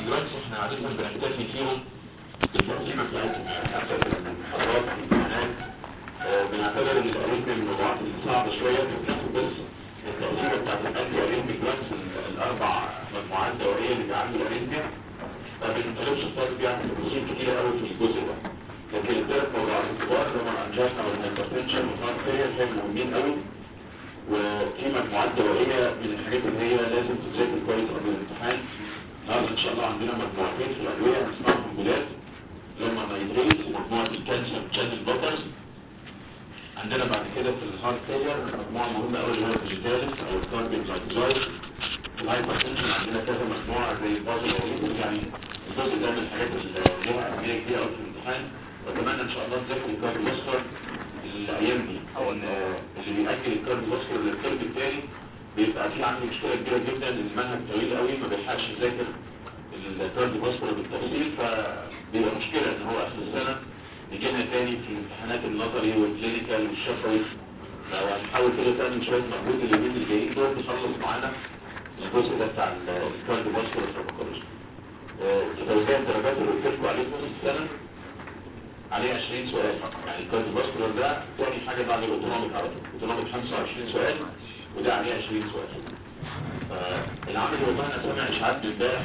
دلوقتي احنا عادة بنكتفي فيهم بالتقسيمة بتاعتهم يعني حتى المحاضرات في الامتحانات آه، بنعتبر ان الاريثميا من الموضوعات الصعبة شوية بناخد بس التقسيمة بتاعت الانتي اريثميك دراجز الاربع مجموعات دوائية اللي بيعالجوا الاريثميا ما بنطلبش الطالب بيعمل تفاصيل كتيرة قوي في الجزء ده لكن الثلاث موضوعات الكبار اللي هم الانجانا والهايبرتنشن والهارت فيلير كانوا مهمين قوي وفي مجموعات دوائية من الحاجات اللي هي لازم تتذاكر كويس قبل الامتحان النهارده ان شاء الله عندنا مجموعتين في الادوية هنسمعهم جداد اللي هم نايتريز ومجموعة الكالسيوم تشانل بلوكرز عندنا بعد كده في الهارت فيلير مجموعة مهمة قوي اللي هو الفيجيتاليس او الكاربين جلايكوزايد في الهايبرتنشن عندنا كذا مجموعة زي البازل يعني الجزء ده من الحاجات اللي ليها أهمية كبيرة قوي في الامتحان واتمنى ان شاء الله تذاكر الكارديوفاسكولار الايام دي او ان اللي بيأجل الكارديوفاسكولار للترم الثاني بيبقى في عنده مشكلة كبيرة جدا ان المنهج طويل قوي ما بيلحقش يذاكر الكارديوفاسكولار بالتفصيل فبيبقى مشكلة ان هو اخر السنة يجي لنا تاني في امتحانات النظري والكلينيكال والشفوي لو هنحاول كده تاني شوية مجهود اليومين الجايين دول نخلص معانا الجزء ده بتاع الكارديوفاسكولار فارماكولوجي توزيع الدرجات اللي قلت لكم عليه في نص السنة عليه 20 سؤال يعني الكارديوفاسكولار ده ثاني حاجة بعد الاوتونوميك على طول الاوتونوميك 25 سؤال وده عليه 20 سؤال فالعمل والله انا سامع اشاعات امبارح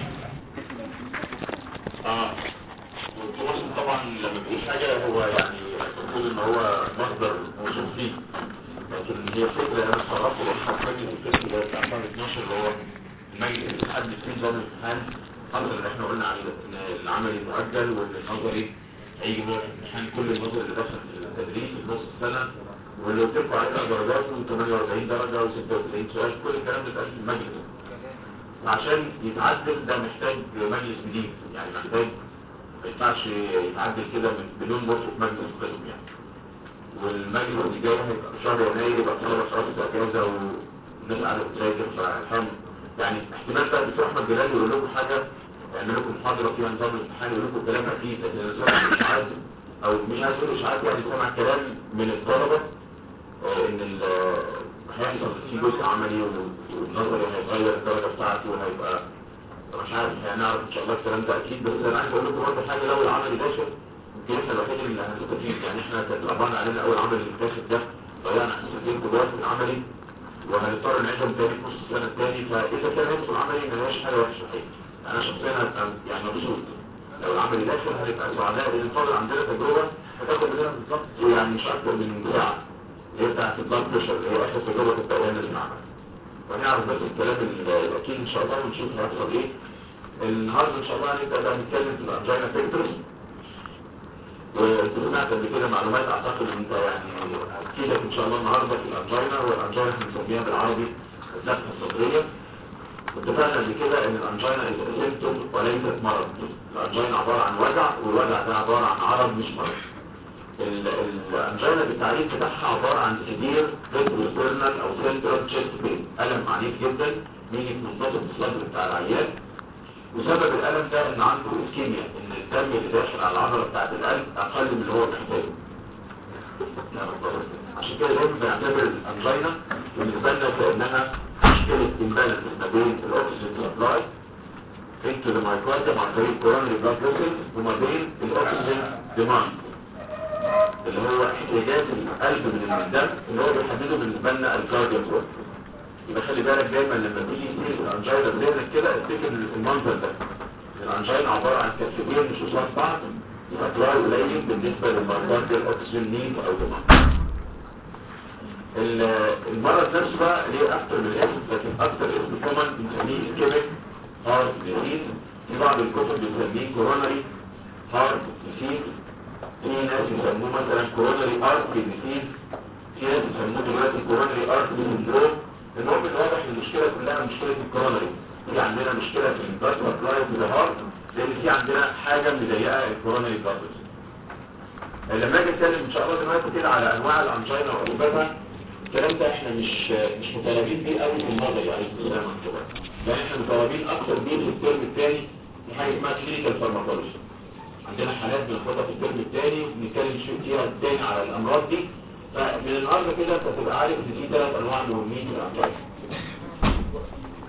اه والتواصل طبعا لما بيقول حاجة هو يعني المفروض ان هو مصدر موثوق فيه لكن هي فكرة انا استغربت لما فاكر الفكرة اللي بتاع شهر 12 اللي هو المجلس الاتحاد في نظام الامتحان الحظر اللي احنا قلنا عليه ان العملي مؤجل وان النظري هيجي من الامتحان كل النظر اللي دخل في التدريس في نص السنة واللي قلت لكم عليها درجات من 48 درجة و96 سؤال كل الكلام ده اتقال في المجلس عشان يتعدل ده محتاج مجلس جديد يعني محتاج ما ينفعش يتعدل كده من بدون مرفق مجلس قسم يعني والمجلس اللي جاي هيبقى في شهر يناير يبقى طلبة خلاص اجازة والناس قاعدة بتذاكر فالحمد يعني احتمال بقى دكتور احمد جلال يقول لكم حاجة يعمل لكم محاضرة فيها نظام الامتحان يقول لكم كلام اكيد لكن انا سامع اشاعات او مش عايز اقول اشاعات يعني سامع كلام من الطلبة اه ان ال- هيحصل في جزء عملي والنظري هيغير الدرجة بتاعته وهيبقى مش عارف هنعرف ان شاء الله الكلام ده اكيد بس انا عايز اقول لكم برضه حاجة لو العملي داخل يمكن احنا الوحيد اللي هنستفيد يعني احنا كانت الابان علينا اول عمل اللي داخل ده ضيعنا حصتين كبار في العملي وهنضطر نعيدهم تاني في نص السنة التاني فإذا كان نفس العملي ما هياش حاجة وحشة حقيقي أنا شخصيا هبقى يعني مبسوط لو العملي داخل هنبقى سعداء لأن الفضل عندنا تجربة هتاخد مننا بالظبط يعني مش أكتر من ساعة اللي هي بتاعت البلاد بريشر اللي هي آخر تجربة في التوأين اللي معانا ونعرف بس الكلام الأكيد إن شاء الله ونشوف هيحصل إيه النهارده إن شاء الله هنبدأ بقى نتكلم في الأنجينا بيكتورس وانت سمعت قبل كده معلومات اعتقد ان انت يعني هتفيدك ان شاء الله النهارده في الانجينا والانجينا احنا بنسميها بالعربي الذبحه الصدريه واتفقنا قبل كده ان الانجينا سيمتوم وليست مرض الانجينا عباره عن وجع والوجع ده عباره عن عرض مش مرض ال- الانجينا بالتعريف بتاعها عباره عن سيفير ريتروسترنال او سنترال تشيست بين الم عنيف جدا بيجي في منتصف الصدر بتاع العيان وسبب الألم ده ان عنده اسكيميا ان الدم اللي داخل على العضلة بتاعت القلب اقل من اللي هو محتاجه نعم الله. عشان كده دايما بنعتبر الانجينا بالنسبة لنا كأنها مشكلة امبالانس ما بين الاكسجين سبلاي into the myocardium عن طريق coronary blood vessels وما بين الاكسجين demand اللي هو احتياجات القلب من الدم اللي هو بيحدده بالنسبة لنا الكارديوم ورك يبقى خلي بالك دايما لما تيجي تقيس الانجينا بذهنك كده افتكر المنظر ده الانجينا عبارة عن كثيرين مش قصاد بعض سبلاي قليل بالنسبة للماركات الاكسجين نيد او ديماند المرض نفسه بقى ليه اكتر من اسم لكن اكتر اسم كومن بنسميه اسكيميك هارت ديزيز في بعض الكتب بنسميه كوروناري هارت ديزيز في ناس يسموه مثلا كوروناري ارت ديزيز في ناس يسموه دلوقتي كوروناري ارت سندروم المهم الواضح ان المشكله كلها مشكله الكوروناري في عندنا مشكله في البلاد سبلاي في الهارت لان في عندنا حاجه مضايقه الكوروناري بلاد لما اجي اتكلم ان شاء الله دلوقتي كده على انواع الانجينا واسبابها الكلام ده احنا مش مش مطالبين بيه قوي في النظري عليه السلام كده يعني احنا مطالبين اكتر بيه في الترم الثاني في حاجه اسمها كلينيكال فارماكولوجي عندنا حالات بناخدها في الترم الثاني وبنتكلم شويه فيها تاني على الامراض دي فمن النهارده كده انت تبقى عارف ان في ثلاث انواع مهمين في الانجينا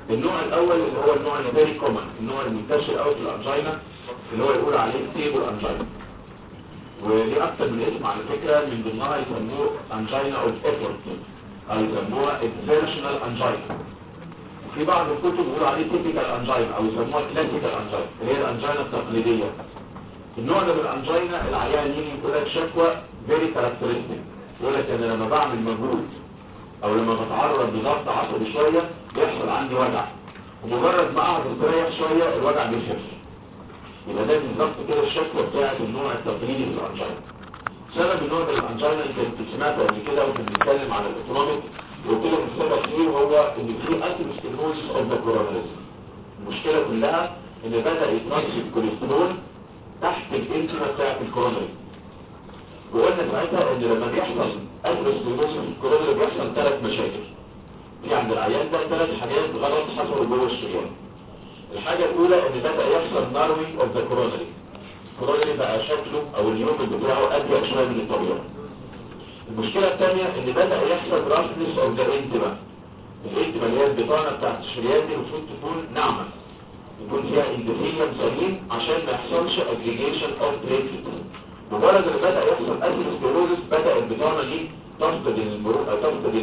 النوع الاول اللي هو النوع الفيري كومن النوع المنتشر قوي في الانجينا اللي هو يقول عليه ستيبل انجينا وليه اكتر من اسم على فكره من ضمنها يسموه انجينا اوف ايفورت او يسموها اكزيرشنال انجينا وفي بعض الكتب بيقولوا عليه تيبيكال انجينا او يسموها كلاسيكال انجينا اللي هي الانجينا التقليديه النوع ده من الانجينا العيان يجي يقول لك شكوى فيري كاركترستيك يقول لك انا لما بعمل مجهود او لما بتعرض لضغط عصبي شويه بيحصل عندي وجع ومجرد ما اقعد استريح شويه الوجع بيخف يبقى ده بالظبط كده الشكوى بتاعت النوع التقليدي من الانجينا سبب النوع ده من الانجينا انت كنت سمعت قبل كده وكنا بنتكلم على الاوتونوميك وقلت لك السبب ايه هو ان في اثيروسكليروسيس اوف ذا كوروناريز المشكله كلها ان بدا يتنشط الكوليسترول تحت الانتما بتاعت الكوروناري وقلنا ساعتها ان لما بيحصل اثيروسكليروسيس في الكوروناري بيحصل ثلاث مشاكل في عند العيان ده ثلاث حاجات غلط حصلوا جوه الشريان الحاجة الأولى إن بدأ يحصل ناروي أوف ذا كورونري الكورونري بقى شكله أو اليوم بتاعه أضيق شوية من الطبيعة المشكلة الثانية إن بدأ يحصل رافنس أوف ذا انتما الانتما اللي هي البطانة بتاعت الشريان دي المفروض تكون ناعمة يكون فيها اندوثيليوم سليم عشان ما يحصلش اجريجيشن اوف بليتلت مجرد ان بدأ يحصل اثيروسكليروزس بدأ البطانة دي تفقد المرو... تفقد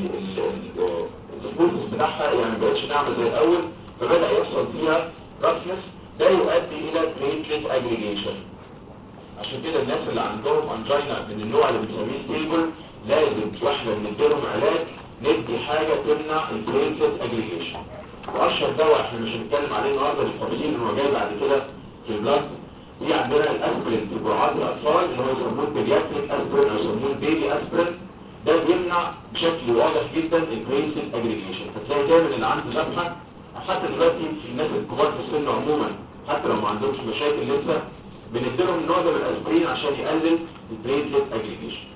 السبورتس بتاعها يعني ما بقتش ناعمة زي الأول فبدأ يحصل فيها رفنس ده يؤدي الى بليتلت اجريجيشن عشان كده الناس اللي عندهم انجينا من النوع اللي بنسميه ستيبل لازم واحنا بنديلهم علاج ندي حاجة تمنع البليتلت اجريجيشن واشهر دواء احنا مش هنتكلم عليه النهارده بالتفصيل ان هو جاي بعد كده في البلاد في عندنا الاسبرين في جرعات الاطفال اللي هو يسموه البيدياتريك اسبرين او يسموه البيبي اسبرين ده بيمنع بشكل واضح جدا البليتلت اجريجيشن فتلاقي دايما اللي عنده ذبحه حتى دلوقتي في الناس الكبار في السن عموما حتى لو ما عندهمش مشاكل لسه بنديلهم النوع ده من الاسبرين عشان يقلل البليتلت اجريجيشن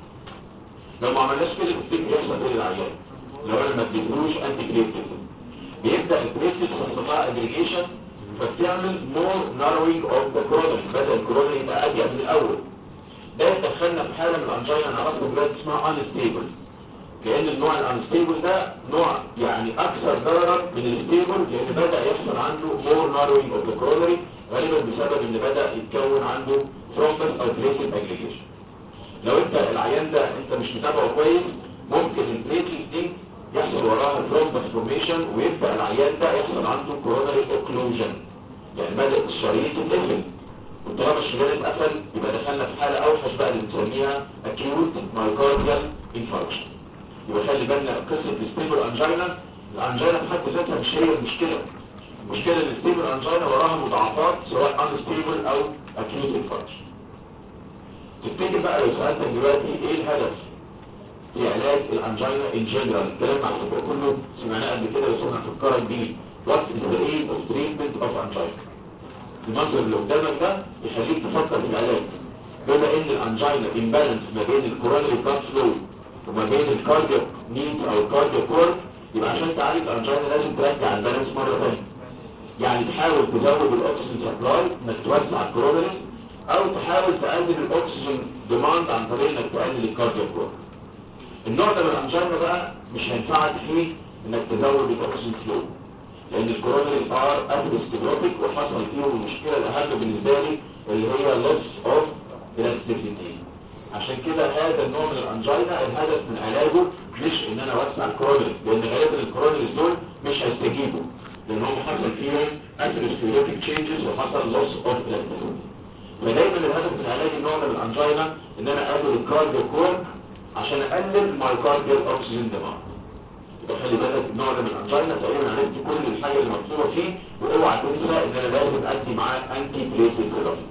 لو ما عملناش كده تفتكر يحصل ايه للعيان لو انا ما اديتلوش انتي بليتلت بيبدا البليتلت يحصل لها اجريجيشن فبتعمل مور ناروينج اوف ذا كورونري بدا الكورونري يبقى اضيق من الاول ده يدخلنا في حاله من الانجينا نعرفها دلوقتي اسمها انستيبل لان النوع الانستيبل ده نوع يعني اكثر ضررا من الستيبل لان بدا يحصل عنده مور ناروينج اوف ذا كورونري غالبا بسبب ان بدا يتكون عنده ثرومبس او بليتلت اجريجيشن لو انت العيان ده انت مش متابعه كويس ممكن البليتلت دي يحصل وراها ثرومبس فورميشن ويبدا العيان ده يحصل عنده كورونري اوكلوجن يعني بدا الشريط يتقفل وطالما الشريان اتقفل يبقى دخلنا في حاله اوحش بقى اللي بنسميها acute myocardial infarction يبقى خلي بالنا قصة الستيبل انجينا الانجينا في حد ذاتها مش هي المشكلة المشكلة ان الستيبل انجينا وراها مضاعفات سواء انستيبل او اكيوت انفاركشن تفتكر بقى لو سألتك دلوقتي ايه الهدف في علاج الانجينا ان جنرال الكلام على فكرة كله سمعناه قبل كده بس احنا هنفكرك بيه وات از ذا ايم اوف تريتمنت اوف انجينا المنظر اللي قدامك ده يخليك تفكر في العلاج بما ان الانجينا امبالانس ما بين الكورونري بلاد فلو وما بين الكارديو نيد او الكارديو كور يبقى عشان تعالج الانجينا لازم ترجع البالانس مره ثانيه يعني تحاول تزود الاكسجين سبلاي انك توسع الكورونري او تحاول تقلل الاكسجين ديماند عن طريق انك تقلل الكارديو كور النوع ده من الانجينا بقى مش هينفعك فيه انك تزود الاكسجين فلو لان الكورونري ار اثيروسكليروتيك وحصل فيهم المشكله الاهم بالنسبه لي اللي هي لوس اوف elasticity عشان كده هذا النوع من الانجينا الهدف من علاجه مش ان انا اوسع الكورونري لان غالبا الكورونري دول مش هيستجيبوا لان هم حصل فيهم اثيروسكليروتيك تشينجز وحصل لوس اوف elasticity فدايما الهدف من علاج النوع من الانجينا ان انا اقلل الكارديو كور عشان اقلل مايكارديال اوكسجين ديماند خلي بالك النوع ده من الانجينا تقريبا عرفت كل الحاجه اللي مكتوبه فيه واوعى تنسى ان انا لازم ادي معاه انتي بليتلت ثيرابي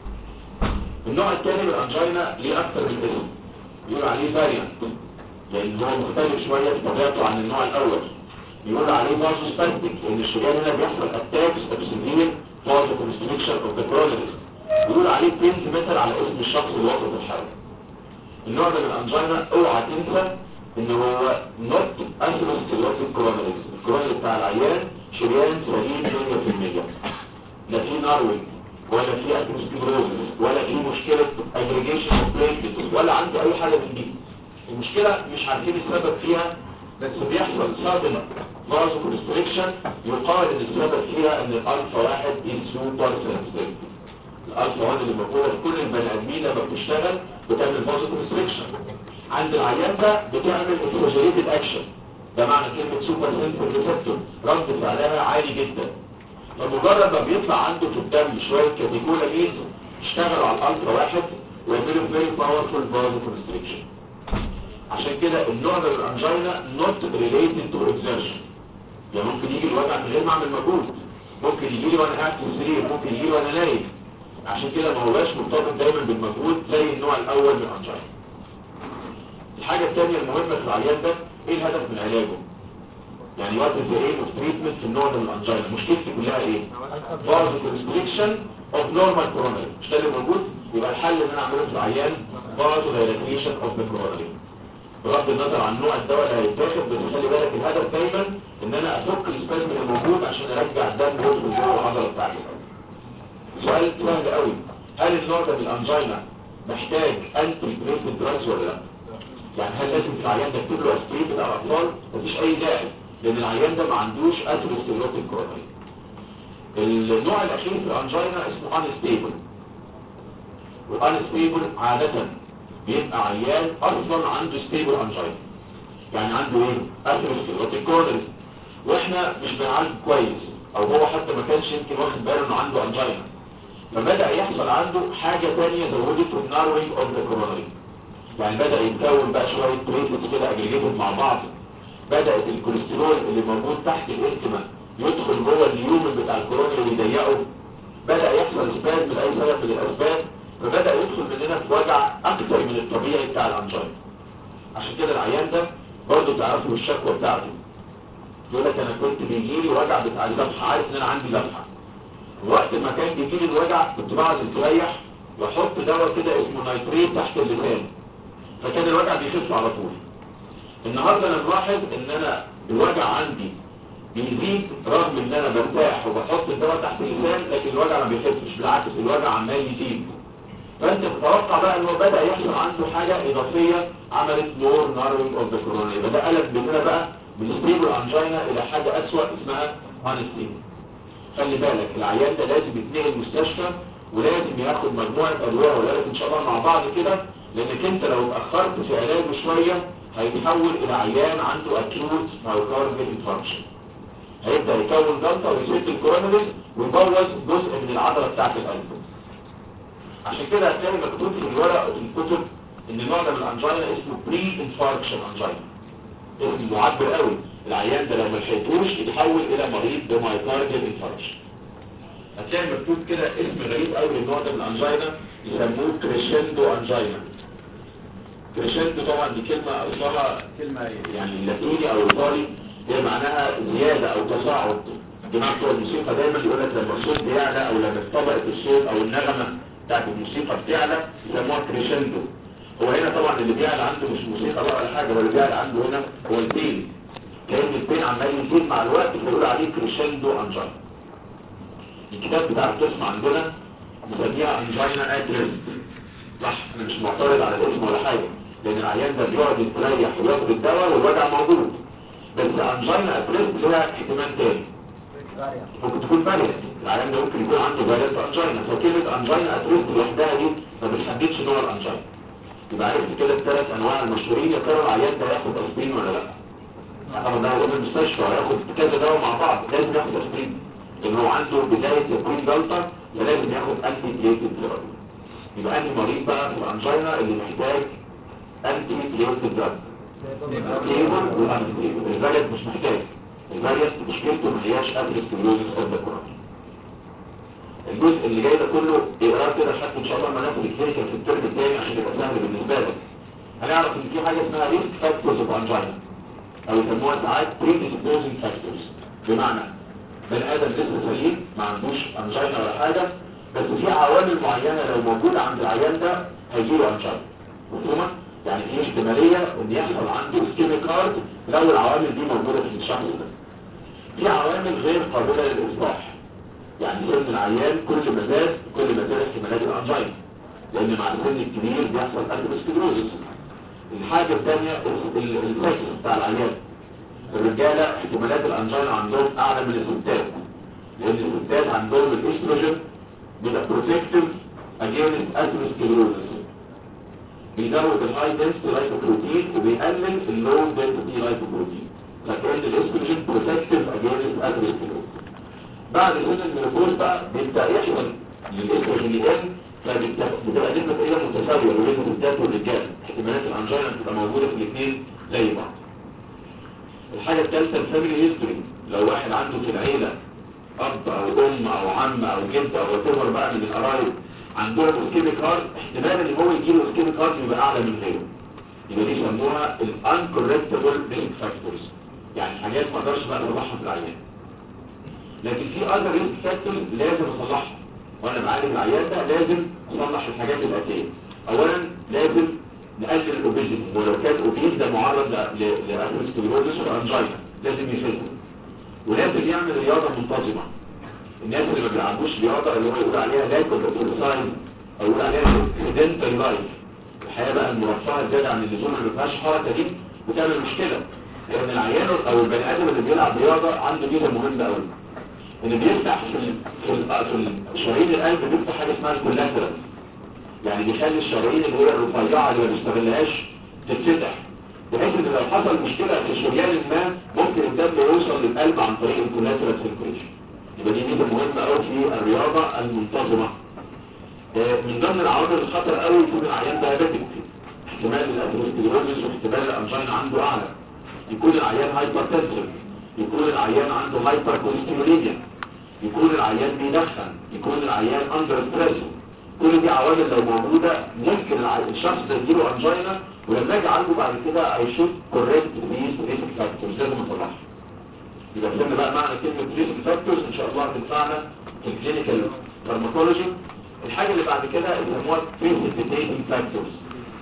النوع الثاني من الانجينا ليه اكتر من اسم بيقول عليه فاريانت لان هو مختلف شويه في طبيعته عن النوع الاول بيقول عليه فازوسباستيك ان الشجار هنا بيحصل اتاكس اوف سيفير فازو كونستريكشن اوف ذا كورونريز بيقول عليه بنت مثل على اسم الشخص الوسط الحالي النوع ده من الانجينا اوعى تنسى ان هو نوت اثيروسكليروتيك كورونريز الكورونري بتاع العيان شريان سليم 100% لا في ناروينج ولا في اثيروسكليروزس ولا في مشكله اجريجيشن اوف بليتلتس ولا عنده اي حاجه من دي المشكله مش عارفين السبب فيها بس بيحصل صدمه فازو كونستريكشن يقال ان السبب فيها ان الالفا واحد سوبر سنسيتيف الالفا واحد اللي موجوده في كل البني ادمين لما بتشتغل بتعمل فازو كونستريكشن عند العيان ده بتعمل اكسجريتد اكشن ده معنى كلمه سوبر سنسيتيف ريسبتور رد فعلها عالي جدا فمجرد ما بيطلع عنده في الدم شويه كاتيكولامينز اشتغلوا على الالفا واحد ويعملوا فيري باورفول فازو كونستريكشن عشان كده النوع ده من الانجينا نوت ريليتد تو اكزertion يعني ممكن يجي الوجع من غير ما اعمل مجهود ممكن يجي لي وانا قاعد في السرير ممكن يجي لي وانا نايم عشان كده ما هوش مرتبط دايما بالمجهود زي النوع الاول من الانجينا الحاجه الثانيه المهمه في العيان ده ايه الهدف من علاجه يعني وات از ايه اوف تريتمنت في النوع ده من الانجينا مشكلتي كلها ايه فازو كونستريكشن اوف نورمال كورونري مش ده اللي موجود يبقى الحل ان انا اعمله في العيان فازو دايلاتيشن اوف ذا كورونري بغض النظر عن نوع الدواء اللي هيتاخد بس خلي بالك الهدف دايما ان انا افك السبازم اللي موجود عشان ارجع الدم يدخل جوه العضله بتاعتي سؤال سهل قوي هل النوع ده من الانجينا محتاج انتي بريسنت دراجز ولا لا يعني هل لازم في العيان ده اكتب له اسبرين بتاع الاطفال مفيش اي داعي لان العيان ده ما عندوش اثيروسكليروتيك كورونري النوع الاخير في الانجينا اسمه انستيبل والانستيبل عاده بيبقى عيان اصلا عنده ستيبل انجينا يعني عنده ايه اثيروسكليروتيك كورونري واحنا مش بنعالج كويس او هو حتى ما كانش يمكن واخد باله انه عنده انجينا فبدا يحصل عنده حاجه ثانيه زودته الناروينج اوف ذا كورونري يعني بدا يتكون بقى شويه تريتس كده اجريجيتد مع بعض بدات الكوليسترول اللي موجود تحت الانتما يدخل جوه اليومن بتاع الكورونري ويضيقه بدا يحصل سباز من اي سبب من الاسباب فبدأ يدخل مننا في وجع اكتر من الطبيعي بتاع الانجينا عشان كده العيان ده برضه تعرفوا الشكوى بتاعته يقول لك انا كنت بيجي لي وجع بتاع الذبحه عارف ان انا عندي ذبحه وقت ما كان بيجي لي الوجع كنت بقعد استريح واحط دواء كده اسمه نيتريت تحت اللسان فكان الوجع بيخف على طول النهارده انا ملاحظ ان انا الوجع عندي بيزيد رغم ان انا برتاح وبحط الدواء تحت اللسان لكن الوجع ما بيخفش بالعكس الوجع عمال يزيد فانت تتوقع بقى ان هو بدا يحصل عنده حاجه اضافيه عملت مور ناروينج اوف ذا كورونا يبقى ده قلب مننا بقى من ستيبل انجينا الى حاجه اسوأ اسمها انستيبل خلي بالك العيان ده لازم يتنقل المستشفى ولازم ياخد مجموعه ادويه ولا ان شاء الله مع بعض كده لانك انت لو اتاخرت في علاجه شويه هيتحول الى عيان عنده اكيوت مايوكارديال انفاركشن هيبدا يكون جلطه ويسد الكورونريز ويبوظ جزء من العضله بتاعه القلب عشان كده هتلاقي مكتوب في الورق في الكتب ان النوع ده من الانجينا اسمه بري انفاركشن انجينا اسم معبر قوي العيان ده لو ما لحقتوش يتحول الى مريض بمايوكارديال انفاركشن هتلاقي مكتوب كده اسم غريب قوي للنوع ده من الانجينا يسموه كريشندو انجينا كريشندو طبعا دي كلمه اصلها كلمه يعني لاتيني او ايطالي هي معناها زياده او تصاعد جماعه بتوع الموسيقى دايما يقول لك لما الصوت بيعلى او لما طبقه الصوت او النغمه بتاعت الموسيقى بتعلى يسموها كريشندو هو هنا طبعا اللي بيعلى عنده مش موسيقى بقى ولا حاجه هو اللي بيعلى عنده هنا هو البين كأن البين عمال يزيد مع الوقت فيقول عليه كريشندو انجينا الكتاب بتاع القسم عندنا مسميها انجينا ادريس صح انا مش معترض على الاسم ولا حاجه لان العيان ده بيقعد يستريح وياخد الدواء والوجع موجود بس انجينا ادريس لها احتمال تاني ممكن تكون فاريانت العيان ده ممكن يكون عنده فاريانت انجينا فكلمه انجينا ادريس لوحدها دي ما بتحددش نوع الانجينا يبقى عرفت كده الثلاث انواع المشهورين يا ترى العيان ده ياخد اسبرين ولا لا طبعا ده هو المستشفى هياخد كذا دواء مع بعض لازم ياخد اسبرين لان هو عنده بدايه تكوين جلطه فلازم ياخد انتي بليتد دراج يبقى انهي مريض بقى في الانجينا اللي محتاج انتي بليتد دراج ستيبل وانتي ستيبل الفاليد مش محتاج الفاليد مشكلته ما هياش اثيروسكليروزس اوف ذا كورونري الجزء اللي جاي ده كله اقراه كده لحد ان شاء الله ما ناخد الكلينيكال في الترم الثاني عشان يبقى سهل بالنسبه لك هنعرف ان في حاجه اسمها ريسك فاكتورز اوف انجينا او يسموها ساعات بريديسبوزنج فاكتورز بمعنى بني ادم لسه سليم ما عندوش انجينا ولا حاجه بس في عوامل معينه لو موجوده عند العيان ده هيجيله انجينا مفهومه يعني في احتماليه ان يحصل عنده سكيميك هارت لو العوامل دي موجوده في الشخص ده في عوامل غير قابله للاصلاح يعني سن العيان كل ما زاد كل ما زاد احتمالات الانجينا لان مع السن الكبير بيحصل اثيروسكليروزس الحاجه الثانيه السكس بتاع العيان الرجاله احتمالات الانجينا عندهم اعلى من الستات لان الستات عندهم الاستروجين بيبقى بروتكتيف اجينست اثيروسكليروزس بيزود الهاي دنسيتي لايكوبروتين وبيقلل اللو دنسيتي لايكوبروتين فكان الاستروجين بروتكتيف اجينست اثيروسكليروزس بعد سن المينوبوز بقى بيبدا يحصل للاستروجين يقل فبتبقى نسبه تقريبا متساويه ما بين الستات والرجال احتمالات الانجينا بتبقى موجوده في الاثنين زي بعض الحاجه الثالثه الفاميلي هيستوري لو واحد عنده في العيله اب او ام او عم او جد او وات بقى من القرايب عندهم اسكيميك هارت احتمال ان هو يجيله اسكيميك هارت يبقى اعلى من غيره يبقى دي يسموها الانكوركتبل ريسك فاكتورز يعني حاجات ما اقدرش بقى اصلحها في العيان لكن في اذر ريسك فاكتورز لازم اصلحها وانا بعالج العيان ده لازم اصلح الحاجات الاتيه اولا لازم نقلل الاوبيزيتي ولو كان اوبيز ده معرض لاثيروسكليروزس وانجينا لازم يفيده ولازم يعمل رياضه منتظمه الناس اللي ما بيلعبوش رياضه اللي هو يقول عليها لاك اوف اكسرسايز او يقول عليها سيدنتري لايف الحياه بقى المرفهه زياده عن اللزوم اللي ما فيهاش حركه دي بتعمل مشكله لان العيان او البني ادم اللي بيلعب رياضه عنده ميزه مهمه قوي ان بيفتح في ال في ال في شرايين القلب بيفتح حاجه اسمها الكولاترال يعني بيخلي الشرايين اللي هي الرفيعه اللي ما بيستغلهاش تتفتح بحيث ان لو حصل مشكله في شريان ما ممكن الدم يوصل للقلب عن طريق الكولاترال سيركيشن يبقى دي ميزه مهمه قوي في الرياضه المنتظمه من ضمن العوامل الخطر قوي يكون العيان دايابيتك احتمال الاثيروسكليروزس واحتمال الانجينا عنده اعلى يكون العيان هايبرتنسيف يكون العيان عنده هايبر كوليستروليميا يكون العيان بيدخن يكون العيان اندر ستريس كل دي عوامل لو موجوده ممكن الشخص ده يجيله انجينا ولما اجي عنده بعد كده اي شوت كوريكت ذيس ريسك فاكتورز لازم اصلحها يبقى فهمنا بقى معنى كلمه ريسك فاكتورز ان شاء الله هتنفعنا في الكلينيكال فارماكولوجي الحاجه اللي بعد كده يسموها بريسيبيتيتنج فاكتورز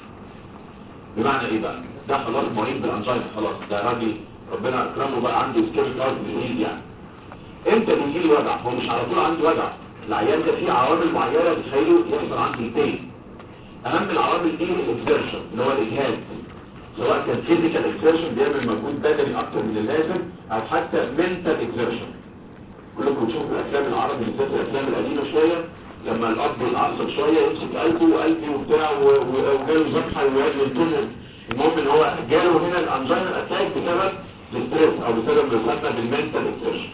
بمعنى ايه بقى ده خلاص مريض بالانجينا خلاص ده راجل ربنا اكرمه بقى عنده سكيل هارت ديزيز يعني امتى بيجي له وجع هو مش على طول عنده وجع العيان ده فيه عوامل معينه بتخليه يحصل عنده البين اهم العوامل دي الاكسرشن اللي هو الاجهاد سواء كان فيزيكال اكسرشن بيعمل مجهود بدني اكتر من اللازم او حتى منتال اكسرشن كلكم بتشوفوا الافلام العربي بالذات الافلام القديمه شويه لما الاب يتعصب شويه يمسك قلبه وقلبي وبتاع وجاله ذبحه ويقعد ينتظر المهم ان هو جاله هنا الانجينا اتاك بسبب الستريس او بسبب ما يسمى بالمنتال اكسرشن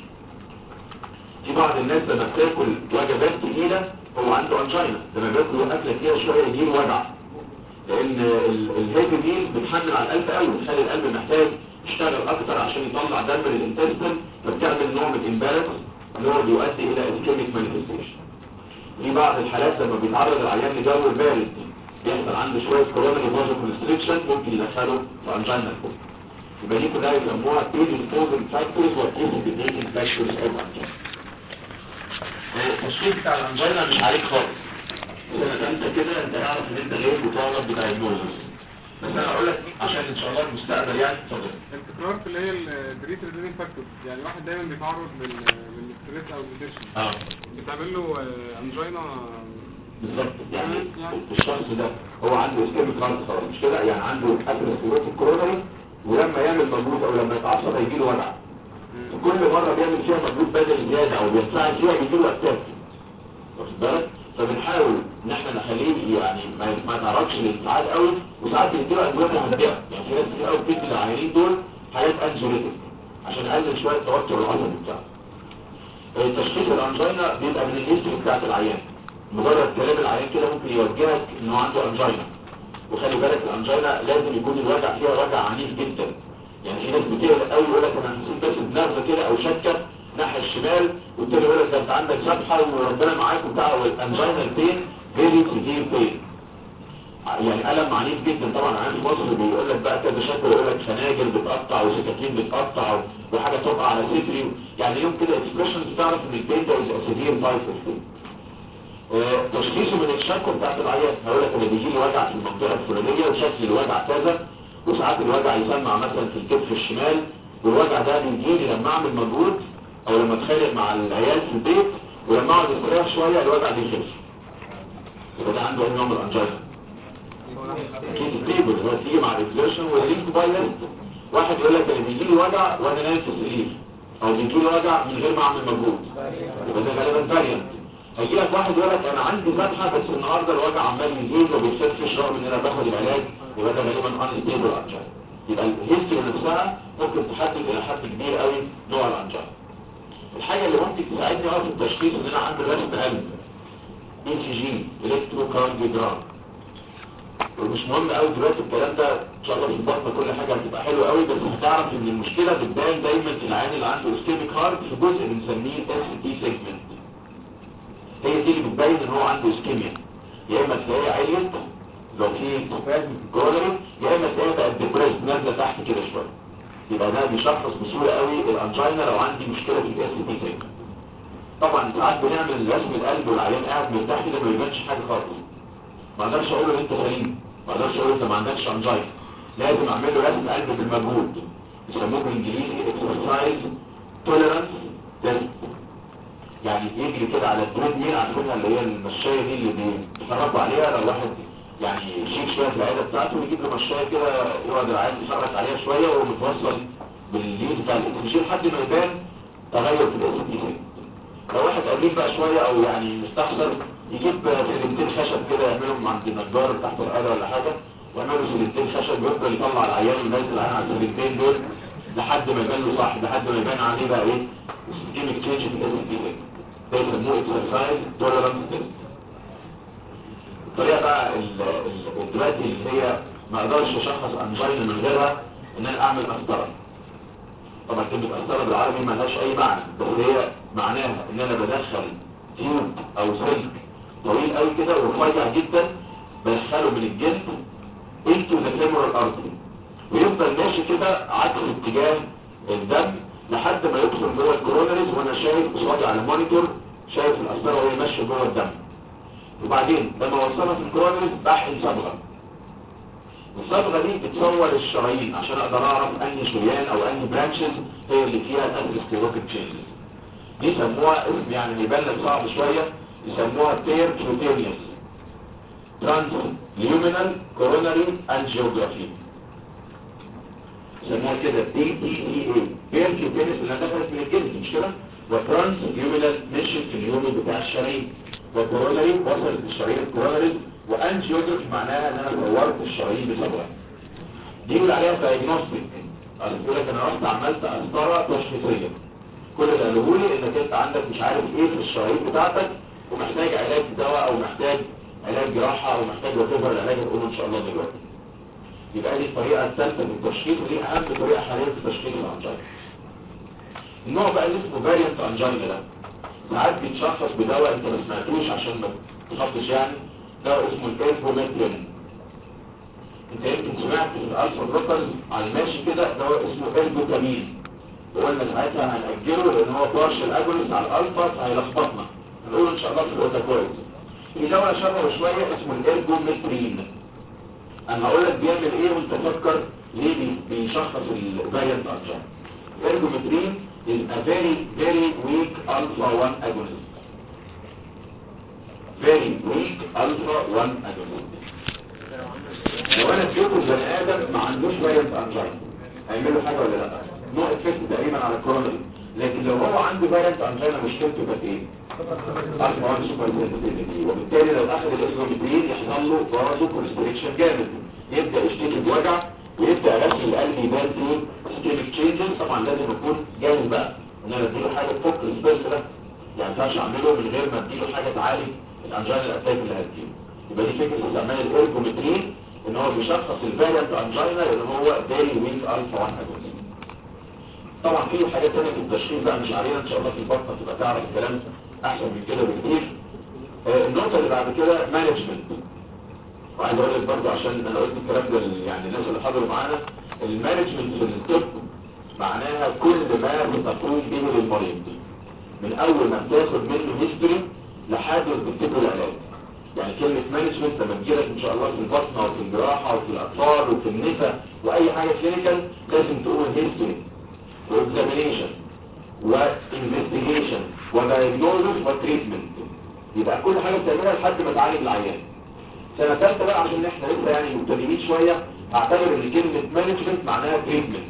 في بعض الناس لما بتاكل وجبات تقيله هو عنده انجينا لما بياكل اكله فيها شويه يجيله وجع لان الهيفي ميل بتحمل على القلب قوي بتخلي القلب محتاج يشتغل اكتر عشان يطلع دم للانتستين فبتعمل نوع من الامبالانس اللي هو بيؤدي الى اسكيميك مانيفستيشن في بعض الحالات لما بيتعرض العيان لجو بارد بيحصل عنده شويه كورونري فازو كونستريكشن ممكن يدخله في انجينا يبقى دي كلها يسموها predisposing factors و precipitating factors of angina التشخيص بتاع الانجينا مش عليك خالص سنة انت كده انت اعرف ان انت غير مطالب بتاع النوزس بس انا اقول لك عشان ان شاء الله المستقبل يعني اتفضل التكرار في اللي هي الدريت ريليفنج فاكتور يعني واحد دايما بيتعرض للستريس او الديبريشن اه بتعمل له انجينا بالظبط يعني الشخص ده هو عنده اسكيميك هارت خلاص مش كده يعني عنده اثيروسكليروتيك كورونري ولما يعمل مجهود او لما يتعصب هيجي له وجع كل مرة بيعمل فيها مجهود بدني زيادة او بينفعل فيها يجي له اتاك واخد بالك فبنحاول ان احنا نخليه يعني ما ما يتعرضش للانفعال قوي وساعات بنديله ادويه مهدئه يعني في ناس كتير قوي بتدي للعيانين دول حاجات انجوليتك عشان نقلل شويه التوتر العصبي بتاعه تشخيص الانجينا بيبقى من الهيستوري بتاعت العيان مجرد كلام العيان كده ممكن يوجهك انه عنده انجينا وخلي بالك الانجينا لازم يكون الوجع فيها وجع عنيف جدا يعني في ناس بتقلق قوي يقول لك انا حسيت بس بنغزه كده او شكه ناحيه الشمال والتاني يقول لك ده انت عندك ذبحه وربنا معاك وبتاع والانجينا بين فيري سيفير بين يعني الم عنيف جدا طبعا عندي في مصر بيقول لك بقى كذا شكل يقول لك خناجر بتقطع وسكاكين بتقطع وحاجه تقع على صدري يعني يوم كده اكسبريشنز تعرف ان البين ده از سيفير تايب اوف تشخيصه من الشكوى بتاعت العيان هقول لك انا بيجي لي وجع في المنطقه الفلانيه وشكل الوجع كذا وساعات الوجع يسمع مثلا في الكتف الشمال والوجع ده بيجيلي لما اعمل مجهود او لما اتخانق مع العيال في البيت ولما اقعد استريح شويه الوجع بيخف يبقى ده عنده نوع من الانجينا اكيد ستيبل هو تيجي مع الاكسيرشن واللينك بايلنت واحد يقول لك انا بيجي لي وجع وانا نايم في السرير او بيجي لي وجع من غير ما اعمل مجهود يبقى ده غالبا فاريانت هيجي لك واحد يقول لك انا عندي فتحه بس النهارده الوجع عمال يزيد وبيخفش رغم ان انا باخد العلاج يبقى ده غالبا انستيبل انجاين يبقى الهيستوري نفسها ممكن تحدد الى حد كبير قوي نوع الانجاين الحاجه اللي ممكن تساعدني اه في التشخيص ان انا عندي رسم قلب اي سي جي الكتروكارديوجرام ومش مهم قوي دلوقتي الكلام ده ان شاء الله في البطن كل حاجه هتبقى حلوه قوي بس هتعرف ان المشكله بتبان دايما في العيان اللي عنده اسكيميك هارت في جزء بنسميه اس تي سيجمنت هي دي اللي بتبين ان هو عنده اسكيميا يا اما تلاقيه عيل لو في سبازم في الجولري يا اما تلاقيه بقت ديبريس نازله تحت كده شويه يبقى ده بيشخص بسهوله قوي الانجينا لو عندي مشكله في الاس تي سيجمنت طبعا ساعات بنعمل رسم القلب والعيان قاعد مرتاح كده ما يبانش حاجه خالص ما اقدرش اقول ان انت سليم ما اقدرش اقول انت ما عندكش انجاين لازم اعمل له رسم قلب بالمجهود يسموه بالانجليزي اكسرسايز توليرانس تيست يعني يجري كده على التريد ميل عارفينها اللي هي المشايه دي اللي بيتحركوا عليها لو واحد يعني شيك شويه في العياده بتاعته يجيب له مشايه كده يقعد العيان يتحرك عليها شويه وهو متوصل بالليد بتاع الاكسجين لحد ما يبان تغير في الاس تي لو واحد قريب بقى شويه او يعني مستخسر يجيب سلمتين خشب كده يعملهم عند النجار تحت القاعده ولا حاجه ويعملوا سلمتين خشب ويفضل يطلع العيان وينزل العيان على السلمتين دول لحد ما يبان له صح لحد ما يبان عليه بقى ايه سكيميك تشينج في الاس تي ده يسموه اكسرسايز توليرانس تيست الطريقه بقى دلوقتي اللي هي ما اقدرش اشخص انجينا من غيرها ان انا اعمل قسطره طبعا كلمه قسطره بالعربي ما لهاش اي معنى بس هي معناها ان انا بدخل تيوب او سلك طويل قوي كده ورفيع جدا بدخله من الجلد انتو ذا فيمورال ارتري ويفضل ماشي كده عكس اتجاه الدم لحد ما يدخل جوه الكورونريز وانا شايف قصادي على مونيتور شايف القسطره وهي ماشيه جوه الدم وبعدين لما اوصلها في الكورونريز بحقن صبغه الصبغه دي بتصور الشرايين عشان اقدر اعرف انهي شريان او انهي برانشز هي اللي فيها الاثيروسكليروتيك تشينجز دي يسموها اسم يعني يبان لك صعب شويه يسموها تير كيوتينيوس ترانس ليومينال كوروناري انجيوجرافي يسموها كده دي تي سي اي تير كيوتينيوس اللي دخلت من الجلد مش كده وترانس ليومينال مشيت في اليومي بتاع الشرايين وكوروناري وصلت للشرايين الكوروناري وانجيوجرافي معناها ان انا صورت الشرايين بصبغه دي يقول عليها دايجنوستيك يقول لك انا رحت عملت قسطره تشخيصيه كل اللي قالوه لي انك انت عندك مش عارف ايه في الشرايين بتاعتك ومحتاج علاج دواء او محتاج علاج جراحه او محتاج وتفر العلاج هنقوله ان شاء الله دلوقتي يبقى دي الطريقه الثالثه في التشخيص ودي اهم طريقه حاليا في تشخيص الانجينا النوع بقى اللي اسمه فاريانت انجينا ده ساعات بيتشخص بدواء انت ما سمعتوش عشان ما تخافش يعني دواء اسمه الالفوميترين انت يمكن سمعت في الالفا بلوكرز على الماشي كده دواء اسمه البوتامين وقلنا ساعتها هنأجله لان هو بارشل اجولس على الالفا فهيلخبطنا هنقول ان شاء الله في الوقت كويس في دواء شبهه شويه اسمه الارجومترين انا هقول لك بيعمل ايه وانت تفكر ليه بي- بيشخص الفاريانت انجين الارجومترين is a very very weak alpha 1 agonist very weak alpha 1 agonist لو انا اديته بني ادم ما عندوش فاريانت انجين هيعمل له حاجه ولا لا نو افكت تقريبا على الكورونري لكن لو هو عنده فاريانت انجين مشكلته كانت ايه الفا 1 سوبر سنسيتيفيتي وبالتالي لو اخذ الاسلومترين يحصل له برضه كونستريكشن جامد يبدا يشتكي بوجع ويبدا رسم القلب يبان فيه سكيميك تشينجز طبعا لازم يكون جاهز بقى ان انا اديله حاجه تفك السبيرس ده يعني ما ينفعش اعمله من غير ما اديله حاجه تعالج الانجين الاتاك اللي هتجيله يبقى دي فكره استعمال الارجومترين ان هو بيشخص الفاريانت انجينا لان هو فيري ويك الفا 1 اجونست طبعا في حاجات ثانيه في التشخيص بقى مش علينا ان شاء الله في البطنه تبقى تعرف الكلام احسن من كده بكتير آه، النقطه اللي بعد كده مانجمنت وعايز اقول لك برضه عشان انا قلت الكلام ده لل- يعني الناس اللي حضروا معانا المانجمنت في الطب معناها كل ما بتقوم به للمريض من اول ما بتاخد منه هيستوري لحد ما بتكتب له العلاج يعني كلمة مانجمنت لما تجيلك ان شاء الله في البطنة وفي الجراحة وفي الاطفال وفي النساء واي حاجة كلينيكال لازم تقول هيستوري واكزامينيشن وانفستيجيشن ودايجنوزس وتريتمنت يبقى كل حاجة بتعملها لحد ما تعالج العيان سنة ثالثة بقى عشان احنا لسه يعني مبتدئين شوية اعتبر ان كلمة مانجمنت معناها تريتمنت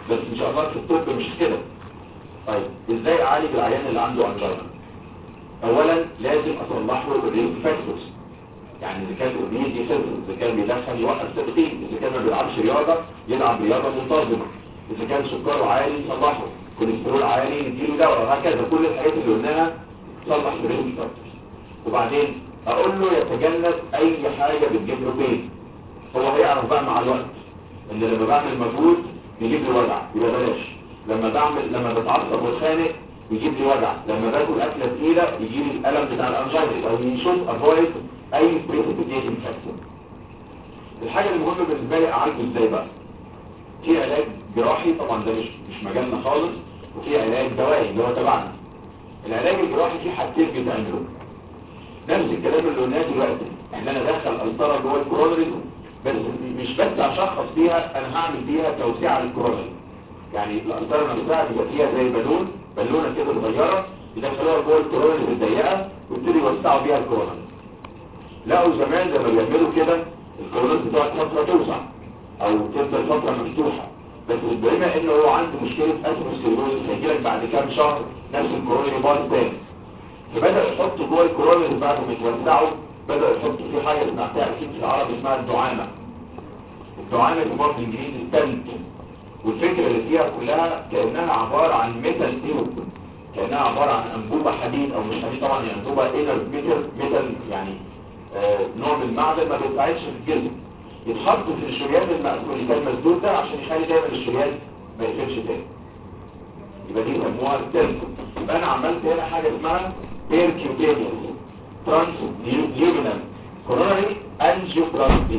بس ان شاء الله في الطب مش كده طيب ازاي اعالج العيان اللي عنده انجينا اولا لازم اصلح له الريسك فاكتورز يعني اذا كان اوبيدي صفر اذا كان بيدخن يوقف تدخين اذا كان ما بيلعبش رياضه يلعب رياضه منتظمه اذا كان سكره عالي يصلحه كوليسترول عالي نديله دواء وهكذا كل الحاجات اللي قلناها تصلح في الريسك فاكتورز وبعدين اقول له يتجنب اي حاجه بتجيب له بين هو هيعرف بقى مع الوقت ان لما بعمل مجهود يجيب لي وجع يبقى بلاش لما بعمل لما بتعصب واتخانق يجيب لي وجع لما باكل اكله تقيله يجي لي الالم بتاع الانجينا او يشوف افويد اي بريسيبيتيشن فاكتور الحاجه المهمه بالنسبه لي اعالجه ازاي بقى في علاج جراحي طبعا ده مش مش مجالنا خالص وفي علاج دوائي اللي هو تبعنا العلاج الجراحي فيه حاجتين بيتعملوا نفس الكلام اللي قلناه دلوقتي ان انا ادخل قسطره جوه الكورونري بس مش بس اشخص بيها انا هعمل بيها توسيع للكورونري يعني القسطره نفسها بيبقى فيها زي بالون بالونه كده صغيره يدخلوها جوه الكورونري الضيقه ويبتدوا يوسعوا بيها الكورونري لقوا زمان لما بيعملوا كده الكورونري بتقعد فتره توسع او تفضل فتره مفتوحه بس بما ان هو عنده مشكله اثيروسكليروز هيجيلك بعد كام شهر نفس الكورونري باظ تاني فبدأ يحط جوه الكورونا اللي بعد ما يتوسعوا بدأ يحط في حاجة سمعتها أكيد في العربي اسمها الدعامة الدعامة في برضه الإنجليزي التنت والفكرة اللي فيها كلها كأنها عبارة عن ميتال تيوب كأنها عبارة عن أنبوبة حديد أو مش حديد طبعا يعني أنبوبة إنر ميتال ميتال يعني آه نوع من المعدن ما بيتبعدش في الجسم يتحط في الشريان المقفول اللي كان مسدود ده عشان يخلي دايما الشريان ما يقفلش تاني يبقى دي يسموها التنت يبقى أنا عملت هنا حاجة اسمها percutaneous transluminal coronary angioplasty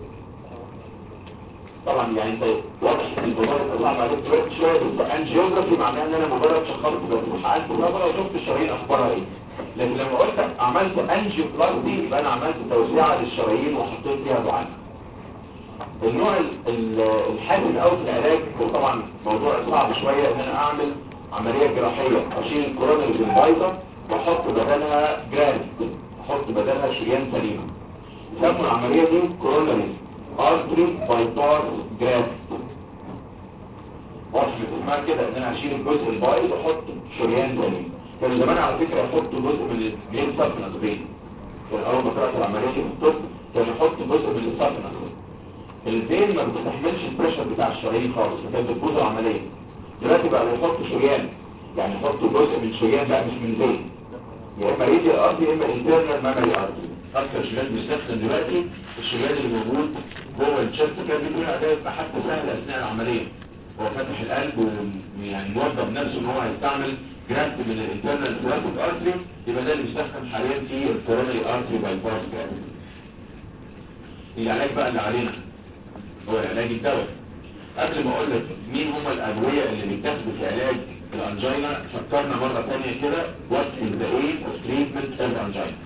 طبعا يعني انت واضح ان الموضوع صعب عليك دلوقتي شويه بس انجيوجرافي معناها ان انا مجرد شخصت بس حققت نظره وشفت الشرايين اخبارها ايه لكن لما قلت عملت انجيوبلاستي يبقى انا عملت توسيعه للشرايين وحطيت فيها دعامه النوع الحاسم قوي في العلاج هو طبعا موضوع صعب شويه ان انا اعمل عمليه جراحيه اشيل الكورونري البايظه واحط بدلها جراند احط بدلها شريان سليمه يسموا العمليه دي كورونري ارتري بايباس جراند واضح اسمها كده ان انا هشيل الجزء البايظ واحط شريان سليم كان زمان على فكره يحط جزء من الجين سابنس بين كان اول ما طلعت العمليه دي في الطب كان يحط جزء من السابنس الفين ما بتستحملش البريشر بتاع الشرايين خالص فكانت بتبوظ العمليه دلوقتي بقى يحط شريان يعني يحط جزء من شريان بقى مش من زين يا اما ريدي ارضي يا اما انترنال مامري ارضي اكثر شريان بيستخدم دلوقتي الشريان اللي موجود جوه الشست كان بيكون اداه يبقى حتى سهل اثناء العمليه هو فاتح القلب ويعني موظف نفسه ان هو هيستعمل جرافت من الانترنال ثوراسيك ارتري يبقى ده اللي بيستخدم حاليا في الكورونري ارتري باي باس جرافت العلاج بقى اللي علينا هو العلاج الدوائي قبل ما اقول لك مين هم الادويه اللي بيتاخدوا في علاج الانجينا فكرنا مرة ثانية كده what is the aim of treatment of angina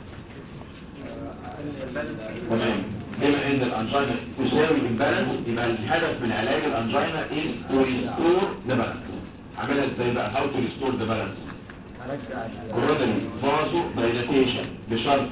تمام بما ان الانجينا تساوي البالانس يبقى الهدف من علاج الانجينا is to restore the balance عملها ازاي بقى how to restore the balance coronary vaso dilatation بشرط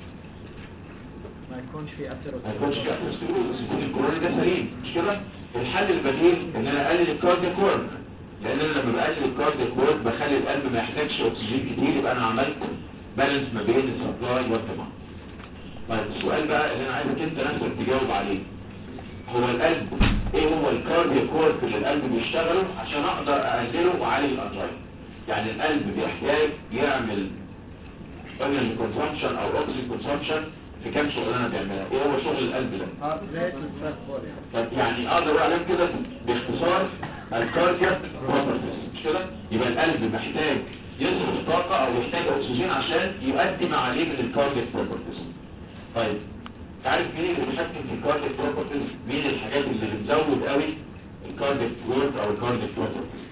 ما يكونش في اثر ما يكونش في اثيروسكليروز يكون الكوروني ده سليم مش كده الحل البديل ان انا اقلل الكاردياك ورك لان انا لما بقلل الكاردياك ورك بخلي القلب ما يحتاجش اكسجين كتير يبقى انا عملت بالانس ما بين السبلاي والديماند طيب السؤال بقى اللي انا عايزك انت نفسك تجاوب عليه هو القلب ايه هو الكاردياك ورك اللي القلب بيشتغله عشان اقدر اقلله واعالج الانجينا يعني القلب بيحتاج يعمل اكسجين كونسامشن او اكسجين كونسامشن في كام شغلانه بيعملها ايه هو شغل القلب ده اه زي الفات بولي طب يعني اقدر اقول عليهم كده باختصار الكاردياك بروبرتيز مش كده يبقى القلب محتاج يصرف طاقه او يحتاج اكسجين عشان يؤدي ما عليه من الكاردياك بروبرتيز طيب تعرف مين اللي بيتحكم في الكاردياك بروبرتيز مين الحاجات اللي بتزود قوي الكاردياك ورك او الكاردياك بروبرتيز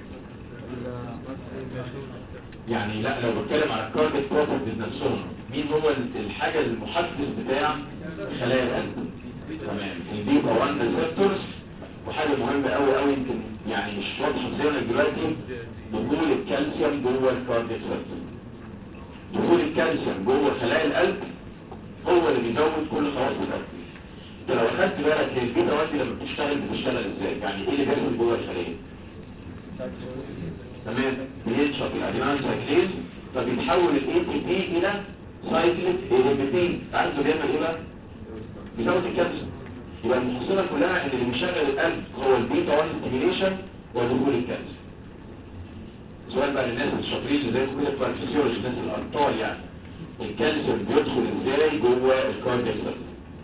يعني لا لو بتكلم على الكاردياك بروبرتيز نفسهم مين هو الحاجة المحفز بتاع خلايا القلب تمام البيتا 1 ريسبتورز وحاجة مهمة قوي قوي يمكن يعني مش واضحة زينا دلوقتي دخول الكالسيوم جوه الكاردياك سيستم دخول الكالسيوم جوه خلايا القلب هو اللي بيزود كل خواص القلب انت لو اخدت بالك هي البيتا 1 لما بتشتغل بتشتغل ازاي يعني ايه اللي بيحصل جوه الخليه تمام بينشط الاديناين سايكليز فبيتحول الاي تي بي الى سايكليك اي بي بي عارف بيعمل ايه بقى بيزود الكالسيوم يبقى المحصله كلها ان اللي بيشغل القلب هو البيتا 1 ستيميليشن ودخول الكالسيوم سؤال بقى للناس الشاطرين اللي زي كده بتوع الفسيولوجي الناس الابطال يعني الكالسيوم بيدخل ازاي جوه الكاردياك سيل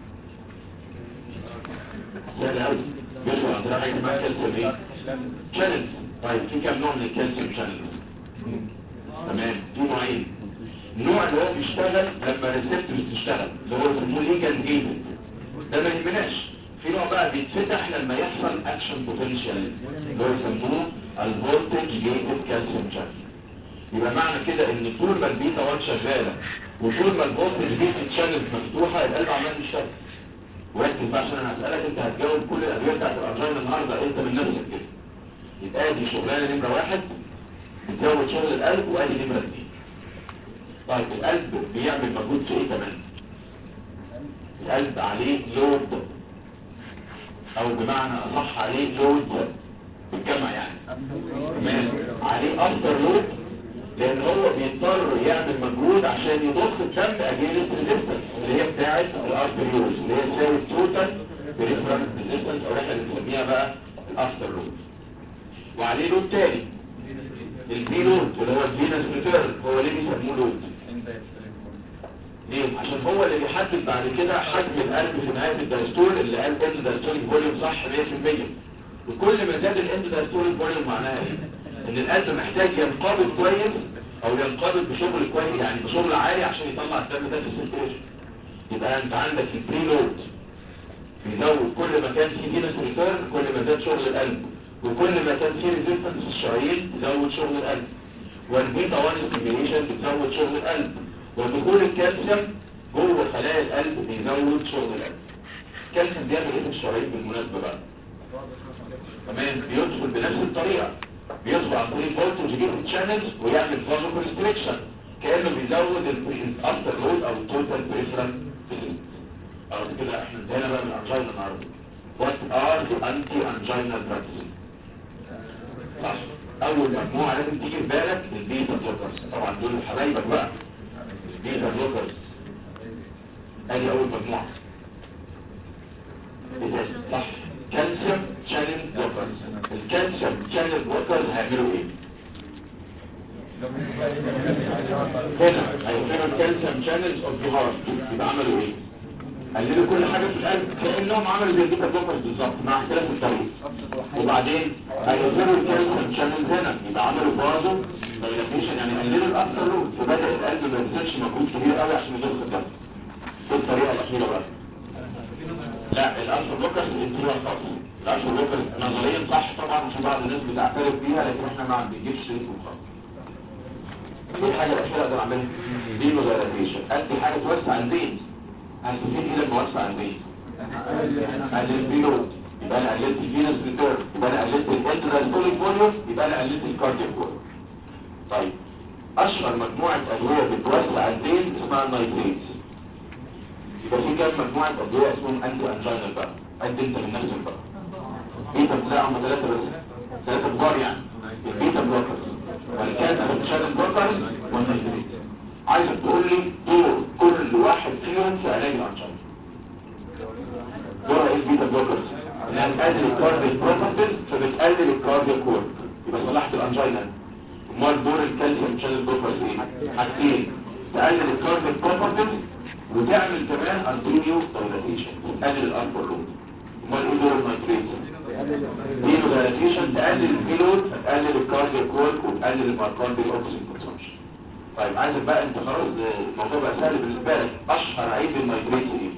سهل قوي بيدخل عن طريق حاجه اسمها كالسيوم ايه شانلز طيب في كام نوع من الكالسيوم شانلز تمام في نوعين النوع اللي هو بيشتغل لما الريسبتورز تشتغل اللي هو اسمه ليجان جيتد ده ما يهمناش في نوع بقى بيتفتح لما يحصل اكشن بوتنشال اللي هو يسموه الفولتج جيتد كالسيوم شانل يبقى معنى كده ان طول ما البيتا 1 شغاله وطول ما الفولتج جيتد شانل مفتوحه القلب عمال يشتغل وركز بقى عشان انا هسالك انت هتجاوب كل الادويه بتاعت الارجين النهارده انت من نفسك كده يبقى دي شغلانه نمره واحد بتزود شغل القلب وادي نمره اثنين طيب القلب بيعمل مجهود في ايه كمان القلب عليه لود او بمعنى اصح عليه لود بالجمع يعني تمام عليه افتر لود لان هو بيضطر يعمل مجهود عشان يضخ الدم اجينست ريزيستنس اللي هي بتاعه الارتريوز اللي هي تساوي التوتال بريفرنس ريزيستنس او احنا بنسميها بقى الافتر لود وعليه لود تاني البي لود اللي هو الفينس ريتيرن هو ليه بيسموه لود ليه؟ عشان هو اللي بيحدد بعد كده حجم القلب في نهاية الدايستول اللي قال اند دايستوليك فوليوم صح 100% وكل ما زاد الاند دايستوليك فوليوم معناها ايه؟ ان القلب محتاج ينقبض كويس او ينقبض بشغل كويس يعني بشغل عالي عشان يطلع الدم ده في السيركيشن يبقى انت عندك البري لود بيزود كل ما كان في فينس ريتيرن كل ما زاد شغل القلب وكل ما كان في ريزيستنس في الشرايين تزود شغل القلب والبيتا 1 ستيميليشن بتزود شغل القلب ودخول الكالسيوم جوه خلايا القلب بيزود شغل القلب الكالسيوم بيعمل ايه في الشرايين بالمناسبه بقى تمام بيدخل بنفس الطريقه بيدخل عن طريق فولتج جيت تشانلز ويعمل فازو كونستريكشن كانه بيزود الافتر لود او التوتال بريفرال خلاص كده احنا انتهينا بقى من الانجينا النهارده وات ار ذا انتي انجينا دراجز صح اول مجموعه لازم تيجي في بالك البيتا بلوكرز طبعا دول حبايبك بقى البيتا بلوكرز ادي اول مجموعه إيه ده؟ صح كالسيوم شانل بلوكرز الكالسيوم شانل بلوكرز هيعملوا ايه هنا هيقفلوا الكالسيوم شانلز اوف ذا هارت يبقى عملوا ايه قللوا كل حاجه في القلب كانهم عملوا زي البيتا بلوكرز بالظبط مع اختلاف الطريق وبعدين هيقفلوا الكالسيوم شانلز هنا يبقى عملوا بازو دايلاتيشن يعني قللوا الافتر لود فبدا القلب ما يبذلش مجهود كبير قوي عشان يضخ الدم دي الطريقه الاخيره بقى لا الاشهر بلوكرز الانتيريور خالص الاشهر بلوكرز نظريا صح طبعا عشان بعض الناس بتعترف بيها لكن احنا ما بنجيبش شريط وخلاص دي الحاجه الاخيره اقدر اعملها دي موديليزيشن ادي حاجه توسع البين هستفيد ايه لما اوسع البين اقلل البيلود يبقى انا قللت الفينس ريتيرن يبقى انا قللت الانترالستوليك فوليوم يبقى انا قللت الكاردياك فوليوم طيب اشهر مجموعه ادويه بتوسع البين اسمها النايتريتس يبقى في كام مجموعة أدوية اسمهم أنتي أنجينال بقى قد أنت من نفسك بقى بيتا بتلاقي هم ثلاثة بس ثلاثة كبار يعني البيتا بلوكرز والكانسر شانل بلوكرز والنيتريت عايزك تقول لي دور كل واحد فيهم في علاج الأنجينا دور ايه البيتا بلوكرز؟ انها تقلل الكارديك بروبرتيز فبتقلل الكارديك وورك يبقى صلحت الأنجينا امال دور الكالسيوم شانل بلوكرز ايه؟ حاجتين تقلل الكارديك بروبرتيز وتعمل كمان انتيريو دايلاتيشن تقلل الانفر لود امال ايه دور النيتريت دينو دايلاتيشن تقلل البيلود تقلل الكاردياك وورك وتقلل الماركوندري اوكسجين كونسومشن طيب عايزك بقى انت خلاص الموضوع بقى سهل بالنسبه لك اشهر عيب النيتريت ايه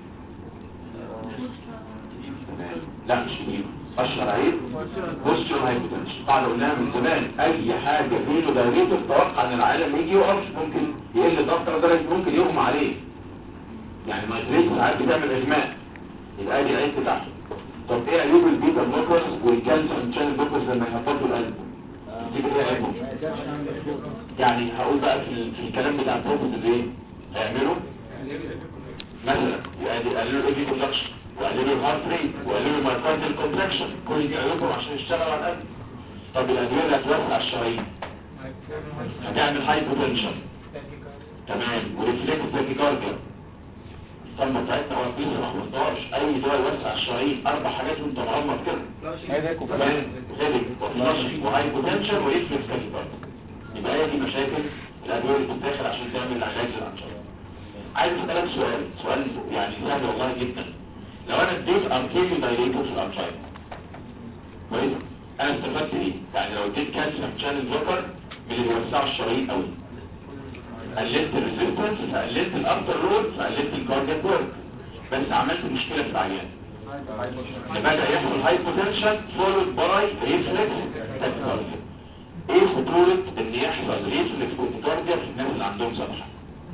تمام. لا مش كبير اشهر عيب بوستيور هايبوتنشن قاعده قلناها من زمان اي حاجه بينه دايريتور توقع ان العالم يجي يقف ممكن يقل ضغط لدرجه ممكن يغمى عليه يعني نيتريت ساعات بتعمل اغماء يبقى دي العيب بتاعته طب ايه عيوب البيتا بلوكرز والكالسيوم شانل بلوكرز لما يحطوا القلب دي ايه عيبهم يعني هقول بقى في, ال- في الكلام بتاع البروفيس ايه هيعملوا مثلا يعني يقللوا الايدي كونتراكشن ويقللوا الهارت ريت ويقللوا المايكارديال كونتراكشن كل دي عيوبهم عشان يشتغلوا على القلب طب الادويه اللي هتوسع الشرايين هتعمل هايبوتنشن تمام وريفلكس تاكيكارديا الصمة بتاعتنا هو البيس ما خلصناش اي دواء يوسع الشرايين اربع حاجات وانت مغمض كده كمان ذلك وفلاشي وهايبوتنشن وريفلكس تاكيكارديا يبقى هي دي مشاكل الادويه اللي بتتاخد عشان تعمل علاج للانشطه عايز اسالك سؤال سؤال يعني سهل والله جدا لو انا اديت ارتيريو دايليتور في الانشايت كويس انا استفدت ايه يعني لو اديت كالسيوم شانل بلوكر من اللي بيوسعوا الشرايين قوي قللت الريزيستنس فقللت الافتر رول فقللت الكاردياك ورك بس عملت مشكله في العيان بدا يحصل هايبوتنشن فولود باي ريفلكس تاكيكارديا ايه خطوره ان يحصل ريفلكس تاكيكارديا في الناس اللي عندهم سبحه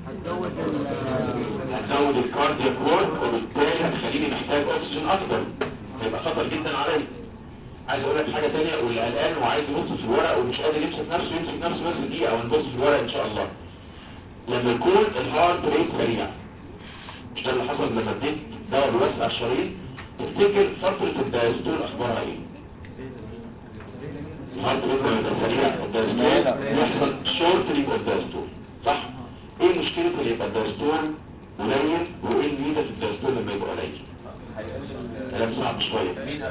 هتزود الكاردياك وورك وبالتالي هتخليني محتاج اكسجين اكتر هيبقى خطر جدا عليا عايز اقول لك حاجه ثانيه واللي قلقان وعايز يبص في الورق ومش قادر يمسك نفسه يمسك نفسه بس دقيقه ونبص في الورق ان شاء الله لما يكون الهارت ريت سريع مش ده اللي حصل لما اديت دواء بيوسع الشرايين تفتكر فتره الدايستول اخبارها ايه الهارت ريت لما يبقى سريع الدايستول يحصل شورت ريت الدايستول صح ايه مشكله اللي يبقى الدايستول قليل وايه الميزه في الدايستول لما يبقى قليل كلام صعب شويه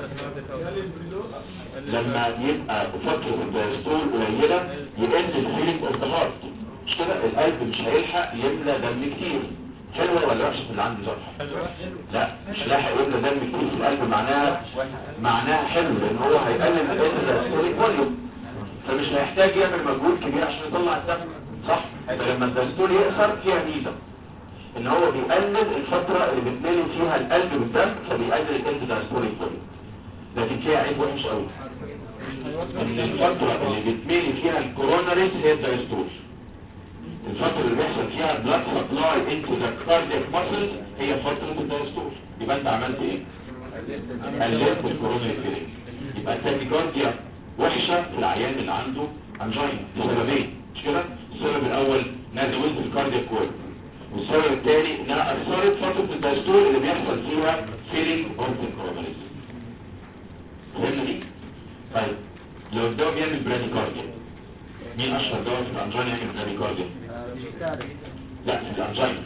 لما يبقى فترة الدايستول قليلة يقل الفيلينج اوف ذا هارت مش كده القلب مش هيلحق يملى دم كتير حلوة ولا وحشة في اللي عنده جرح لا مش لاحق يملى دم كتير في القلب معناها معناها حلو لان هو هيقلل الدايستوليك فوليوم فمش هيحتاج يعمل مجهود كبير عشان يطلع الدم صح فلما الدايستول يقصر فيها ميزة ان هو بيقلل الفترة اللي بتملي فيها القلب بالدم فبيقلل الانت دايستوليك فوليوم لكن فيها عيب وحش قوي ان الفترة اللي بتملي فيها الكوروناريز هي الدايستول الفترة اللي بيحصل فيها بلاد سبلاي انتو ذا كاردياك ماسلز هي فترة الدايستول يبقى انت عملت ايه؟ قللت الكوروناري فيلينج يبقى التاكيكارديا وحشة في العيان اللي عنده انجينا لسببين مش كده؟ السبب الاول انها زودت الكاردياك وورك والسبب الثاني انها اثرت فترة الدايستول اللي بيحصل فيها فيلينج اوف الكوروناريز فهمنا دي؟ طيب لو الدواء بيعمل براديكارديا مين اشهر دواء في الانجينا يعمل براديكارديا؟ لا في الانجينا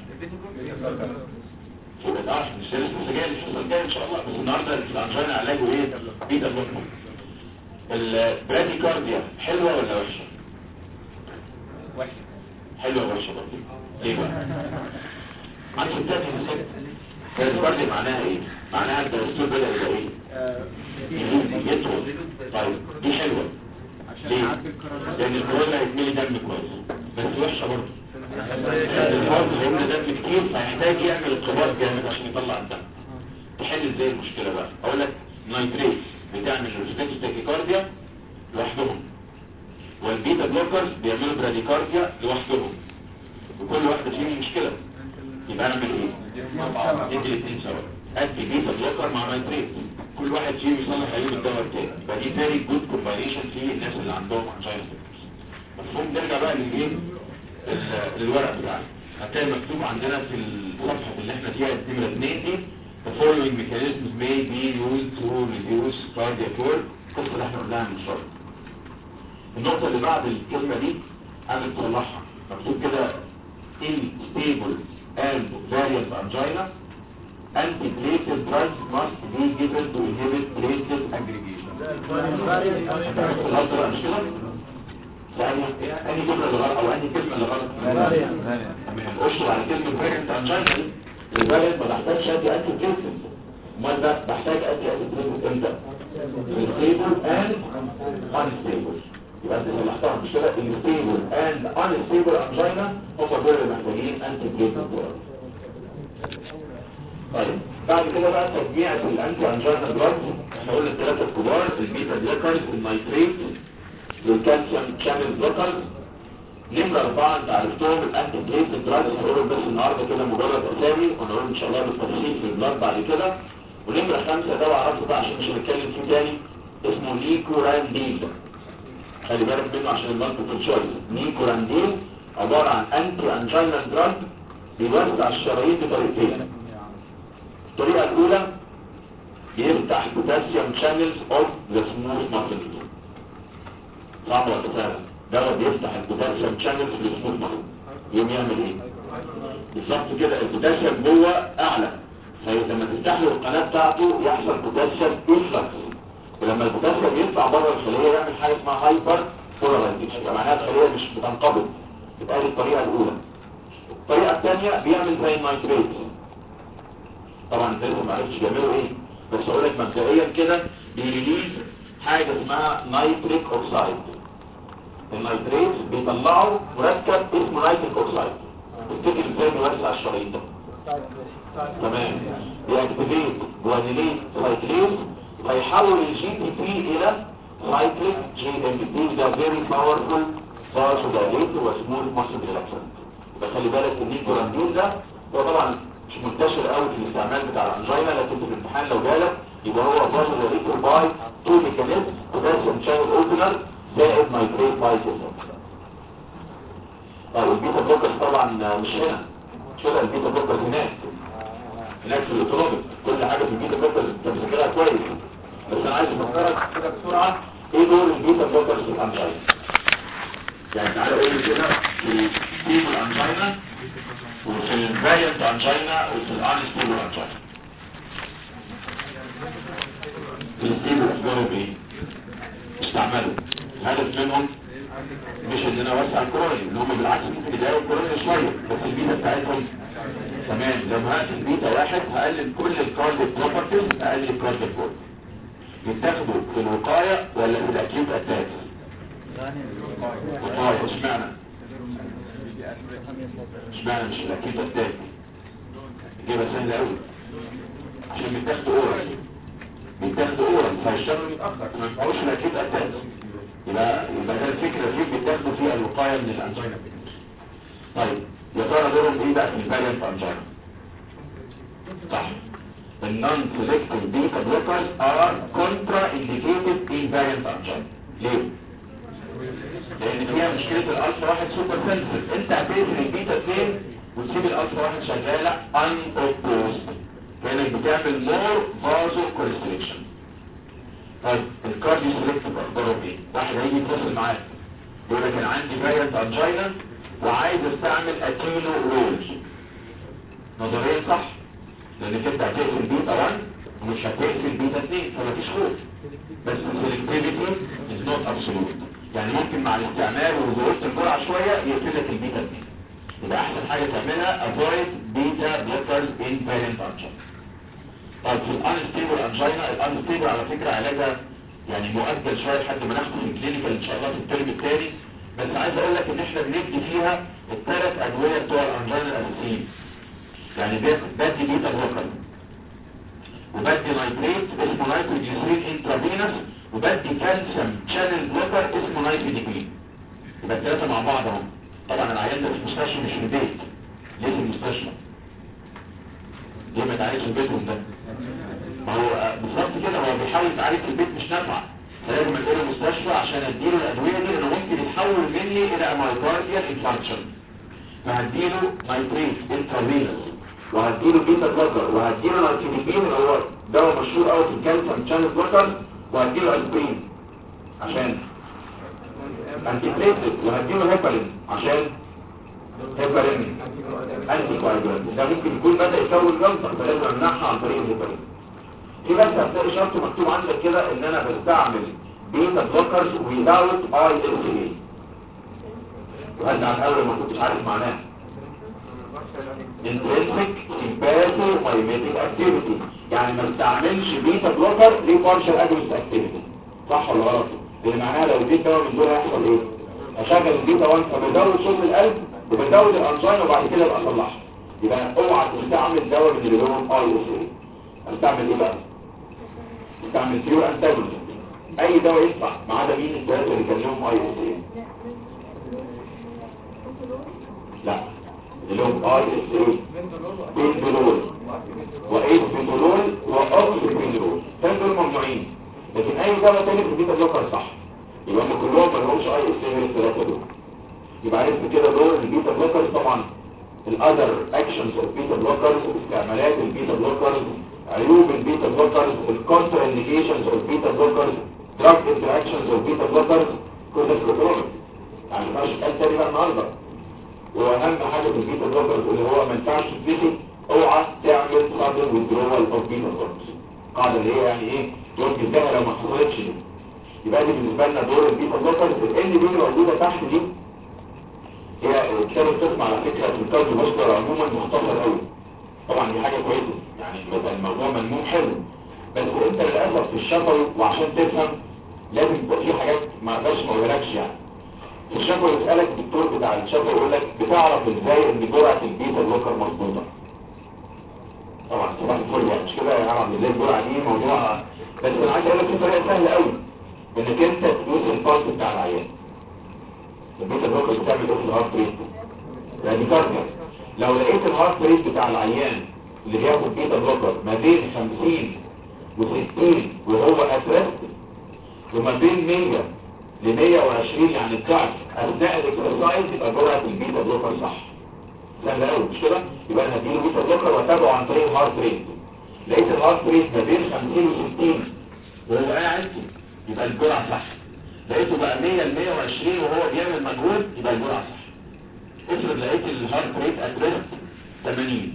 فوق الارش مش لسه لسه جاي الحصه الجايه ان شاء الله بس النهارده في الانجينا علاجه ايه؟ بيتا بلوكر البراديكارديا حلوه ولا وحشه؟ وحشة حلوه ولا وحشه برضه؟ ليه بقى؟ عندي ستات في الست براديكارديا معناها ايه؟ معناها الدستور بدا يبقى ايه؟ يزيد يطول طيب دي حلوه ليه؟ لان الكورونا هيتملي دم كويس بس وحشه برضه الهارت هيملى دم كتير فهيحتاج يعمل اضطراب جامد عشان يطلع الدم تحل ازاي المشكله بقى اقول لك نايتريت بتعمل ريفلكس تاكيكارديا لوحدهم والبيتا بلوكرز بيعملوا براديكارديا لوحدهم وكل واحده فيهم مشكله يبقى اعمل ايه ادي الاثنين سوا ادي بيتا بلوكر مع نايتريت كل واحد فيهم يصلح عيوب الدواء التاني يبقى دي فيري جود كومباينيشن في الناس اللي عندهم انجينا مفهوم نرجع بقى للايه ال- الورق بتاعنا هتلاقي مكتوب عندنا في الصفحه اللي احنا فيها النمره 2 دي the following mechanisms may be used to reduce cardiac work القصه اللي احنا قلناها من شويه النقطه اللي بعد الكلمه دي عايز تصلحها مكتوب كده unstable and variant angina antiplatelet drugs must be given to inhibit platelet aggregation الأصل مش كده؟ ثانية أنهي جملة اللي غلط أو أنهي كلمة اللي غلط؟ تمام اشرح على كلمة variant angina دي الفاريانت ما بحتاجش أدي أنتي بليتلت أمال ده بحتاج أدي أنتي بليتلت إمتى؟ stable and unstable يبقى انت صلحتها مش كده stable and unstable angina هم دول اللي محتاجين انتي بليتلت طيب بعد كده بقى تجميع الانتي انجينا دراجز احنا قلنا الثلاثه الكبار البيتا بلوكرز النيتريت والكالسيوم شانل بلوكرز نمرة أربعة أنت عرفتهم الأنتي بليت دراجز هنقولهم بس النهاردة كده مجرد أسامي ونقول إن شاء الله بالتفصيل في البلاد بعد كده ونمرة خمسة دواء عرفته بقى عشان مش هنتكلم فيه تاني اسمه نيكورانديل خلي بالك منه عشان المالتيبل تشويس نيكورانديل عبارة عن أنتي انجينا دراج بيوسع الشرايين بطريقتين الطريقة الأولى يفتح potassium channels of the smooth muscle صح ولا فعلا دواء بيفتح البوتاسيوم شانلز في السموث ماسل يقوم يعمل ايه بالظبط كده البوتاسيوم جوه اعلى فلما تفتح له القناه بتاعته يحصل بوتاسيوم انفلكس ولما البوتاسيوم يطلع بره الخليه يعمل حاجه اسمها هايبر بولاريزيشن يبقى معناها الخليه مش بتنقبض يبقى دي الطريقه الاولى الطريقه الثانيه بيعمل زي النايتريت طبعا انت لسه ما عرفتش بيعملوا ايه بس اقول لك مبدئيا كده بيريليز حاجه اسمها نايتريك اوكسايد النايتريت بيطلعوا مركب اسمه نايتريك اوكسايد تفتكر ازاي بيوسع الشرايين ده تمام بيأكتيفيت جوانيليت سايكليز فيحول الجي بي بي الى سايكليك جي ام بي ده فيري باورفول فاسودايليت وسمول ماسل ريلاكسنت يبقى خلي بالك ان الجوراندين ده هو طبعا مش منتشر قوي في الاستعمال بتاع الانجينا لكن في الامتحان لو جالك يبقى هو فاسودايليت باي تو ميكانيزم بوتاسيوم شانل اوبنر زائد نايتريت بايسيزم طيب البيتا بلوكرز طبعا مش هنا مش هنا البيتا بلوكرز هناك هناك في الاوتونوميك كل حاجه في البيتا بلوكرز انت بتذاكرها كويس بس انا عايز افكرك كده بسرعه ايه دور البيتا بلوكرز في الانجينا يعني تعالى قول لي كده في ستيبل انجينا وفي الفاريانت انجينا وفي الانستيبل انجينا في الستيبل اخبارهم ايه استعملوا هدف منهم مش ان انا اوسع الكوروني اللي هم بالعكس ممكن يضايقوا الكوروني شويه بس البيتا بتاعتهم تمام لما هقفل بيتا واحد هقلل كل الكارديك بروبرتيز اقلل الكارديك بورد يتاخدوا في الوقايه ولا في الاكيوت اتاكس وقايه اشمعنى اشمعنى مش الاكيوت اتاك اجابه سهله قوي عشان بيتاخدوا اورال بيتاخدوا اورال فالشر يتاخر ما ينفعوش في الاكيوت اتاك يبقى يبقى ده الفكره فيه بيتاخدوا فيها الوقايه من الانجينا طيب يا ترى دورهم ايه بقى في الفاريانت انجينا صح النون سيلكتيف بيتا بلوكرز ار كونترا انديكيتد ان فاريانت انجينا ليه لان فيها مشكله الالفا واحد سوبر سنسيف انت هتقفل البيتا 2 وتسيب الالفا واحد شغاله ان اوبوست كانك بتعمل مور فازو كونستريكشن طيب الكارديو سيلكتيف اخباره ايه واحد هيجي يتصل معاك يقول لك انا عندي فاريانت انجينا وعايز استعمل اتينو رول نظريا صح لانك انت هتقفل بيتا 1 ومش هتقفل بيتا 2 فمفيش خوف بس السلكتيفيتي از نوت ابسولوت يعني ممكن مع الاستعمال وزودت الجرعه شويه يقفل لك البيتا 2 يبقى احسن حاجه تعملها افويد بيتا بلوكرز ان فاريانت انجينا طيب في الانستيبل انجينا الانستيبل على فكره علاجها يعني مؤجل شويه لحد ما ناخده في الكلينيكال ان شاء الله في الترم الثاني بس عايز اقول لك ان احنا بندي فيها الثلاث ادويه بتوع الانجينا الاساسيين يعني بدي بيتا بلوكر وبدي نايتريت اسمه نايتروجيسين انترافينوس وبدي كالسيوم شانل بلوكر اسمه نايتريديكلين يبقى الثلاثه مع بعض اهو طبعا العيان ده في المستشفى مش في البيت ليه في المستشفى ليه ما تعالجش في بيتهم ده ما هو بالظبط كده هو بيحاول يتعالج في البيت مش نافع فلازم اديله المستشفى عشان اديله الادويه دي لانه ممكن يتحول مني الى مايكارديال انفاركشن فهديله نايتريت انترافينوس وهديله بيتا بلوكر وهديله نايتريدين اللي هو دواء مشهور قوي في الكالسيوم شانل بلوكر وهديله اسبرين عشان انتي بليتد وهديله هيبرين عشان هيبرين انتي كواجولانت ده ممكن يكون بدا يكون جلطه فلازم امنعها عن طريق الهيبرين في بس هتلاقي شرط مكتوب عندك كده ان انا بستعمل بيتا بلوكرز without اي اس اي وهذا على الاول ما كنتش عارف معناه intrinsic sympathomimetic activity يعني ما استعملش بيتا بلوكر ليه partial agonist activity صح ولا غلط اللي معناها لو اديت دواء من دول هيحصل ايه اشغل البيتا 1 فبزود صوت القلب وبزود الانزيم وبعد كده ابقى اصلحها يبقى اوعى تستعمل دواء من اللي لهم اي اس اي استعمل ايه بقى استعمل بيور انتاجونست اي دواء ينفع ما عدا مين الثلاثه اللي كان لهم اي اس اي لا اللي هم اي اس اي بنزولول وايس بنزولول واوكسبنزولول كان دول ممنوعين لكن اي دواء تاني في البيتا بلوكر صح يبقى هم كلهم ما لهمش اي اس اي غير الثلاثه دول يبقى عرفت كده دور البيتا بلوكرز طبعا الاذر اكشنز اوف بيتا بلوكرز استعمالات البيتا بلوكرز عيوب البيتا بلوكرز الكونتر انديكيشنز اوف بيتا بلوكرز دراج انتراكشنز اوف بيتا بلوكرز كل الكنترول يعني ما ينفعش تقال تاني بقى النهارده واهم حاجه في البيتا بلوكرز اللي هو ما ينفعش تديله اوعى تعمل صدر withdrawal اوف بيتا بلوكرز القاعده اللي هي يعني ايه تقول بتاعها لو ما حصلتش دي يبقى دي بالنسبه لنا دور البيتا بلوكرز ال دي موجوده تحت دي هي كتاب القسم على فكره في الكارديو فاسكولار عموما مختصر قوي طبعا دي حاجه كويسه يعني مثلا الموضوع ملموم حلو بس انت للاسف في الشفوي وعشان تفهم لازم يبقى في حاجات ما اقدرش ما اقولكش يعني في الشفوي يسالك الدكتور بتاع الشفوي يقول لك بتعرف ازاي ان جرعه البيتا بلوكر مظبوطه طبعا صباح الفل يعني مش كده يا عم ازاي الجرعه دي موضوع بس انا عايز اقول لك في طريقه سهله قوي انك انت تدوس البلس بتاع العيان البيتا بلوكر بتعمل ايه في الهارت ريت راديكارديا لو لقيت الهارت ريت بتاع العيان اللي بياخد بيتا بلوكر ما بين 50 و60 وهو اترست وما بين 100 ل 120 يعني الضعف اثناء الاكسرسايز يبقى جرعه البيتا بلوكر صح سهل قوي مش كده يبقى انا هديله بيتا بلوكر واتابعه عن طريق الهارت ريت لقيت الهارت ريت ما بين 50 و60 وهو قاعد يبقى الجرعه صح لقيته بقى 100 ل 120 وهو بيعمل مجهود يبقى الجرعه صح افرض لقيت الهارت ريت اترست 80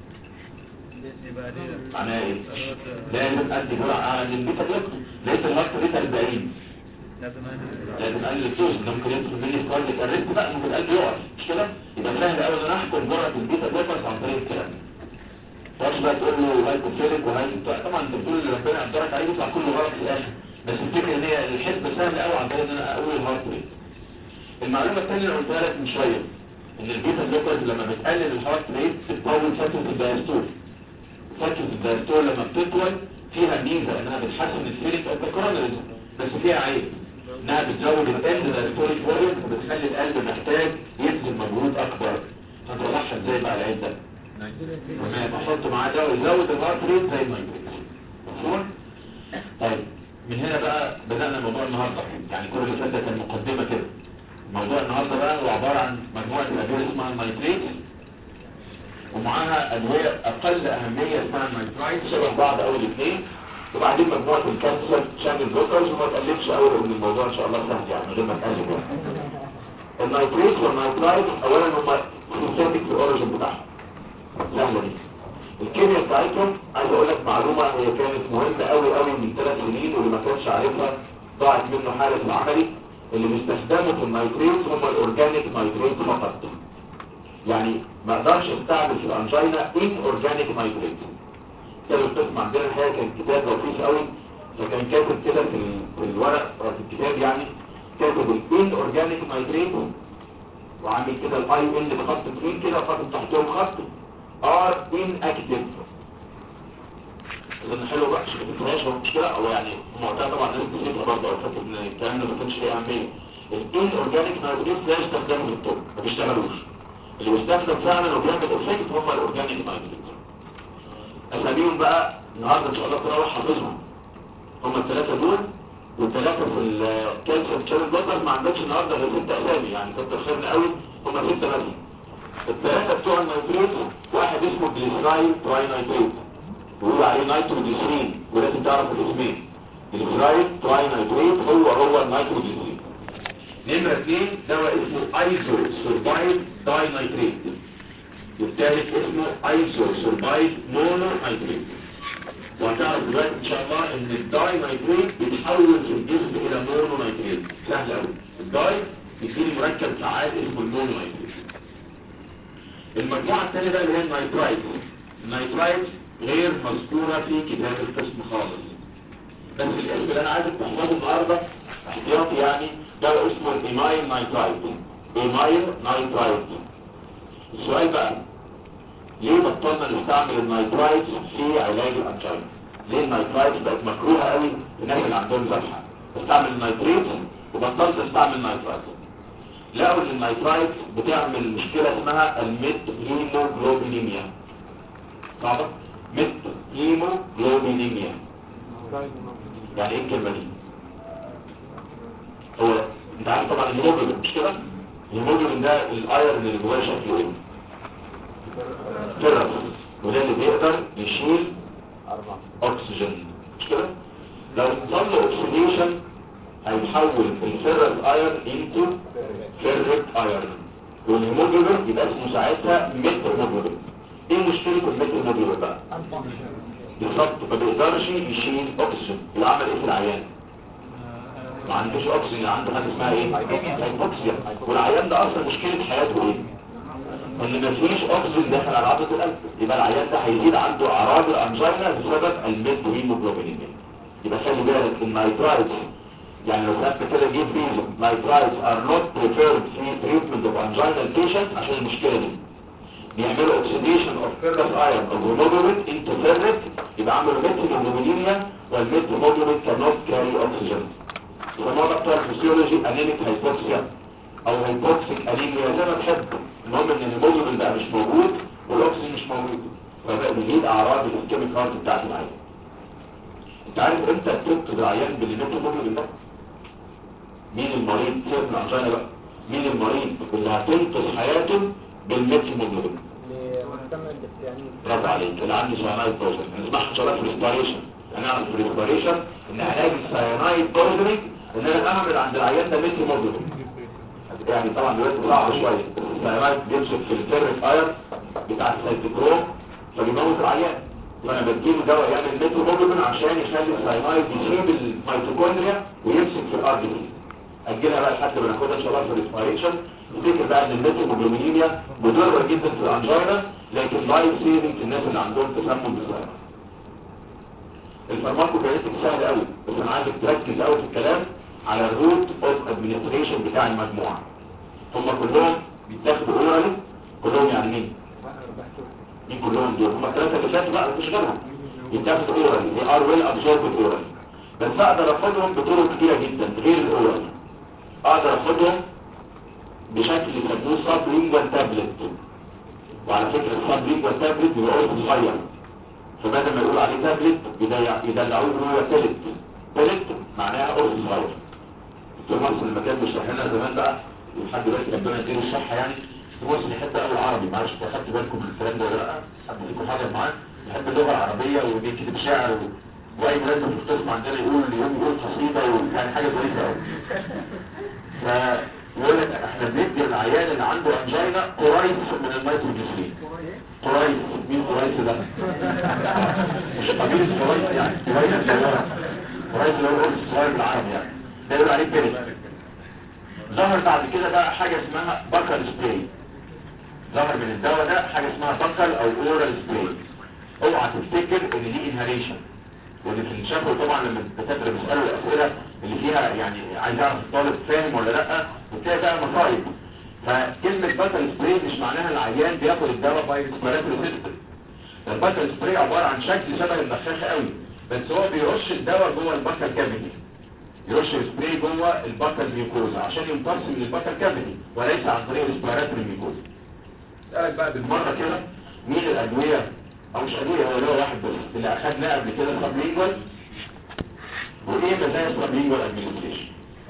معناها ايه لازم ادي جرعه اعلى من البيتا بلوكر لقيت الهارت ريت 40 لازم اقلل الدوز ده ممكن يدخل مني في كارديك ارست بقى ممكن القلب يقف مش كده يبقى سهل قوي ان انا احكم جرعه البيتا بلوكرز عن طريق الكلام تقعدش بقى تقول له هايبوفيليك وهايبو طبعا انت بتقول اللي ربنا يقدرك عليه يطلع كله غلط في الاخر بس الفكره ان هي الحسبه سهله قوي عن طريق ان انا اقول الهارت ريت المعلومه الثانيه اللي قلتها لك من شويه ان البيتا بلوكرز لما بتقلل الهارت ريت بتطول فتره الدايستول فتره الدايستول لما بتطول فيها ميزه انها بتحسن الفيلينج اوف ذا بس فيها عيب انها بتزود الاند دايستوليك فوليوم وبتخلي القلب محتاج يبذل مجهود اكبر هتطلعها ازاي بقى العيب ده تمام احط معاه ده ويزود الهارت ريت زي النايتريت مفهوم طيب من هنا بقى بدأنا موضوع النهارده يعني كل اللي فات ده كان مقدمه كده موضوع النهارده بقى هو عباره عن مجموعه الادويه اسمها النايتريت ومعاها ادويه اقل اهميه اسمها النايترايت شبه بعض اول اثنين وبعدين مجموعه الكانسر شامل بلوكرز وما تقلبش قوي لان الموضوع ان شاء الله سهل يعني من غير ما تقلب يعني النايتريت والنايترايت اولا هم سينثيتك في الاوريجن بتاعهم سهله دي الكيمياء بتاعتهم عايز اقول لك معلومه هي كانت مهمه قوي قوي من ثلاث سنين واللي ما كانش عارفها ضاعت منه حاله في العملي اللي بيستخدموا في النايتريت هم الاورجانيك نايتريت فقط يعني ما اقدرش استعمل في الانجينا ان اورجانيك نايتريت كان القسم عندنا الحقيقه كان كتاب لطيف قوي فكان كاتب كده في ال- في الورق أو في الكتاب يعني كاتب الان اورجانيك نايتريت وعامل كده الاي ان بخط تقيل كده وخط تحتهم خط ار ان اكتف اظن حلو بقى شوف الفراش هو مشكله او يعني معتاد طبعا ناس بتسيبها برضه او فاكر ان الكلام ده ما كانش ليه اهميه الان اورجانيك نايتريت لا يستخدموا في الطب ما بيشتغلوش اللي بيستخدم فعلا وبيعمل افكت هم الاورجانيك نايتريت اساميهم بقى النهارده ان شاء الله تروح حافظهم هم الثلاثه دول والثلاثه في الكالسيوم شانل بلوكرز ما عندكش النهارده غير ست اسامي يعني كتر خيرنا قوي هم سته بس الثلاثه بتوع النيتريت واحد اسمه جليسرايل تراي نيتريت بيقولوا عليه نيتروجليسرين ولازم تعرف الاسمين جليسرايل تراي نيتريت هو هو النيتروجليسرين نمرة اثنين دواء اسمه ايزو سوربايد داي نيتريت والثالث اسمه ايزو سوربايد مونو نيتريت وهتعرف دلوقتي ان شاء الله ان الداي نيتريت بيتحول في الجسم الى مونو نيتريت سهل قوي الداي بيصير مركب فعال اسمه المونو نيتريت المجموعة الثانية بقى اللي هي النيترايت النيترايت غير مذكورة في كتاب القسم خالص بس الاسم اللي انا عايزك تحفظه النهارده احتياطي يعني ده اسمه الايمايل نايترايت ايمايل نايترايت السؤال بقى ليه بطلنا نستعمل النايترايت في علاج الانجينا ليه النايترايت بقت مكروهه قوي الناس اللي عندهم ذبحه بستعمل النايتريت وبطلت استعمل النايترايت لقوا ان النايترايت بتعمل مشكله اسمها الميت هيموجلوبينيميا صعبه ميت هيموجلوبينيميا يعني ايه الكلمه دي هو انت عارف طبعا الهيموجلوبين مش كده الهيموجلوبين ده الايرون اللي جواه شكله ايه ترس وده اللي بيقدر يشيل اكسجين مش كده لو حصل له اوكسيديشن هيحول الفيرس ايرون انتو فيرت ايرون والهيموجلوبين يبقى اسمه ساعتها متر هيموجلوبين ايه مشكله المتر هيموجلوبين بقى بالظبط ما بيقدرش يشيل اكسجين اللي عمل ايه في العيان ما عندوش اكسجين عنده حاجه اسمها ايه هايبوكسيا والعيان ده اصلا مشكله حياته ايه ان مفيش اكسجين داخل على عضله القلب يبقى العيان ده هيزيد عنده اعراض الانجينا بسبب الميد هيموجلوبين يبقى خلي بالك النايترايتس يعني لو كانت كده جيب ريزون نايترايتس ار نوت بريفيرد في تريتمنت اوف انجينال بيشنت عشان المشكله دي بيعملوا اوكسيديشن اوف فيرس ايرون او هيموجلوبين انتو فيرت يبقى عملوا ميثيلوجلوبينيميا والميثيلوجلوبين كانوت كاري اوكسجين يسموها دكتور فيسيولوجي انيميك هايبوكسيا او هايبوكسيك انيميا زي ما تحب المهم ان الهيموجلوبين بقى مش موجود والاكسجين مش موجود فبقى بيجيب اعراض الاسكيميك هارت بتاعت العيان انت عارف امتى تنقذ العيان بالهيموجلوبين ده مين المريض سيبنا الانجينا بقى مين المريض اللي هتنقذ حياته بالميثيلوجلوبين برافو عليك اللي عنده سيانايد بوزن هنسمعها ان شاء الله في الريسبيريشن هنعمل في الريسبيريشن ان علاج السيانايد بوزنينج ان انا اعمل عند العيان ده ميثيلوجلوبين يعني طبعا دلوقتي صعب شويه السيانايد بيمسك في الفيرس اير بتاع السيتوكروم فبيموت العيان فانا بديله دواء يعمل ميثيلوجلوبين عشان يخلي السيانايد يسيب الميتوكوندريا ويمسك في الار دي اجلها بقى لحد ما ناخدها ان شاء الله في الريسبيريشن نفتكر بقى ان الميثيلوجلوبينيميا مضره جدا في الانجينا لكن لايف سيفنج في الناس اللي عندهم تسمم بالسيارة الفارماكوكاينيتك سهل قوي بس انا عايزك تركز قوي في الكلام على الروت اوف ادمنستريشن بتاع المجموعه هم كلهم بيتاخدوا اورالي كلهم يعني مين مين كلهم دول هم الثلاثه اللي فاتوا بقى مفيش غيرهم بيتاخدوا اورالي دي ار ويل ابزوربد اورالي بس اقدر اخدهم بطرق كتيره جدا غير الاورالي اقدر اخدهم بشكل يسموه سب لينجوال تابلت وعلى فكرة السب لينجوال تابلت بيبقى قرص صغير فبدل ما يقول عليه تابلت يدلعوه ان هو تلت تلت معناها قرص صغير دكتور مصر لما كان بيشرح لنا زمان بقى لحد دلوقتي ربنا يديله الصحة يعني هو اللي يحب قوي العربي معلش انتوا خدتوا بالكم من الكلام ده ولا لا حد فيكم حاجه معاه يحب اللغه العربيه وبيكتب شعر و... واي مناسبه في القسم عندنا يقول يوم يقول قصيده ويعني حاجه ظريفه قوي ف يقول لك احنا بندي العيان اللي عنده انجينا قريص من النيتروجليسرين قريص مين قريص ده مش قبيل قريص يعني قريص اللي هو قريص اللي هو القرص الصغير بالعربي يعني ده يقول عليه بيري ظهر بعد كده بقى حاجه اسمها بكر سبراي ظهر من الدواء ده حاجه اسمها بكر او اورال سبراي اوعى تفتكر ان دي انهاليشن واللي في الشفوي طبعا لما الدكاتره بيسالوا الاسئله اللي فيها يعني عايز يعرف الطالب فاهم ولا لا بتلاقي بقى مصايب فكلمه باتل سبراي مش معناها العيان بياخد الدواء باي ريسبيراتوري سيستم الباتل سبراي عباره عن شكل شبه البخاخه قوي بس هو بيرش الدواء جوه البكر كافيتي يرش سبراي جوه البكر ميوكوزا عشان يمتص من البكر كافيتي وليس عن طريق الريسبيراتوري ميوكوزا اسالك بقى بالمره كده مين الادويه او مش ادويه هو دواء واحد بس اللي اخدناه قبل كده سبلينجوال وايه مزايا السبلينجوال ادمنستريشن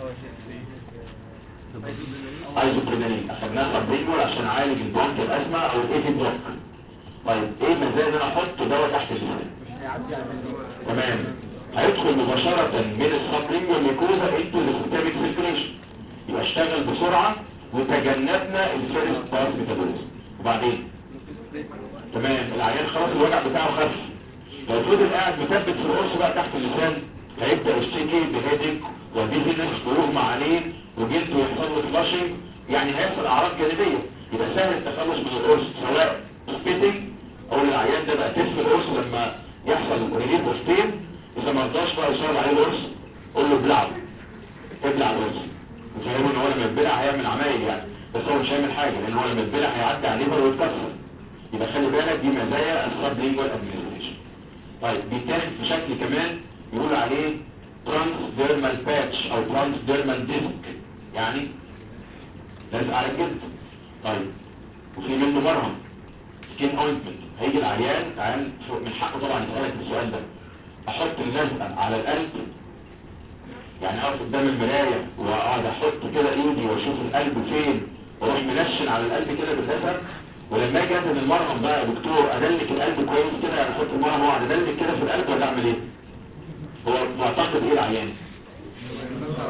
ايزوبرينالين اخدناها سبلينجوال عشان اعالج البرونك الازمه او الايتي بلوك طيب ايه مزايا ان انا احط دواء تحت اللسان تمام هيدخل مباشرة من السبلينجوال ميكوزا انتو السيستميك سيركيليشن يبقى اشتغل بسرعة وتجنبنا الفيرست باس ميتابوليزم وبعدين تمام العيان خلاص الوجع بتاعه خف لو فضل قاعد مثبت في القرص بقى تحت اللسان هيبدا يشتكي بهيدك وديزنس ويغمى عليه وجلده يحصل له فلاشنج يعني هيحصل اعراض جانبيه يبقى سهل التخلص من القرص سواء سبيتنج او العيان ده بقى تف القرص لما يحصل ريليف اوف اذا ما رضاش بقى يشرب عليه القرص قول له ابلعه ابلع القرص وفهمه ان هو لما يتبلع هيعمل عمايل يعني بس هو مش هيعمل حاجه لان هو لما يتبلع هيعدي عليه الليفر ويتكسر يبقى خلي بالك دي مزايا السب لينجوال ادمنستريشن طيب بيتاخد في شكل كمان يقول عليه ترانس ديرمال باتش او ترانس ديرمال ديسك يعني لازق على الجلد طيب وفي منه مرهم سكين اوينتمنت هيجي العيان عيان من حقه طبعا يسالك السؤال ده احط اللزقه على القلب يعني اقف قدام المرايه واقعد احط كده ايدي واشوف القلب فين واروح منشن على القلب كده باللزقه ولما اجي ادهن المرهم بقى يا دكتور ادلك القلب كويس كده يعني احط المرهم واقعد ادلك كده في القلب ولا اعمل ايه؟ هو معتقد ايه العيان؟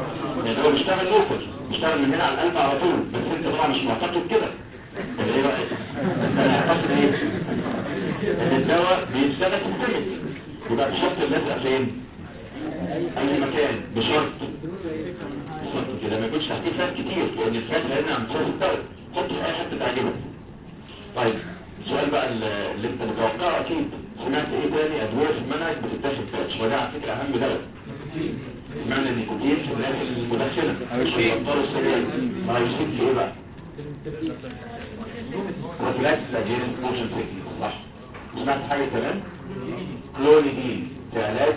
يعني هو بيشتغل لوكال بيشتغل من هنا على القلب على طول بس انت طبعا مش معتقد كده طب ايه بقى انت معتقد ايه ان الدواء بيشتغل سيستمك يبقى بشرط اللزقه فين اي مكان بشرط بشرط كده ما يكونش تحتيه فات كتير لان الفات هنا عم تصير الدواء حطه في اي حته تعجبك طيب السؤال بقى اللي اللي انت متوقعه اكيد سمعت ايه تاني ادويه في المنهج بتتاخد باتش وده على فكره اهم دواء معنى النيكوتين في الناس المدخنه مش الابطال السريع ما يصيب في ايه بقى بروفلاكس اجينست موشن سيكنس صح سمعت حاجه كمان كلونيدين كعلاج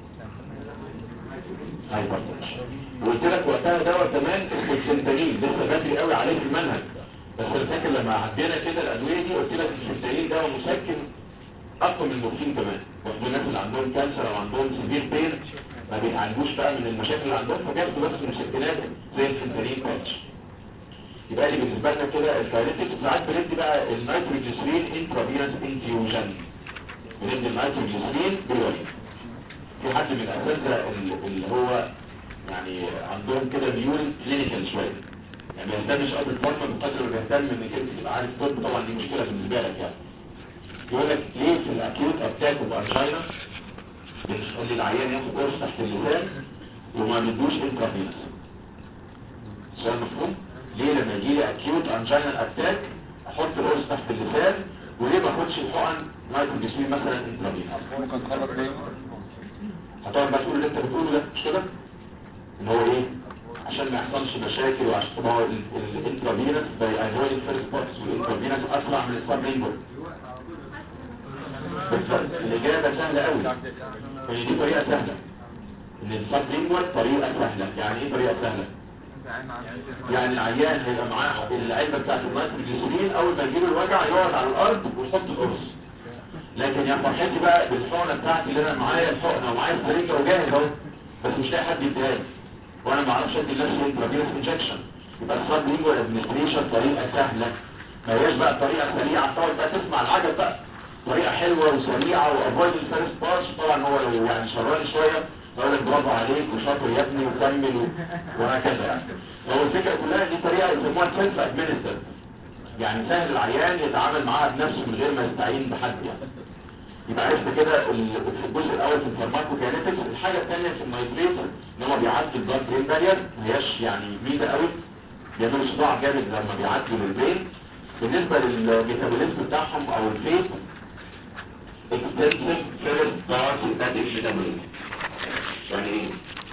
هايبرتنشن وقلت لك وقتها دواء كمان اسمه الفنتانيل لسه بدري قوي عليه في المنهج بس انا فاكر لما عدينا كده الادويه دي قلت لك الفنتانيل دواء مسكن اقوى من المورفين كمان واخد الناس اللي عندهم كانسر او عندهم سيفير بين ما بيتعالجوش بقى من المشاكل اللي عندهم فبياخدوا بس مسكنات زي الفنتانيل باتش يبقى لي بالنسبه لنا كده الكاينيتكس ساعات بندي بقى النيتروجليسرين انترافينس انفيوجن بندي النيتروجليسرين بيولي في حد من الاساتذه ال- اللي هو يعني عندهم كده ميول كلينيكال شويه يعني ما يهتمش قبل الفورمه بقدر ما بيهتم انك انت تبقى عارف طب طبعا دي مشكله بالنسبه لك يعني يقول لك ليه في الاكيوت اتاك اوف انجينا بنخلي العيان ياخد قرص تحت اللسان وما ندوش انترافينس سؤال مفهوم ليه لما يجي لي اكيوت انجينال اتاك احط القرص تحت اللسان وليه ما اخدش الحقن نايتروجليسرين مثلا انترافينس ممكن تخلص ايه هتقعد بقى تقول اللي انت بتقوله ده مش كده ان هو ايه عشان ما يحصلش مشاكل وعشان طبعا هو الانترافينس بيأهوي الفيرست بوكس والانترافينس اسرع من السب بالظبط الاجابه سهله قوي هي دي طريقه سهله ان السب طريقه سهله يعني ايه طريقه سهله يعني العيان هيبقى معاه العلبه بتاعت النيتروجليسرين اول ما يجيله الوجع يقعد على الارض ويحط القرص لكن يا فرحتي بقى بالحقنه بتاعتي اللي انا معايا الحقنه ومعايا السرنجه وجاهز اهو بس مش لاقي حد يديها لي وانا ما اعرفش ادي لنفسي انترافيروس انجكشن يبقى السب لينجوال ادمنستريشن طريقه سهله ما هياش بقى طريقه سريعه تقعد بقى تسمع العجب بقى طريقه حلوه وسريعه وافويد الفيرست باس طبعا هو لو يعني شراني شويه يقول لك برافو عليك وشاطر يا ابني وكمل و- وهكذا يعني هو الفكره كلها دي طريقه يسموها سيلف ادمنستر يعني سهل العيان يتعامل معاها بنفسه من غير ما يستعين بحد يعني يبقى عرفت كده ال- في الجزء الاول في الفارماكوكاينetics الحاجه الثانيه في النيتريت ان هو بيعدي البلاد برين بارير ما هياش يعني ميزه قوي بيعملوا صداع جامد لما بيعدوا للبرين بالنسبه للميتابوليزم بتاعهم او الفيت extensive first parasympathetic metabolism يعني ايه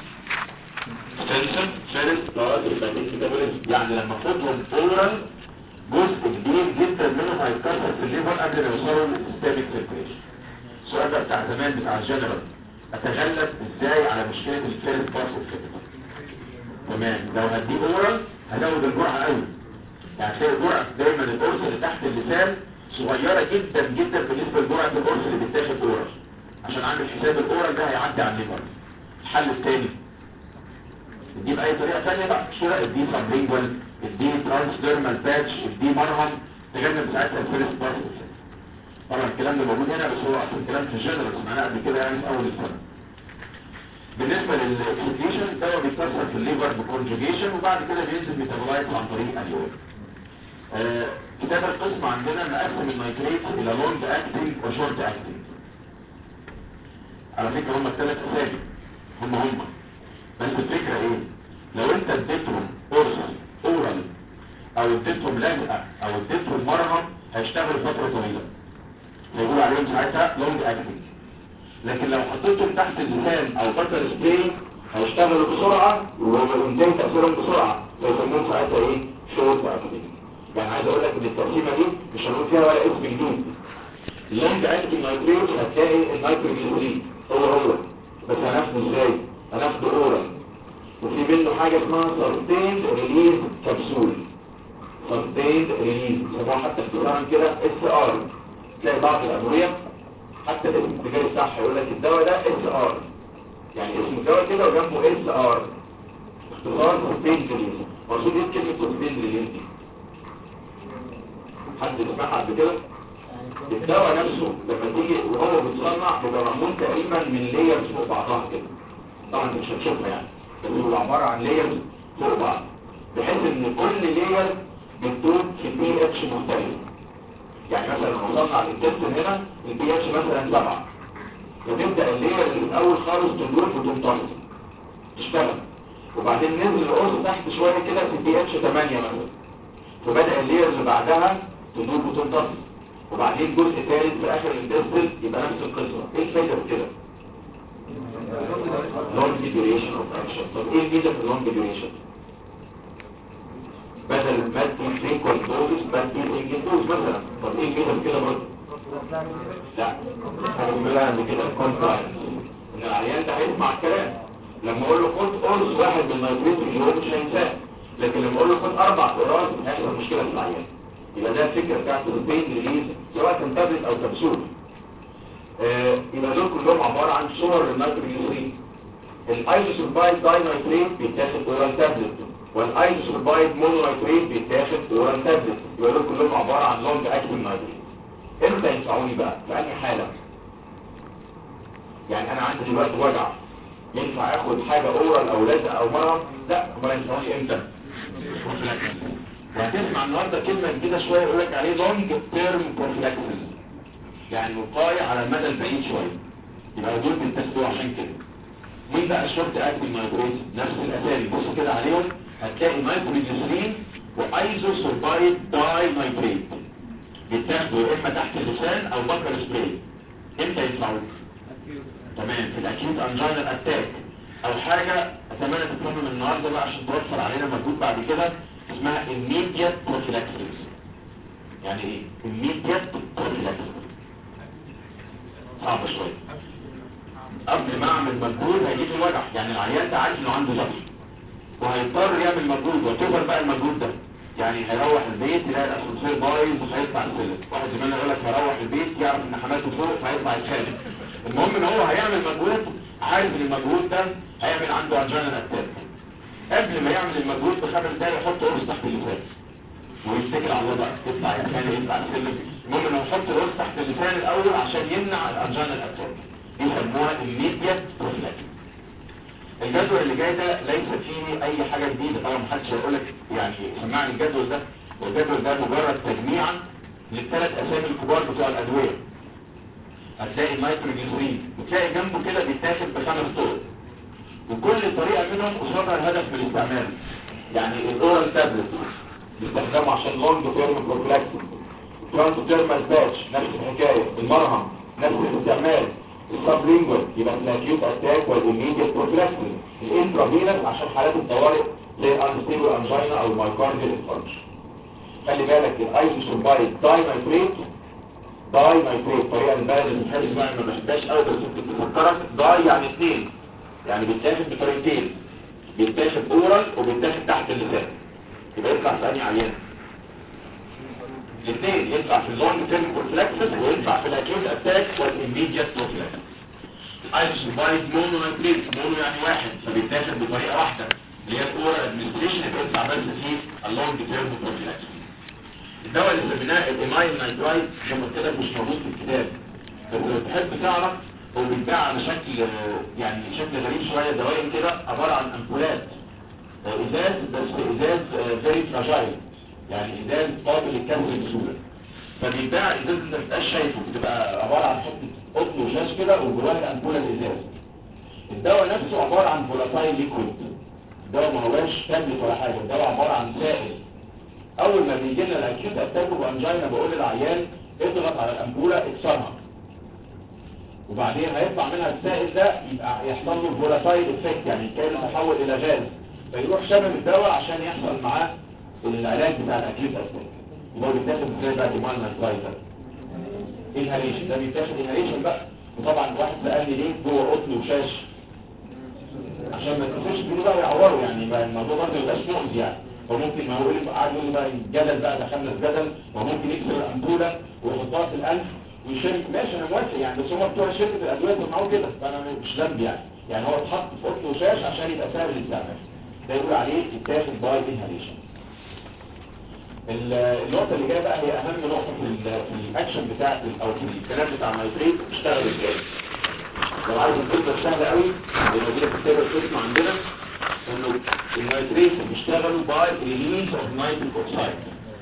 extensive first parasympathetic metabolism يعني لما خدهم اورال جزء كبير جدا منهم هيتكسر في الليفر قبل ما يوصلوا للسيستميك سيركيشن السؤال ده بتاع زمان بتاع الجنرال اتغلب ازاي على مشكله الفيرست بارس تمام لو هديه اورال هزود الجرعه قوي يعني تلاقي الجرعه دايما القرص اللي تحت اللسان صغيره جدا جدا بالنسبه لجرعه القرص اللي بيتاخد اورال عشان عامل حساب الاورال ده هيعدي على الليفر الحل الثاني اديه باي طريقه ثانيه بقى مش كده اديه سبلينجوال اديه ترانسديرمال باتش اديه مرهم تجنب ساعتها الفيرست بارس طبعا الكلام ده موجود هنا بس هو اصلا كلام في الجنرال سمعناه قبل كده يعني في اول السنه بالنسبه للاكسكيوشن الدواء بيتكسر في الليفر بكونجوجيشن وبعد كده بينزل ميتابولايت عن طريق اليورين آه كتاب القسم عندنا مقسم النيتريت الى لونج اكتنج وشورت اكتنج على فكره هم الثلاث اسامي هم هم بس الفكره ايه لو انت اديتهم قرص اورال او اديتهم لزقه او اديتهم مرهم هيشتغلوا فتره طويله يقول عليهم ساعتها لونج اكتنج لكن لو حطيتهم تحت اللسان او بتر سبراي هيشتغلوا بسرعه وينتهي تاثيرهم بسرعه فيسموهم ساعتها ايه شورت اكتنج يعني عايز اقول لك ان التقسيمه دي مش هنقول فيها ولا اسم جديد اللونج اكتنج نايتريت هتلاقي النيتروجليسرين هو هو بس هناخده ازاي هناخده اورال وفي منه حاجه اسمها سستيند ريليز كبسول سستيند ريليز يسموها حتى اختصارا كده اس ار تلاقي بعض الادويه حتى الاسم التجاري الصح يقول لك الدواء ده اس ار يعني اسم الدواء كده وجنبه اس ار اختصار سستيند ريليز مقصود ايه كلمه سستيند ريليز دي حد سمعها قبل كده الدواء نفسه لما تيجي وهو بيتصنع بيبقى معمول تقريبا من ليرز فوق بعضها كده طبعا انت مش هتشوفها يعني بس بيبقى عباره عن لايرز فوق بعض بحيث ان كل لاير بتدوب في بي اتش مختلف يعني مثلا لو وصلنا على الانتستين هنا البي اتش مثلا 7 وتبدا اللاير اللي في الاول خالص تدور وتمتص تشتغل وبعدين ننزل القرص تحت شويه كده في بي اتش 8 مثلا وبدا اللاير اللي بعدها تدور وتمتص وبعدين جزء ثالث في اخر الانتستين يبقى نفس القصه ايه الفايده في كده long duration of action طب ايه الميزه في اللونج duration بدل ما تدي frequent doses بدي single dose مثلا طب ايه الميزه في كده برضه لا انا بقول عند كده compliance ان العيان ده هيسمع الكلام لما اقول له خد قرص واحد من النيتريت في اليوم مش هينساه لكن لما اقول له خد اربع قراص هيحصل مشكله في العيان يبقى ده الفكره بتاعت البين ريليز سواء كان تابلت او كبسول آه، يبقى دول كلهم عباره عن صور النيتروجليسرين الايزوسولبايد داينايتريت بيتاخد اورال تابلت والايزوسولبايد مونونايتريت بيتاخد اورال تابلت يبقى دول كلهم عباره عن لونج اكتنج نايتريت امتى ينفعوني بقى في انهي حاله يعني انا عندي دلوقتي وجع ينفع اخد حاجه اورال او لازقه او مرهم لا امال ينفعوني امتى وهتسمع النهارده كلمه جديده شويه يقول لك عليه لونج تيرم بروفلاكسس يعني وقايه على المدى البعيد شويه يبقى دول بيتاخدوا عشان كده مين بقى الشورت اكتنج نايترويت نفس الاسامي بص كده عليهم هتلاقي نيتروجليسرين وايزوسولبايد داي نايتريت بيتاخدوا يا اما تحت اللسان او بكر سبراي امتى ينفعوك تمام في الاكيوت انجينال اتاك او حاجه اتمنى تفهمها من النهارده بقى عشان توفر علينا مجهود بعد كده اسمها immediate prophylaxis يعني ايه immediate prophylaxis صعبة شوية قبل ما اعمل مجهود هيجي له وجع يعني العيان ده عارف انه عنده ضغط وهيضطر يعمل مجهود وتظهر بقى المجهود ده يعني هيروح البيت يلاقي الاسانسير بايظ وهيطلع السلم واحد زميلنا يقول لك هيروح البيت يعرف ان حماته فوق فهيطلع يتخانق المهم ان هو هيعمل مجهود عارف ان المجهود ده هيعمل عنده انجينا اتاك قبل ما يعمل المجهود بخمس دقايق يحط قرص تحت اللسان ويتكل على الله بقى يطلع يتخانق يطلع السلم المهم انه يحط القرص تحت اللسان الاول عشان يمنع الانجينا الاتاك يسموها immediate prophylaxis الجدول اللي جاي ده ليس فيه اي حاجة جديدة طبعا محدش هيقول لك يعني سمعني الجدول ده والجدول ده مجرد تجميعا للثلاث اسامي الكبار بتوع الادوية هتلاقي النيتروجليسرين وتلاقي جنبه كده بيتاخد بخمس طرق وكل طريقة منهم قصادها الهدف من الاستعمال يعني الاورال تابلت بيستخدموا عشان لونج تيرم بروفلاكسيس ترانس تيرمال باتش نفس الحكاية المرهم نفس الاستعمال السبلينجوال يبقى الاكيوت اتاك والاميديت بروفلاكسيس الانترافينس عشان حالات الطوارئ زي الانستيبل انجينا او المايكارديال انفاركشن خلي بالك الايزوسولبايد داينايتريت داينايتريت طريقه البلد اللي بتحبش بقى ما بحبهاش قوي بس بتفكرك داي يعني اثنين يعني بيتاخد بطريقتين بيتاخد اورال وبيتاخد تحت اللسان يبقى يطلع ثاني عيان الاثنين ينفع في اللونج تيرم بروفلاكسس وينفع في الاكيوت اتاك والاميديت بروفلاكسس الايزوسولبايد مونو نايتريت مونو يعني واحد فبيتاخد بطريقه واحده اللي هي الاورال ادمنستريشن بينفع بس في اللونج تيرم بروفلاكسس الدواء اللي سميناه الايمايل نايترايت زي ما قلت لك مش موجود في الكتاب بس لو تحب تعرف هو بيتباع على شكل آه، يعني شكل غريب شويه دوائر كده عباره عن امبولات آه، ازاز بس ازاز فيري فراجايل يعني ازاز قابل للكسر بسهوله فبيتباع ازاز انت ما بتبقاش شايفه بتبقى عباره عن حته قطن وشاش كده وجواها امبوله الازاز الدواء نفسه عباره عن فولاتايل ليكويد الدواء ما هواش تابلت ولا حاجه الدواء عباره عن سائل اول ما بيجي لنا الاكيوت اتاك وانجينا بقول للعيان اضغط على الامبوله اكسرها وبعدين هيطلع منها السائل ده يبقى يحصل له فولاتايل افكت يعني كان يتحول الى غاز فيروح شامم الدواء عشان يحصل معاه العلاج بتاع الاكيوت اتاك وهو بيتاخد ازاي بقى ديمال نايترايزر انهاليشن ده بيتاخد انهاليشن بقى وطبعا واحد سالني ليه جوه قطن وشاش عشان ما تنسوش بيقولوا بقى يعوروا يعني ما الموضوع برضه ما يبقاش مؤذي يعني فممكن ما هو يقول قاعد يقول بقى الجدل بقى دخلنا في جدل وممكن يكسر الامبوله ويحطها في الانف ويشارك ماشي انا موافق يعني بس هم بتوع شركه الادويه صنعوه كده فانا مش ذنبي يعني يعني هو اتحط في قطن وشاش عشان يبقى سهل الاستعمال ده يقول عليه يتاخد باي انهاليشن النقطة اللي جاية بقى هي أهم نقطة في, ال في الأكشن بتاع أو في الكلام بتاع النيتريت بيشتغل إزاي لو عايز الفكرة سهلة قوي لأن دي في التابل القسم عندنا انه النيتريت بيشتغلوا باي ريليز اوف نيتريك اوكسايد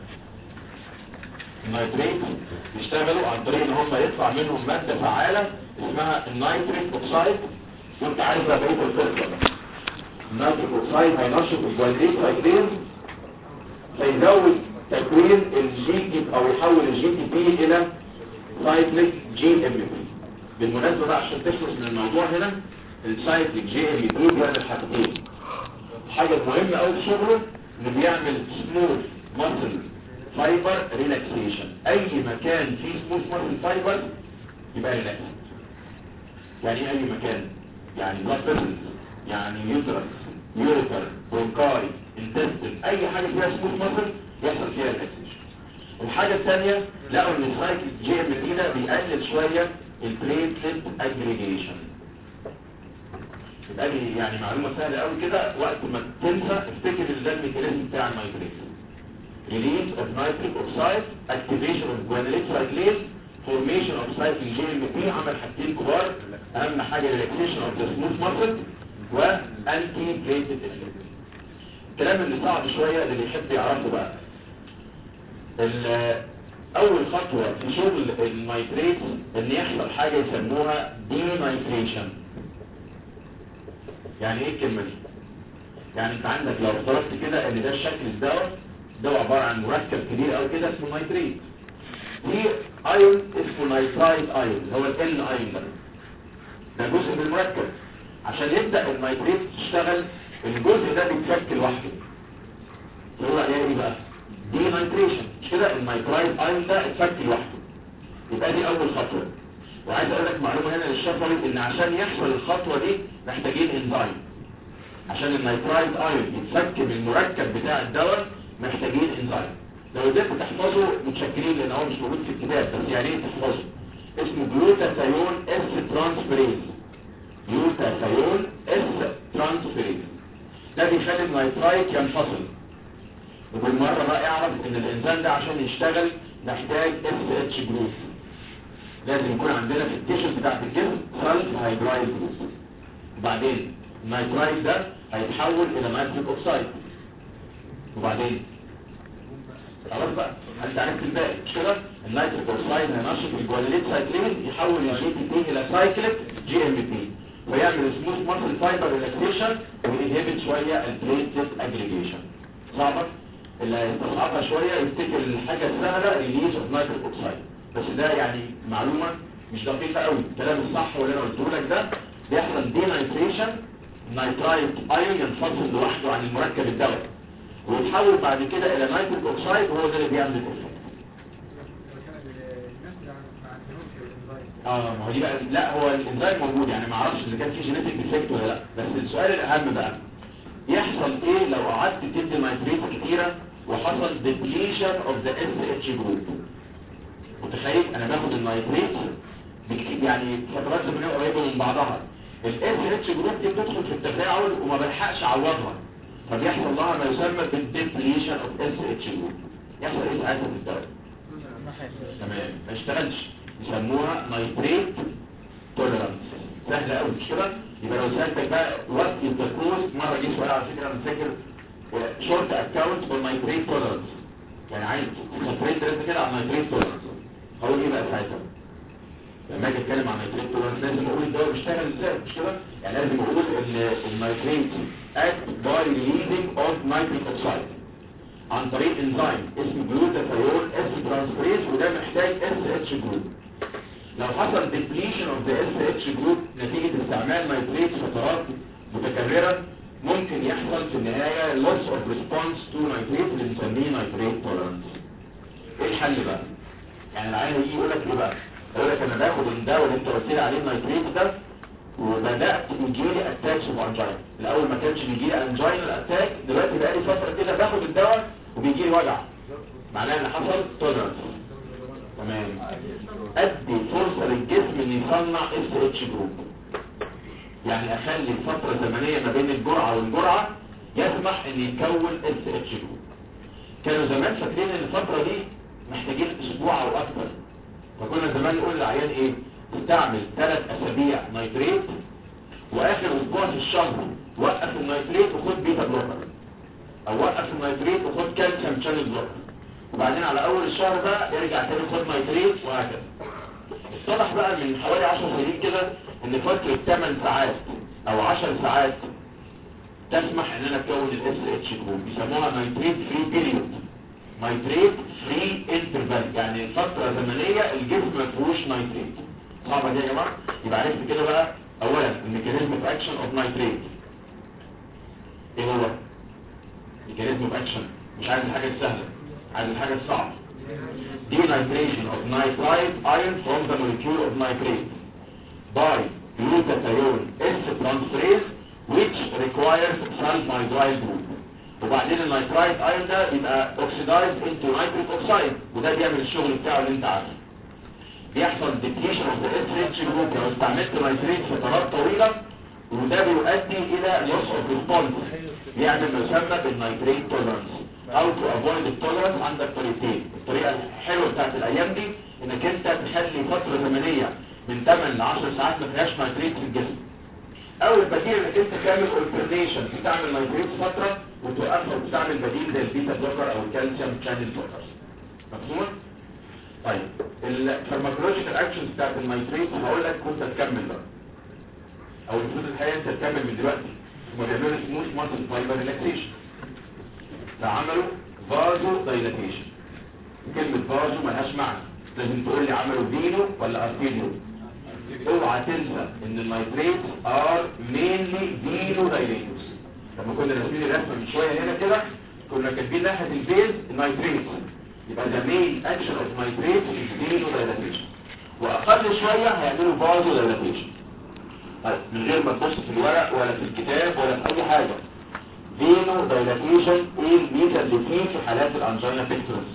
النيتريت بيشتغلوا عن طريق ان هم يطلع منهم ماده فعاله اسمها النيتريك اوكسايد وانت عارف بقى بقيه القصه النيتريك اوكسايد هينشط الجليد سايكلين فيزود تكوين الجي تي او يحول الجي تي بي الى سايكليك جي ام بي بالمناسبه بقى عشان تخلص من الموضوع هنا السايكليك جي ام بي بيعمل حاجتين الحاجه المهمه قوي في شغله انه بيعمل سموث ماسل فايبر ريلاكسيشن اي مكان فيه سموث ماسل فايبر يبقى ريلاكس يعني ايه اي مكان يعني بلاد فيسلز يعني يوترس يوريتر برونكاي انتستين اي حاجه فيها سموث ماسل يحصل فيها ريلاكسيشن الحاجه الثانيه لقوا ان السايكل جي ام بي ده بيقلل شويه البليتلت اجريجيشن يبقى دي يعني معلومه سهله قوي كده وقت ما تنسى افتكر ان ده الميكانيزم بتاع المايجريت release of nitric oxide activation of guanylate cyclase formation of cyclic GMP عمل حاجتين كبار اهم حاجه relaxation of the smooth muscle و anti platelet effect الكلام اللي صعب شويه اللي يحب يعرفه بقى ال- اول خطوه في شغل النيتريت ان يحصل حاجه يسموها دينايتريشن يعني ايه الكلمه دي يعني انت عندك لو افترضت كده ان ده الشكل الدواء ده عباره عن مركب كبير قوي كده اسمه نيتريت في ايون اسمه نيترايت ايون هو ال ايون ده ده جزء من المركب عشان يبدا النيتريت تشتغل الجزء ده بيتفك لوحده تقول عليها ايه بقى دي نيتريشن مش كده النيترايت ايون ده اتفك لوحده يبقى دي اول خطوه وعايز اقول لك معلومه هنا للشفوي ان عشان يحصل الخطوه دي محتاجين انزيم عشان النيترايت ايون يتفك من المركب بتاع الدواء محتاجين انزيم لو قدرت تحفظه متشكرين لان هو مش موجود في الكتاب بس يعني ايه تحفظه اسمه جلوتاثيون اس ترانسفيريز جلوتاثيون اس ترانسفيريز ده بيخلي النيترايت ينفصل وبالمره بقى اعرف ان الانزيم ده عشان يشتغل محتاج اس اتش جروب لازم يكون عندنا في التيشن بتاعت الجسم سلف هيدرايل جروب وبعدين النيترايت ده هيتحول الى نيتريك اوكسايد وبعدين خلاص بقى انت عرفت الباقي مش كده النيتريك اوكسايد هينشط الجوانيليت سايكلين يحول الجي تي بي الى سايكليك جي ام بي ويعمل سموث ماسل فايبر ريلاكسيشن ويهبط شويه البليتلت اجريجيشن صعبه اللي هيستصعبها شويه يفتكر الحاجه السهله ريليز اوف نيتريك اوكسايد بس ده يعني معلومه مش دقيقه قوي الكلام الصح واللي انا قلته لك ده بيحصل دي نيتريشن نيترايت ايون ينفصل لوحده عن المركب الدوي ويتحول بعد كده الى نيتريك اوكسايد وهو ده اللي بيعمل الايفكت اه ما هو دي بقى لا هو الانزيم موجود يعني ما اعرفش اذا كان في جينيتك ديفكت ولا لا بس السؤال الاهم بقى يحصل ايه لو قعدت تدي نيتريت كتيره وحصل ديبليشن اوف ذا اس اتش جروب متخيل انا باخد النيتريت بكتير يعني فترات زمنيه قريبه من بعضها الاس اتش جروب دي بتدخل في التفاعل وما بلحقش اعوضها فبيحصل لها ما يسمى بالديبليشن اوف اس اتش جروب يحصل ايه ساعتها في الدواء تمام ما اشتغلش يسموها نيتريت توليرانس سهله قوي مش كده يبقى لو سالتك بقى وات از ذا كوز مره جه سؤال على فكره انا فاكر شورت اكونت فور نيتريت توليرانس يعني عايز تسافرين ثلاثه كده على نيتريت توليرانس هقول ايه بقى ساعتها لما اجي اتكلم عن نيتريت توليرانس لازم اقول الدواء بيشتغل ازاي مش كده يعني لازم اقول ان النيتريت اكت باي ريليزنج اوف نيتريك اوكسايد عن طريق انزيم اسمه جلوتاثيون اس ترانسفيريز وده محتاج اس اتش جروب لو حصل ديبليشن اوف ذا اس اتش جروب نتيجه استعمال نيتريت فترات متكرره ممكن يحصل في النهايه loss of response to nitrate اللي بنسميه نيتريت tolerance ايه الحل بقى يعني العيان يجي يقول لك ايه بقى يقول لك انا باخد الدواء اللي انت قلت لي عليه النيتريت ده وبدات يجي لي اتاكس اوف انجينا الاول ما كانش بيجي لي انجينا اتاك دلوقتي بقى لي فتره كده باخد الدواء وبيجي لي وجع معناه ان حصل تولرنس تمام ادي فرصه للجسم ان يصنع اس اتش جروب يعني اخلي فتره زمنيه ما بين الجرعه والجرعه يسمح ان يتكون اس اتش جروب كانوا زمان فاكرين ان الفتره دي محتاجين اسبوع او اكتر فكنا زمان نقول للعيان ايه استعمل ثلاث اسابيع نيتريت واخر اسبوع في الشهر وقف النيتريت وخد بيتا بلوكر او وقف النيتريت وخد كالسيوم شانل بلوكر وبعدين على اول الشهر بقى يرجع تاني خد نيتريت وهكذا اتضح بقى من حوالي 10 سنين كده ان فترة 8 ساعات او 10 ساعات تسمح ان انا اكون الاس اتش جروب بيسموها نيتريت فري بيريود نيتريت فري انترفال يعني فترة زمنية الجسم ما فيهوش نيتريت صعبة دي يا جماعة يبقى عرفت كده بقى اولا الميكانيزم اوف اكشن اوف نيتريت ايه هو ميكانيزم اوف اكشن مش عايز الحاجة السهلة عايز الحاجة الصعبة denitration of nitrite iron from the molecule of nitrate by glutathione S transferase which requires sulfhydryl group وبعدين النيترايت ايون ده يبقى oxidized into nitric oxide وده بيعمل الشغل بتاعه اللي انت عارفه بيحصل depletion of the SH group لو استعملت نيتريت فترات طويلة وده بيؤدي الى loss of response بيعمل ما يسمى بالنيتريت tolerance او to avoid التولرنس عندك طريقتين الطريقة الحلوة بتاعت الايام دي انك انت تخلي فترة زمنية من 8 ل 10 ساعات ما فيهاش نيتريت في الجسم او البديل انك انت تعمل اولترنيشن تعمل نيتريت فترة وتوقفها وتستعمل بديل زي البيتا بلوكر او الكالسيوم شانل بلوكر مفهوم؟ طيب الفارماكولوجيكال اكشنز بتاعت النيتريت هقول لك وانت تكمل بقى او المفروض الحقيقه انت تكمل من دلوقتي هما بيعملوا سموث ماسل فايبر ريلاكسيشن فعملوا فازو دايلاتيشن كلمة فازو ملهاش معنى لازم تقول لي عملوا فينو ولا ارتيريو اوعى تنسى ان النيتريت ار مينلي فينو دايليتوس لما كنا راسمين الرسمه من شويه هنا كده كنا كاتبين ناحيه الفيز النيتريت يبقى ده مين اكشن اوف نيتريت فينو دايلاتيشن واقل شويه هيعملوا فازو دايلاتيشن طيب من غير ما تبص في الورق ولا في الكتاب ولا في اي حاجه فينو دايلاتيشن ايه الميزه اللي فيه في حالات الانجينا بيكتورس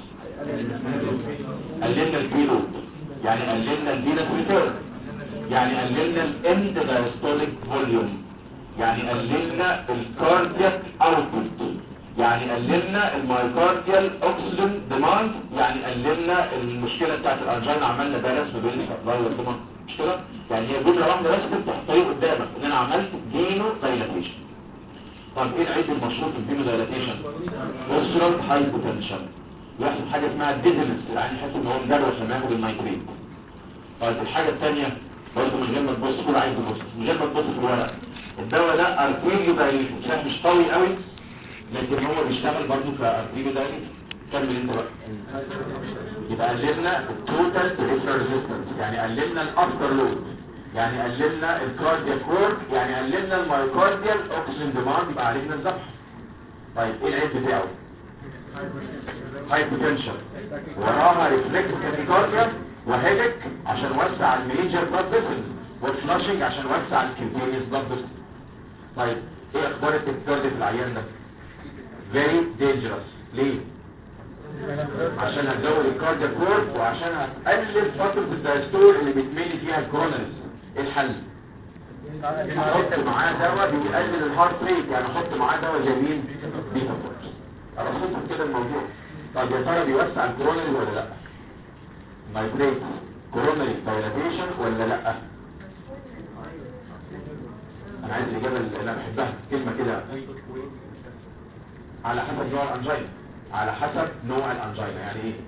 قللنا البيلود يعني قللنا الفينس ريتيرن يعني قللنا الاند دايستوليك فوليوم يعني قللنا الكاردياك اوتبوت يعني قللنا المايكارديال اوكسجين ديماند يعني قللنا المشكله بتاعت الانجينا عملنا بالانس ما بين السبلاي والديماند مش كده يعني هي جمله واحده بس تفتح الطريق قدامك ان انا عملت فينو دايلاتيشن طب ايه العيب المشروط في الفينو دايلاتيشن اوسرال هايبوتنشن يحصل حاجه اسمها ديزنس يعني يحس ان هو مجرد سماه بالنيتريت طيب الحاجه الثانيه برضه من غير ما تبص كل عايز تبص من غير ما تبص في الورق الدواء ده ارتيريو دايليتوس صحيح مش قوي قوي لكن هو بيشتغل برضه كارتيريو دايليتوس كمل انت بقى يبقى قللنا التوتال بريفرال ريزيستنس يعني قللنا الافتر لود يعني قللنا الكاردياك وورك يعني قللنا المايوكارديال اوكسجين ديماند يبقى علينا الذبح طيب ايه العيب بتاعه هايبوتنشن وراها ريفلكس كاتيكارديا وهيدك عشان وسع الميجر بلاد فيسلز والفلاشنج عشان وسع الكيوتينيوس بلاد فيسلز طيب ايه اخبار التكارديا في العيان ده very dangerous ليه عشان هتزود الكاردياك وورك وعشان هتقلل فترة الدايستول اللي بيتملي فيها الكورونرز ايه الحل احط معاه دواء بيقلل الهارت ريت يعني احط معاه دواء زي مين بيتا فورس ارصدكم كده الموضوع طب يا ترى بيوسع الكورونري ولا لا مايجريت كورونري دايلاتيشن ولا لا انا عايز الاجابه اللي انا بحبها كلمه كده على حسب نوع الانجينا على حسب نوع الانجينا يعني ايه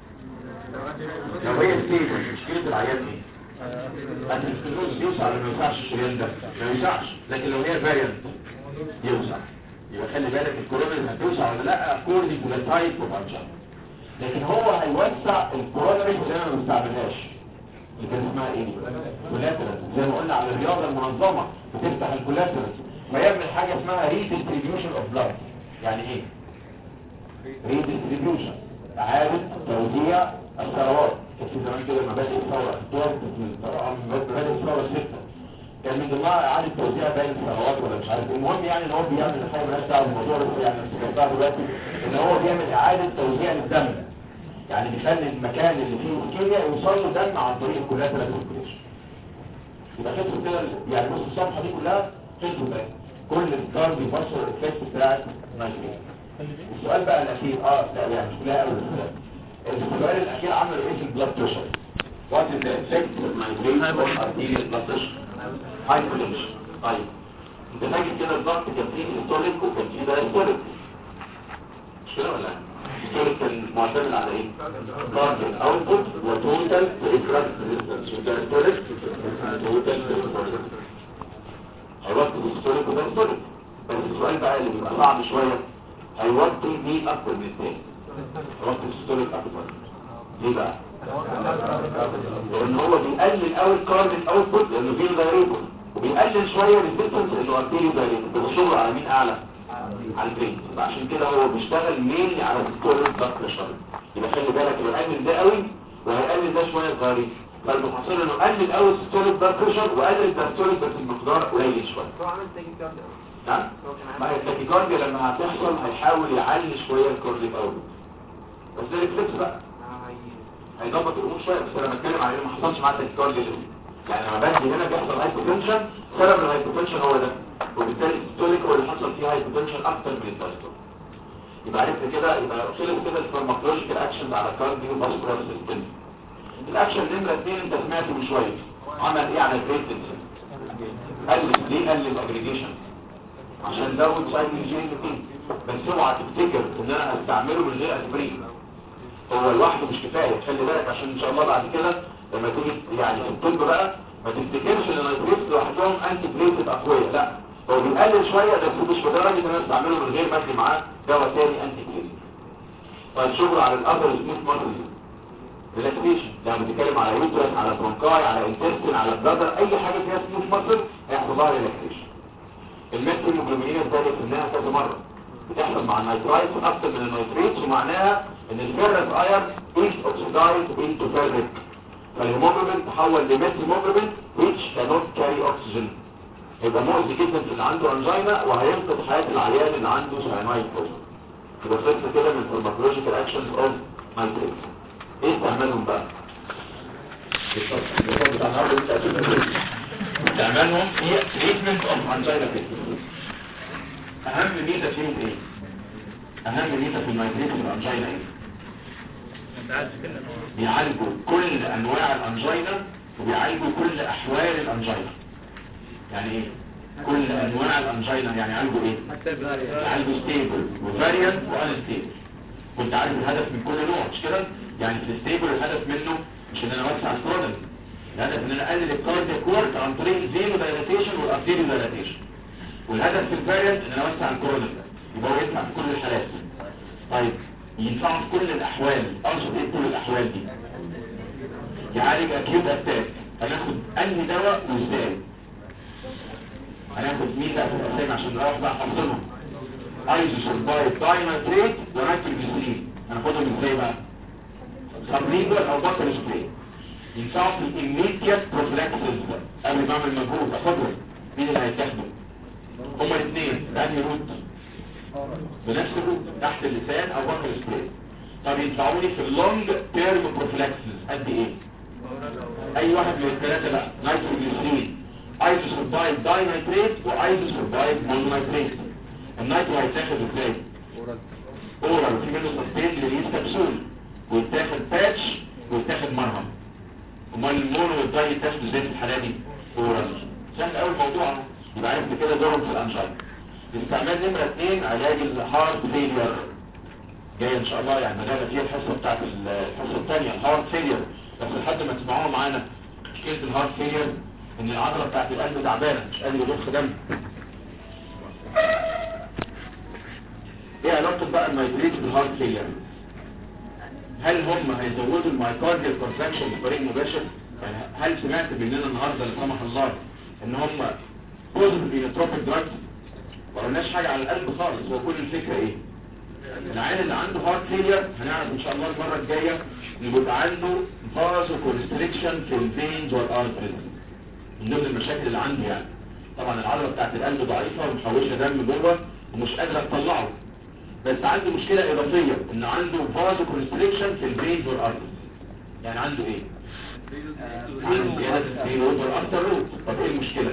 لو هي ستيج مشكله العيان ايه الانفلونز يوسع ولا ما يوسعش الشريان ده ما يوسعش لكن لو هي فاريانت يوسع يبقى خلي بالك الكورونري هتوسع ولا لا اكوردنج تو ذا تايب اوف انجينا لكن هو هيوسع الكورونري اللي انا ما بستعملهاش اللي كان اسمها ايه كولاترال زي ما قلنا على الرياضه المنظمه بتفتح الكولاترال فيعمل حاجه اسمها ريديستريبيوشن اوف بلاد يعني ايه ريديستريبيوشن اعاده توزيع الثروات كانت في زمان كده مبادئ الثوره الثوره مبادئ الثوره السته كان من ضمنها اعاده توزيع بين الثروات ولا مش عارف المهم يعني ان هو بيعمل حاجه مالهاش دعوه بالموضوع بس يعني افتكرتها دلوقتي ان هو بيعمل اعاده توزيع للدم يعني بيخلي المكان اللي فيه الكيمياء يوصل له دم عن طريق الكولاترال سيركيوليشن يبقى خدتوا كده يعني بص الصفحه دي كلها خدتوا بالك كل الكارديو فاسكولار افكت بتاعت نايتريت السؤال بقى الاخير اه لا يعني مش كلها اول السؤال الاخير عملوا ايه في البلاد بريشر وات از ذا افكت اوف نايتريت اون ارتيريال بلاد بريشر هايبوتنشن طيب انت فاكر كده الضغط كان فيه هيستوريك وكان فيه دايستوريك مش كده ولا لا؟ الهيستوريك كان معتمد على ايه؟ كارديال اوتبوت وتوتال ريفراكت ريزيستنس والدايستوريك توتال ريفراكت هيوطي الهيستوريك ودايستوريك بس السؤال بقى اللي بيبقى صعب شويه هيوطي مين اكتر من الثاني؟ هيوطي الهيستوريك اكتر ليه بقى؟ لان هو بيقلل قوي الكاربون اوتبوت لانه فيه فاريبل وبيقلل شويه الريزيستنس لانه ارتيري فاريبل بس الشغل على مين اعلى على البرين عشان كده هو بيشتغل مين على السكور ضغط الشر يبقى خلي بالك يقلل ده قوي وهيقلل ده شويه صغيرين فالمحصل انه قلل قوي السيستوليك بلاد بريشر وقلل الداستوليك بس المقدار قليل شويه هو عمل تاكيكارديا نعم ما هي التاكيكارديا لما هتحصل هيحاول يعلي شويه الكارديك اوت بس ده ريفلكس بقى هيظبط الامور شويه بس انا بتكلم على انه ما حصلش معاه تاكيكارديا لسه يعني لما بدي هنا بيحصل هايبوتنشن سبب الهايبوتنشن هو ده وبالتالي الستوليك هو اللي حصل فيه هايبوتنشن اكتر من الدايستوليك يبقى عرفت كده يبقى خلص كده الفارماكولوجيكال اكشنز على كارديو فاسكولار سيستم الاكشن نمره 2 انت سمعته من شويه عمل ايه على الريتنس قلل ليه قلل الاجريجيشن عشان زود سايد الجين بس اوعى تفتكر ان انا هستعمله من غير اسبرين هو لوحده مش كفايه خلي بالك عشان ان شاء الله بعد كده لما تيجي يعني في الطب بقى ما تفتكرش ان النيتريتس لوحدهم انتي بليتد اقوياء لا هو بيقلل شويه بس مش بدرجه ان انا استعمله من غير ما ادي معاه دواء تاني انتي بليتد طيب شغل على الابر سموث ماسل ريلاكسيشن يعني بتتكلم على يوترس على برونكاي على انتستين على بلادر اي حاجه فيها سموث ماسل هيحصل لها ريلاكسيشن الميثيلوجلوبينين اتزادت منها كذا مره بتحصل مع النيترايتس اكتر من النيتريتس ومعناها ان الفيرس اير is oxidized into ferric فالهيموجلوبين تحول لميثيلوجلوبين which cannot carry oxygen يبقى مؤذي جدا في اللي عنده انجينا وهينقذ حياه العيان اللي عنده ساينايد بوزن يبقى خلصنا كده من الفارماكولوجيكال اكشنز اوف نيتريتس ايه استعمالهم بقى؟ استعمالهم هي treatment of angina pectoris اهم ميزه فيهم ايه؟ اهم ميزه في النيتريتس والانجينا ايه؟ بيعالجوا كل انواع الانجينا وبيعالجوا كل احوال الانجينا يعني ايه كل انواع الانجينا يعني يعالجوا ايه يعالجوا ستيبل وفاريانت وانستيبل كنت عارف الهدف من كل نوع مش كده يعني في الستيبل الهدف منه مش ان انا اوسع الكورنر الهدف ان انا اقلل الكاردياك ورك عن طريق الفينو دايلاتيشن والارتيريو دايلاتيشن والهدف في الفاريانت ان انا اوسع الكورنر يبقى هو ينفع في كل الحالات طيب ينفع في كل الاحوال اقصد ايه كل الاحوال دي يعالج اكيوت اتاك هناخد انهي دواء وازاي هناخد مين بقى في الاسامي عشان نروح بقى حافظهم ايزوسولبايد دايناتريت ونيتروجليسرين هناخدهم ازاي بقى سبليجوال او بطل سبراي ينفعوا في الاميديات بروفلاكسس قبل ما اعمل مجهود اخدهم مين اللي هيتاخدوا هما الاثنين بأنهي روت بنفس الروت تحت اللسان او بطل سبراي طب ينفعوني في اللونج تيرم بروفلاكسس قد ايه اي واحد من الثلاثه بقى نيتروجليسرين ايزوسولبايد دايناتريت وايزوسولبايد مونونيتريت النيترو هيتاخد ازاي اورال في منه سستين ريليز كبسول ويتاخد باتش ويتاخد مرهم امال المونو والداي يتاخدوا ازاي في الحاله دي اورال سهل قوي الموضوع اهو. يبقى عرفت كده دورهم في الانجاين استعمال نمره اثنين علاج الهارت فيلير جاي ان شاء الله يعني مجالة فيها الحصه بتاعت الحصه الثانيه الهارت فيلير بس لحد ما تسمعوها معانا مشكله الهارت فيلير ان العضله بتاعت القلب تعبانه مش قادر يضخ دم ايه علاقه بقى النيتريت بالهارت فيلير هل هم هيزودوا المايكارديال كونتراكشن بطريق مباشر يعني هل سمعت باننا النهارده لا سمح الله ان هم بوزيتيف انتروبيك دراجز ما قلناش حاجه على القلب خالص هو كل الفكره ايه العيان اللي عنده هارت فيلير هنعرف ان شاء الله المره الجايه ان بيبقى عنده فازو كونستريكشن في الفينز والارتريز من ضمن المشاكل اللي عنده يعني طبعا العضله بتاعت القلب ضعيفه ومحوشه دم جوه ومش قادره تطلعه بس عنده مشكله اضافيه ان عنده فازو كونستريكشن في الفينز والارتريز يعني عنده ايه عنده زياده في اوفر افتر روت طب ايه المشكله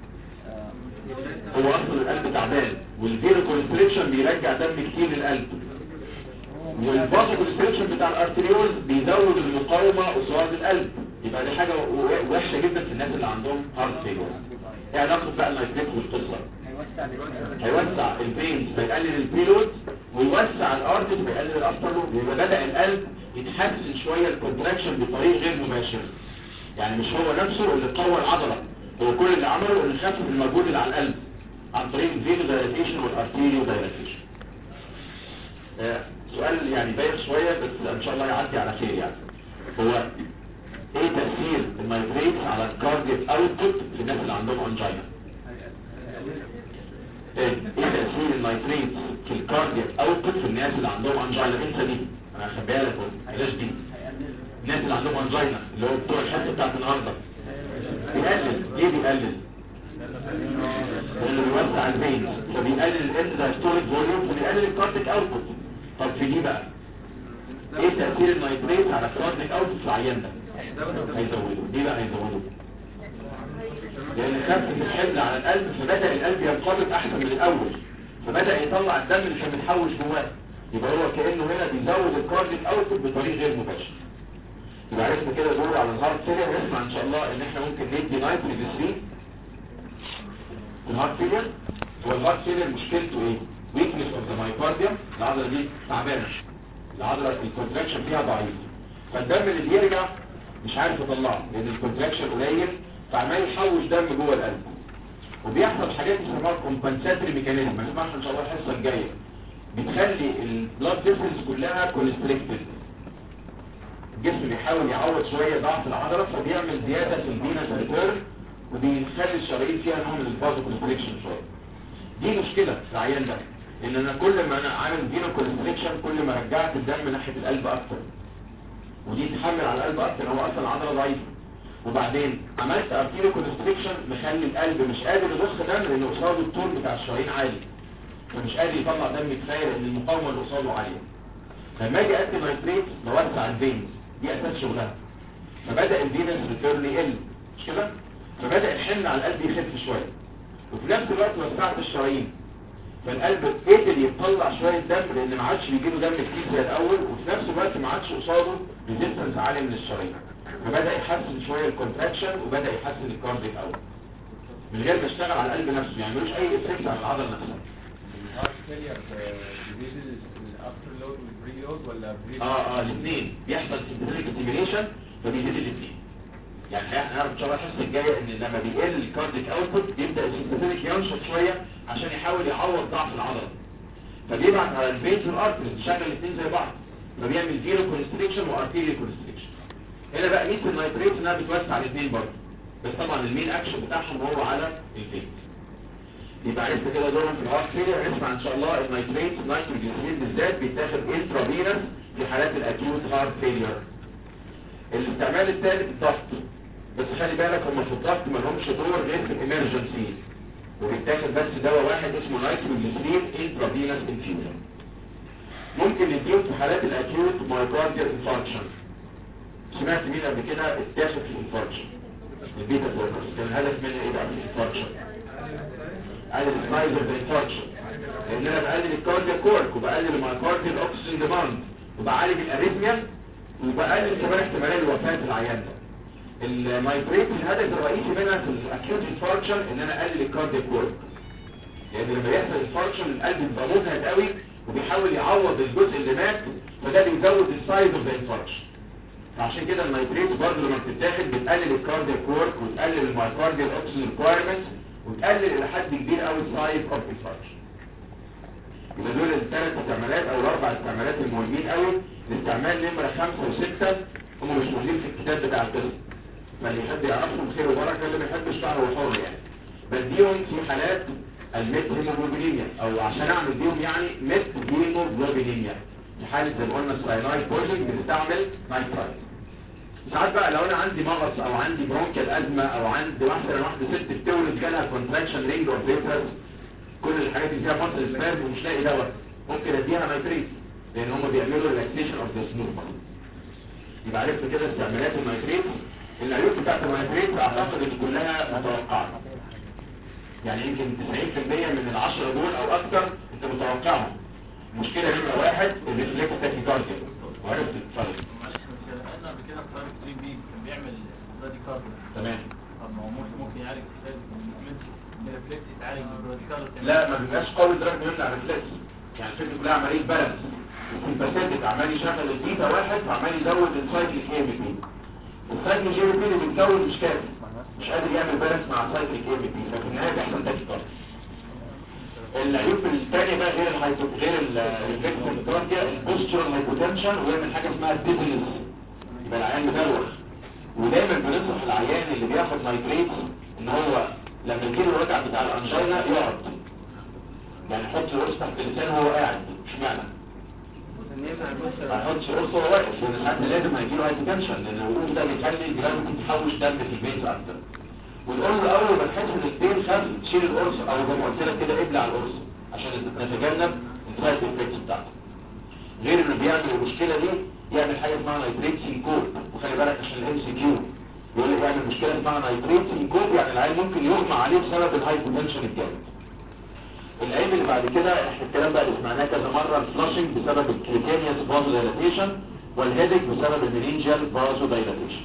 هو اصلا القلب تعبان والفيرو كونستريكشن بيرجع دم كتير للقلب والفازو كونستريكشن بتاع الارتريول بيزود المقاومه قصاد القلب يبقى دي حاجه و- وحشه جدا في الناس اللي عندهم هارت فيلور ايه علاقه بقى النايتريت والقصه هيوسع الفينز فيقلل البيلود ويوسع الارتس فيقلل الافترلود يبقى بدا القلب يتحسن شويه الكونتراكشن بطريق غير مباشر يعني مش هو نفسه اللي قوى العضله هو كل اللي عمله انه خفف المجهود اللي على القلب عن طريق الفينو دايلاتيشن والارتيريو دايلاتيشن آه، سؤال يعني بايخ شويه بس ان شاء الله يعدي على خير يعني هو ايه تاثير النايتريت على الكاردياك اوتبوت في الناس اللي عندهم انجينا ايه إيه تاثير النايتريت في الكاردياك اوتبوت في الناس اللي عندهم انجينا انسى دي انا هخبيها لك اهو بلاش دي الناس اللي عندهم انجينا اللي هو بتوع الحته بتاعت النهارده بيقلل ليه بيقلل لانه بيوسع الفين فبيقلل الاند دايستوليك فوليوم فبيقلل الكاردياك اوتبوت طب في دي بقى ايه تاثير النايتريت على الكاردياك اوتبوت في العيان ده هيزوده دي بقى هيزوده لان خفف الحمل على القلب فبدا القلب ينقبض احسن من الاول فبدا يطلع الدم اللي كان متحوش جواه يبقى هو كانه هنا بيزود الكارديك اوتبوت بطريق غير مباشر يبقى عرفنا كده دور على الهارت فيلير نسمع ان شاء الله ان احنا ممكن ندي نايتروجليسرين في الهارت فيلير هو الهارت فيلير مشكلته ايه ويكنس اوف ذا مايكارديوم العضله دي تعبانه العضله الكونتراكشن فيها ضعيف فالدم اللي بيرجع مش عارف يطلعه لان الكونتراكشن قليل فعمال يحوش دم جوه القلب وبيحصل حاجات اسمها كومبنساتري ميكانيزم هنسمعها ان شاء الله الحصه الجايه بتخلي البلاد فيسلز كلها كونستريكتد الجسم بيحاول يعوض شويه ضعف العضله فبيعمل زياده في الفينس ريتيرن وبيخلي الشرايين فيها نوع من الفازو كونستريكشن شويه دي مشكله في العيان ده ان انا كل ما انا عامل فينو كونستريكشن كل ما رجعت الدم ناحيه القلب اكتر ودي تحمل على القلب اكتر هو اصلا عضله ضعيفه وبعدين عملت ارتيريو كونستريكشن مخلي القلب مش قادر يضخ دم لان قصاده الطول بتاع الشرايين عالي فمش قادر يطلع دم كفايه لان المقاومه اللي قصاده عاليه لما اجي ادي نايتريت بوسع الفينز دي اساس شغلها فبدا الفينس ريتيرن يقل مش كده فبدا الحمل على القلب يخف شويه وفي نفس الوقت وسعت الشرايين فالقلب قدر يطلع شويه دم لان ما عادش بيجي له دم كتير زي الاول وفي نفس الوقت ما عادش قصاده ريزيستنس عالي من الشرايين فبدا يحسن شويه الكونتراكشن وبدا يحسن الكارديك اوت من غير ما اشتغل على القلب نفسه يعني ملوش اي افكت على العضله نفسها الهارت فيلير بيزيد الافتر لود والبري لود ولا بري اه اه الاثنين بيحصل سنتريك ستيميليشن فبيزيد الاثنين يعني احنا هنعرف ان شاء الله الحصه الجايه ان لما بيقل الكارديك اوتبوت بيبدا السنتريك ينشط شويه عشان يحاول يعوض ضعف العضله فبيبعت على الفينز والارتريز يشغل الاثنين زي بعض فبيعمل فيرو كونستريكشن وارتيريال كونستريكشن هنا بقى ميزه النايتريت انها بتوسع الاثنين برضه بس طبعا المين اكشن بتاعهم هو على الفينز يبقى عرفت كده دورهم في الهارت فيلير نسمع ان شاء الله النايتريت نايتروجليسرين بالذات بيتاخد انترافينس في حالات الاكيوت هارت فيلير الاستعمال الثالث الضغط بس خلي بالك هم في الضغط ما لهمش دور غير في الامرجنسي وبيتاخد بس دواء واحد اسمه نايتروجليسرين انترافينس انفيوجن ممكن نديهم في حالات الاكيوت مايكارديال انفاركشن سمعت مين قبل كده اتاخد في الانفاركشن البيتا بلوكرز كان الهدف منها ايه بقى في الانفاركشن قلل السايز اوف الانفاركشن لان انا بقلل الكاردياك كورك وبقلل المايكارديال اوكسجين ديماند وبعالج الاريثميا وبقلل كمان احتماليه الوفاه في العيان ده النايتريت الهدف الرئيسي منها في الاكيوت انفاركشن ان انا اقلل الكاردياك كورك لان لما يحصل انفاركشن القلب بيبقى مجهد قوي وبيحاول يعوض الجزء اللي مات فده بيزود السايز اوف ذا انفاركشن فعشان كده النايتريت برضه لما بتتاخد بتقلل الكاردياك كورك وتقلل المايكارديال اوكسجين ريكوايرمنت وتقلل الى حد كبير قوي السايز اوف انفاركشن يبقى دول الثلاث استعمالات او الاربع استعمالات المهمين قوي الاستعمال نمره خمسة وستة هم مش موجودين في الكتاب بتاع القسم فاللي يحب يعرفهم خير وبركه اللي ما يحبش فهو حر يعني بديهم في حالات الميت هيموجلوبينيميا او عشان اعمل بيهم يعني ميت هيموجلوبينيميا في حاله زي ما قلنا الساينايد بويزن بنستعمل نايترايت ساعات بقى لو انا عندي مغص او عندي برونكيال ازمه او عندي مثلا واحده ست بتولد جالها كونتراكشن رينج اوف فيترس كل الحاجات اللي فيها مصل سبيرم ومش لاقي دواء ممكن اديها نايتريت لان هم بيعملوا ريلاكسيشن اوف ذا سموث يبقى عرفت كده استعمالات النايتريت العيوب بتاعت النايتريت اعتقد ان كلها متوقعه يعني يمكن 90% من العشرة دول او اكتر انت متوقعهم المشكله نمره واحد الريفلكس تاكيكارديا وعرفت الفرق معلش بس احنا قبل كده في طريق 3 بي كان بيعمل تمام طب ما هو ممكن ممكن يعالج الريفلكس يتعالج بالبروديكال لا ما بيبقاش قوي لدرجه انه يمنع ريفلكس يعني الفكره كلها عمليه بالانس السمباثيك عمال يشغل البيتا واحد وعمال يزود السايكليك اي بي بي السايكليك اي بي بي اللي بيتزود مش كافي مش قادر يعمل بالانس مع السايكليك اي بي بي ففي النهايه بيحصل تاكيكارد العيوب الثانيه بقى غير الهايبو غير الريفلكس البوستشرال هايبوتنشن ويعمل حاجه اسمها ديزنس يبقى العيان مدروخ ودايما بننصح العيان اللي بياخد نايتريت ان هو لما يجيله الوجع بتاع الانجينا يقعد يعني يحط رؤوس تحت اللسان وهو قاعد مش معنى ما يحطش رؤوس وهو واقف لان ساعات لازم هيجيله هايبوتنشن لان الوقوف ده بيخلي الجهاز ممكن تحوش دم في البيت اكتر والقرص اول ما تحس ان البين خف تشيل القرص او زي ما قلت لك كده ابلع القرص عشان نتجنب السايد افكتس بتاعته غير انه بيعمل المشكله دي يعمل حاجه اسمها نايتريت سينكوب وخلي بالك عشان الام سي كيو يقول لك يعمل مشكله اسمها نايتريت سينكوب يعني العيل ممكن يغمى عليه بسبب الهايبوتنشن الجامد العيب اللي بعد كده احنا الكلام بقى اللي سمعناه كذا مره الفلاشنج بسبب الكريتينيوس فازو دايلاتيشن والهيدك بسبب المينينجال فازو دايلاتيشن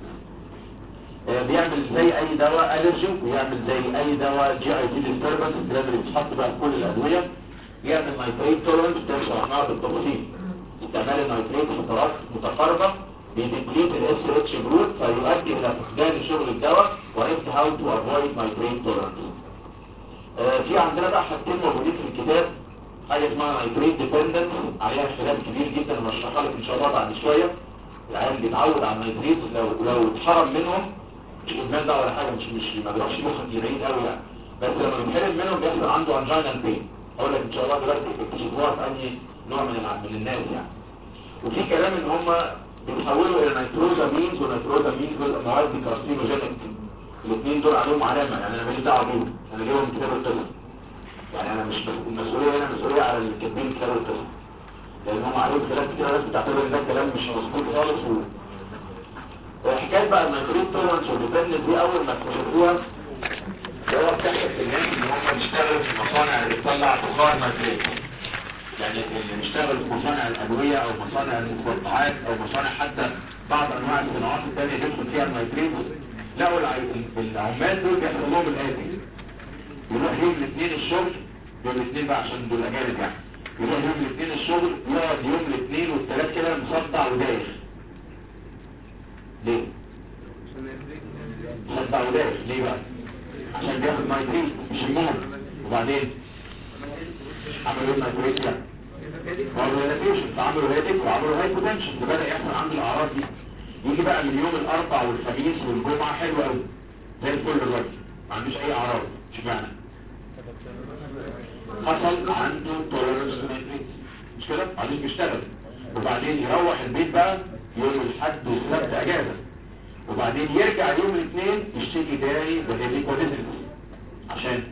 بيعمل زي اي دواء الرجي ويعمل زي اي دواء جي اي تي ديستربنس الكلام اللي بيتحط بقى في كل الادويه يعمل نايتريت تولرنس ده شرحناها بالتفصيل استعمال النايتريت فترات متقاربه بيديبليت الاس اتش جروب فيؤدي الى فقدان شغل الدواء وعرفت هاو تو افويد نايتريت تولرنس في عندنا بقى حاجتين موجودين في الكتاب حاجه اسمها نايتريت ديبندنس عليها خلاف كبير جدا وهشرحها لك ان شاء الله بعد شويه العيال بيتعود على النايتريت لو لو اتحرم منهم مش ادمان ده ولا حاجه مش مش ما بيروحش مخك بعيد قوي يعني بس لما بيتحرم منهم بيحصل عنده انجينا بين اقول لك ان شاء الله دلوقتي اكتشفوها في انهي نوع من الع- من الناس يعني وفي كلام ان هم بيتحولوا الى نيتروزامينز ونيتروزامينز دول مواد كارسينوجينيك الاثنين دول عليهم علامه يعني انا ماليش دعوه بيهم انا جايبهم من كتاب القسم يعني انا مش بس- المسؤوليه هنا مسؤوليه على اللي كاتبين كتاب القسم لان هم عليهم كلام كتير ناس بتعتبر ان ده كلام مش مظبوط خالص و... حكايه بقى النيتروز تولرنس والديبندنس دي اول ما اكتشفوها هو بتحصل في الناس ان هم بيشتغلوا في المصانع اللي بتطلع بخار نيتريت يعني اللي بيشتغلوا في مصانع الادويه او مصانع المقطعات او مصانع حتى بعض انواع الصناعات الثانيه بيدخل فيها النيتريت لقوا الع- العمال دول بيحصل لهم الاتي يروح يوم الاثنين الشغل يوم الاثنين بقى عشان دول اجانب يعني يروح يوم الاثنين الشغل يقعد يوم الاثنين والثلاث كده مصدع ودايخ ليه؟ مصدع ودايخ ليه بقى؟ عشان بياخد نايتريت مش المهم وبعدين عملوا ايه نايتريت يعني عملوا هيلاتيشن فعملوا هيدك وعملوا هايبوتنشن فبدأ يحصل عنده الاعراض دي يجي بقى من يوم الاربع والخميس والجمعة حلو قوي زي الفل الراجل ما عندوش اي اعراض اشمعنى حصل عنده تولرنس نايتريت مش كده ما عندوش بيشتغل وبعدين يروح البيت بقى يوم الاحد والسبت اجازه وبعدين يرجع يوم الاثنين يشتكي تاني بالهيبيكوديزنس عشان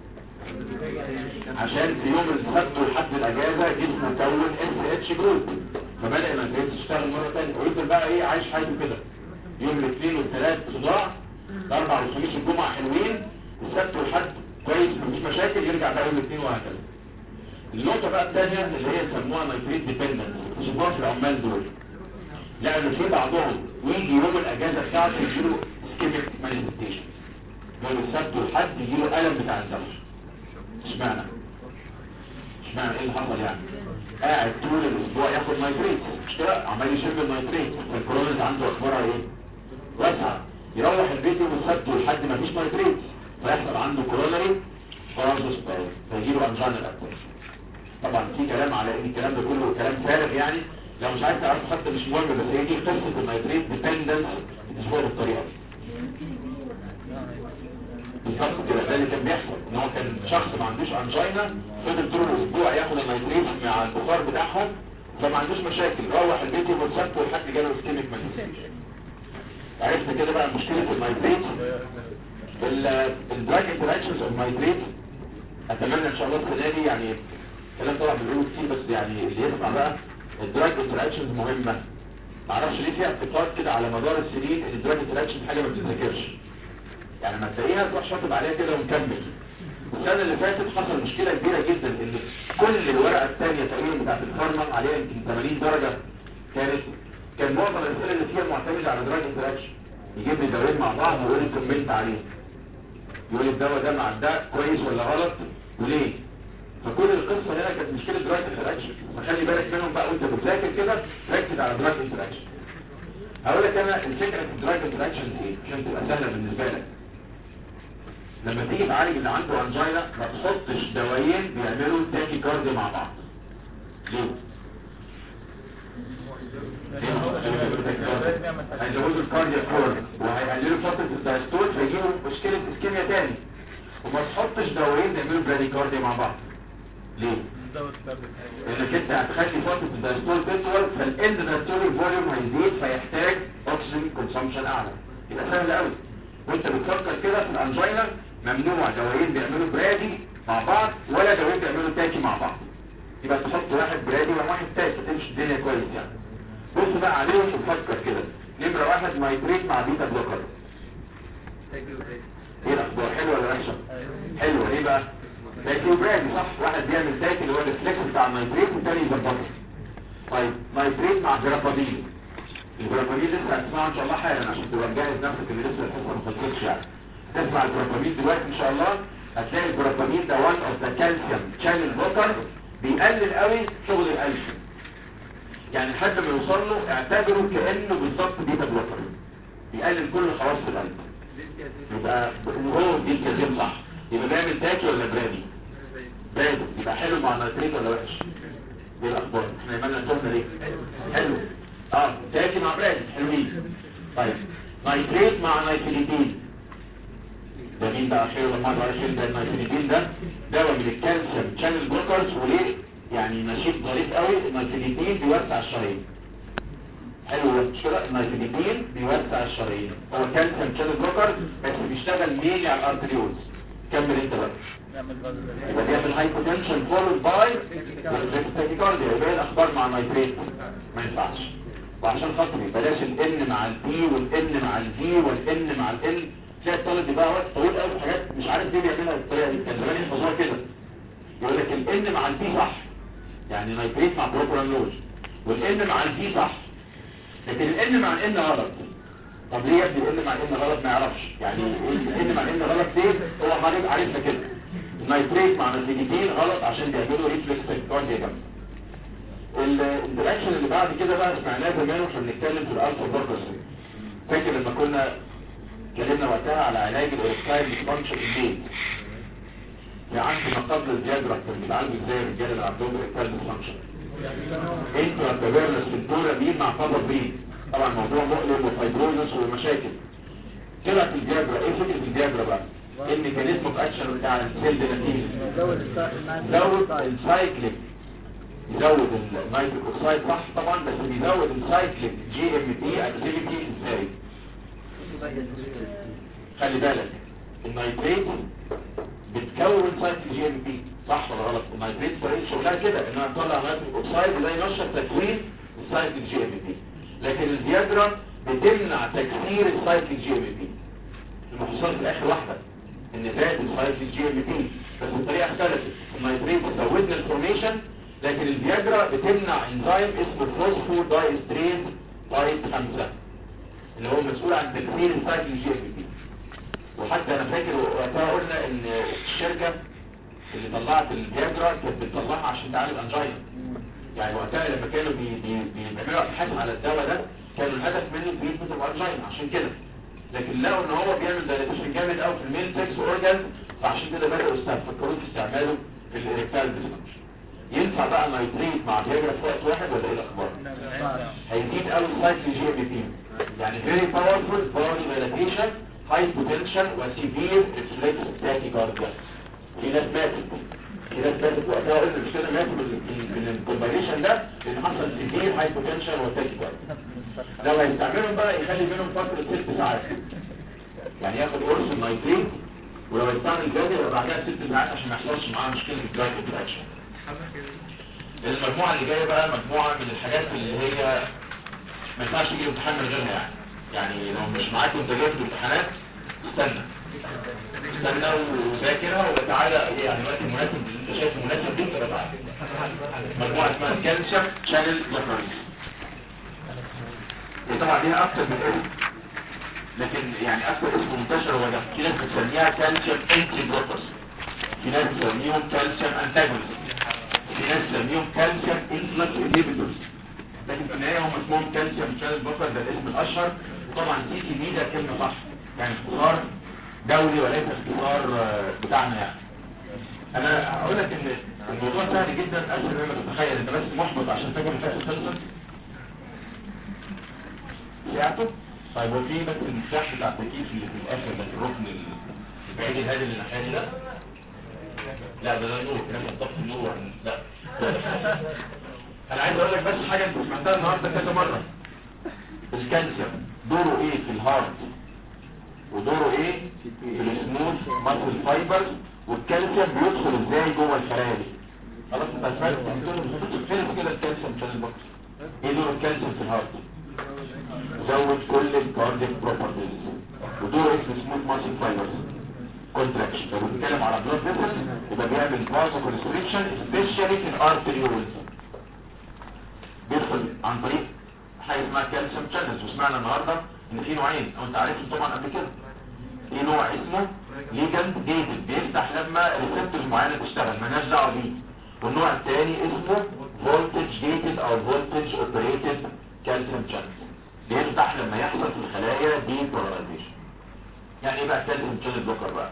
عشان في يوم السبت والحد الاجازه جسمه كون اس اتش جروب فبدا النيتريت تشتغل مره ثانيه ويفضل بقى ايه عايش حياته كده يوم الاثنين والثلاث صداع الاربع والخميس والجمعه حلوين السبت والحد كويس مفيش مشاكل يرجع بقى يوم الاثنين وهكذا النقطه بقى الثانيه اللي هي يسموها نيتريت ديبندنس اكتشفوها في العمال دول لأن في بعضهم ويجي يوم الأجازة بتاعته يجيله سكيميك مانيفستيشن يوم السبت والحد يجيله ألم بتاع الزمن اشمعنى؟ اشمعنى ايه اللي حصل يعني؟ قاعد طول الأسبوع ياخد نايتريت مش كده؟ عمال يشرب النايتريت فالكورونز عنده أخبارها ايه؟ واسعة يروح البيت يوم السبت والحد مفيش نايتريت فيحصل عنده كورونري فازوس فيجيله أنجان الأكتر طبعا في كلام على ان الكلام ده كله كلام فارغ يعني لو مش عايز تعرف حتى مش مهم بس هي دي قصه النيتريت ديبندنس بتشوفها بالطريقه دي بالظبط كده ده اللي كان بيحصل ان هو كان شخص ما عندوش انجينا فضل طول الاسبوع ياخد النيتريت مع البخار بتاعهم فما عندوش مشاكل روح البيت يوم السبت والحد جاله سكيميك مانيفستيشن عرفنا كده بقى مشكله النيتريت الدراج انتراكشنز اوف نيتريت اتمنى ان شاء الله السنه دي يعني كلام طبعا بنقوله كتير بس يعني اللي يسمع بقى الدراج انتراكشنز مهمه معرفش ليه فيها اعتقاد كده على مدار السنين ان الدراج انتراكشن حاجه ما بتتذاكرش يعني ما تلاقيها تروح شاطب عليها كده ومكمل السنه اللي فاتت حصل مشكله كبيره جدا ان كل الورقه الثانيه تقريبا بتاعت الفارما عليها يمكن 80 درجه كانت كان معظم الاسئله اللي فيها معتمده على دراج انتراكشن يجيب لي دوايين مع بعض ويقول لي كومنت عليه يقول لي الدواء ده مع ده كويس ولا غلط وليه فكل القصه هنا كانت مشكله دراج انتراكشن فخلي بالك منهم بقى وانت بتذاكر كده ركز على دراج انتراكشن هقول لك انا الفكره في الدراج انتراكشن ايه عشان تبقى سهله بالنسبه لك لما تيجي تعالج اللي عنده انجينا ما تحطش دوايين بيعملوا تاكي كارديو مع بعض ليه؟ هيزودوا الكارديا كورد وهيقللوا فترة الدايستول فيجيبوا مشكلة اسكيميا تاني وما تحطش دوايين بيعملوا براديكارديا مع بعض ليه؟ لانك انت هتخلي فترة الدايستول تطول فالاند دايستول فوليوم هيزيد فيحتاج اوكسجين كونسومشن اعلى يبقى سهل قوي وانت بتفكر كده في الانجينا ممنوع دوايين بيعملوا برادي مع بعض ولا دوايين بيعملوا تاكي مع بعض يبقى تحط واحد برادي وواحد تاكي تمشي الدنيا كويس يعني بص بقى عليهم وفكر كده نمرة واحد نايتريت مع بيتا بلوكر ايه الاخبار حلوة ولا وحشة حلوة ايه بقى تاكي وبرادي صح واحد بيعمل تاكي اللي هو الريفلكس بتاع النايتريت والتاني يظبطه طيب نايتريت مع جرابابيل الجرابابيل لسه هتسمعه ان شاء الله حالا عشان تبقى مجهز نفسك اللي لسه الحصه ما خلصتش يعني تسمع الجرابامين دلوقتي ان شاء الله هتلاقي الجرابامين ده وان اوف ذا كالسيوم شانل بلوكر بيقلل قوي شغل القلب يعني لحد ما يوصل له اعتبره كانه بالظبط بيتا بلوكر بيقلل كل خواص القلب يبقى هو دي الكلام صح يبقى بيعمل تاكي ولا برادي برادي يبقى حلو مع نيتريت ولا وحش دي الاخبار احنا عملنا تهمه ليه حلو اه تاكي مع برادي حلوين طيب نيتريت مع نيتريتين ده مين بقى خير لما مرة خير ده النيتريتين ده دواء من الكالسيوم شانل بلوكرز وليه يعني نشيط ظريف قوي النيتريتين بيوسع الشرايين حلو مش كده النيتريتين بيوسع الشرايين هو كالسيوم شانل بلوكر بس بيشتغل ميني على الارتريولز كمل انت بقى يبقى بيعمل هايبوتنشن فولود باي تاكيكارديا يبقى ايه الاخبار مع النيتريت ما ينفعش وعشان خاطري بلاش الان مع البي والان مع الفي والان مع الان تلاقي الطالب بيبقى وقت طويل قوي في حاجات مش عارف ليه بيعملها بالطريقه دي كان زمان يحفظوها كده يقول لك الان مع البي صح يعني نيتريت مع بروبرانول والان مع البي صح لكن الان مع الان غلط طب ليه يا ابني الان مع الان غلط ما يعرفش يعني الان مع الان غلط ليه هو عارف عارفها كده النيتريت مع النيتريتين غلط عشان بيعملوا ريفلكس كارديا جنب الانتراكشن اللي بعد كده بقى سمعناه زمان واحنا بنتكلم في الالفا باركس فاكر لما كنا اتكلمنا وقتها على علاج الاوركتايل ديسفانكشن البيت في عند ما قبل الجادرة كان بيتعالجوا ازاي الرجاله اللي عندهم اوركتايل ديسفانكشن انتوا اعتبرنا السنتورة دي مع فضل بريد طبعا موضوع مؤلم وفايبروزس ومشاكل طلعت الجابرة ايه فكرة الجابرة بقى ايه الميكانيزم اوف اكشن بتاع السيل ديناتيز زود السايكليك يزود النيتريك اوكسايد صح طبعا بس بيزود السايكليك جي ام بي اكتيفيتي ازاي خلي بالك النيتريت بتكون سايكل جي ام بي صح ولا غلط النيتريت طريقه شغلها كده انها تطلع نيتريك اوكسايد وده ينشط تكوين السايكل جي ام بي لكن الفياجرا بتمنع تكسير السايكل جي ام بي المحصول في الاخر واحده ان زاد السايكل جي ام بي بس الطريقه اختلفت النيتريت زودنا الفورميشن لكن الفياجرا بتمنع انزيم اسمه فوسفو دايستريز تايب 5 اللي هو مسؤول عن تكسير السايكل جي ام بي وحتى انا فاكر وقتها قلنا ان الشركة اللي طلعت الفياجرا كانت بتطلعها عشان تعالج انجينا يعني وقتها لما كانوا بي بي بيعملوا ابحاث على الدواء ده كانوا الهدف منه تريتمنت اوف انجينا عشان كده لكن لقوا ان هو بيعمل دايليتيشن جامد قوي في الميل سكس اورجان فعشان كده بداوا يستفكروا في استعماله في الاريكتال ديسفانكشن ينفع بقى نايتريت مع فياجرا في وقت واحد ولا ايه الاخبار هيزيد قوي السايكل جي ام بي يعني فيري باورفول بودي دايليتيشن هاي بوتنشال وسيفير ريفلكس تاكيكارديا في ناس ماتت في ناس ماتت وقتها قلنا مش كده ماتوا من الكومباينيشن ده لان حصل سيفير هاي بوتنشال وتاكيكارديا لو هيستعملهم بقى يخلي منهم فتره ست ساعات يعني ياخد قرص النايتريت ولو يستعمل جادي يبقى بعدها ست ساعات عشان ما يحصلش معاه مشكله الدراج انتراكشن المجموعه اللي جايه بقى مجموعه من الحاجات اللي هي ما ينفعش تيجي امتحان من غيرها يعني يعني لو مش معاك وانت جاي في الامتحانات استنى استنى وذاكرها وتعالى يعني الوقت المناسب اللي انت شايفه مناسب ليك يبقى تعالى مجموعه اسمها كالسيوم شانل بلوكرز وطبعا ليها اكتر من اسم لكن يعني اكثر اسم منتشر هو ده في ناس بتسميها كالسيوم انتي بلوكرز في ناس بتسميهم كالسيوم انتاجونست في ناس بتسميهم كالسيوم انفلكس انهبيتورز لكن في النهايه هم اسمهم كالسيوم شانل بلوكر ده الاسم الاشهر وطبعا سي سي بي ده كلمه صح يعني اختصار دولي وليس اختصار آه، بتاعنا يعني انا هقول لك ان الموضوع سهل جدا اسهل مما تتخيل انت بس محبط عشان فاكر الفاتح خلصت سمعته طيب هو في بس المفتاح بتاع التكييف اللي في الاخر ده في الركن البعيد الهادي اللي ناحيتي ده لا ده ده نور كان طفي النور لا انا عايز اقول لك بس حاجه انت سمعتها النهارده كذا مره الكالسيوم دوره ايه في الهارت ودوره ايه في السموث ماسل فايبرز والكالسيوم بيدخل ازاي جوه الخلايا دي خلاص انت سمعت فين كده الكالسيوم في البكر ايه دور الكالسيوم في الهارت زود كل الكارديك بروبرتيز ودور اسمه سموث ماسل فايبرز كونتراكشن لو بنتكلم على بلاد فيسلز يبقى بيعمل فازو كونستريكشن سبيشالي في الارتريولز بيدخل عن طريق حاجه اسمها كالسيوم شانلز وسمعنا النهارده ان في نوعين وانت عارفهم طبعا قبل كده في نوع اسمه ليجند جيتد بيفتح لما ريسبتورز معينه تشتغل مالناش دعوه بيه والنوع الثاني اسمه فولتج جيتد او فولتج اوبريتد كالسيوم شانلز بيفتح لما يحصل في الخلايا دي بولاريزيشن يعني ايه بقى كالسيوم شانل بلوكر بقى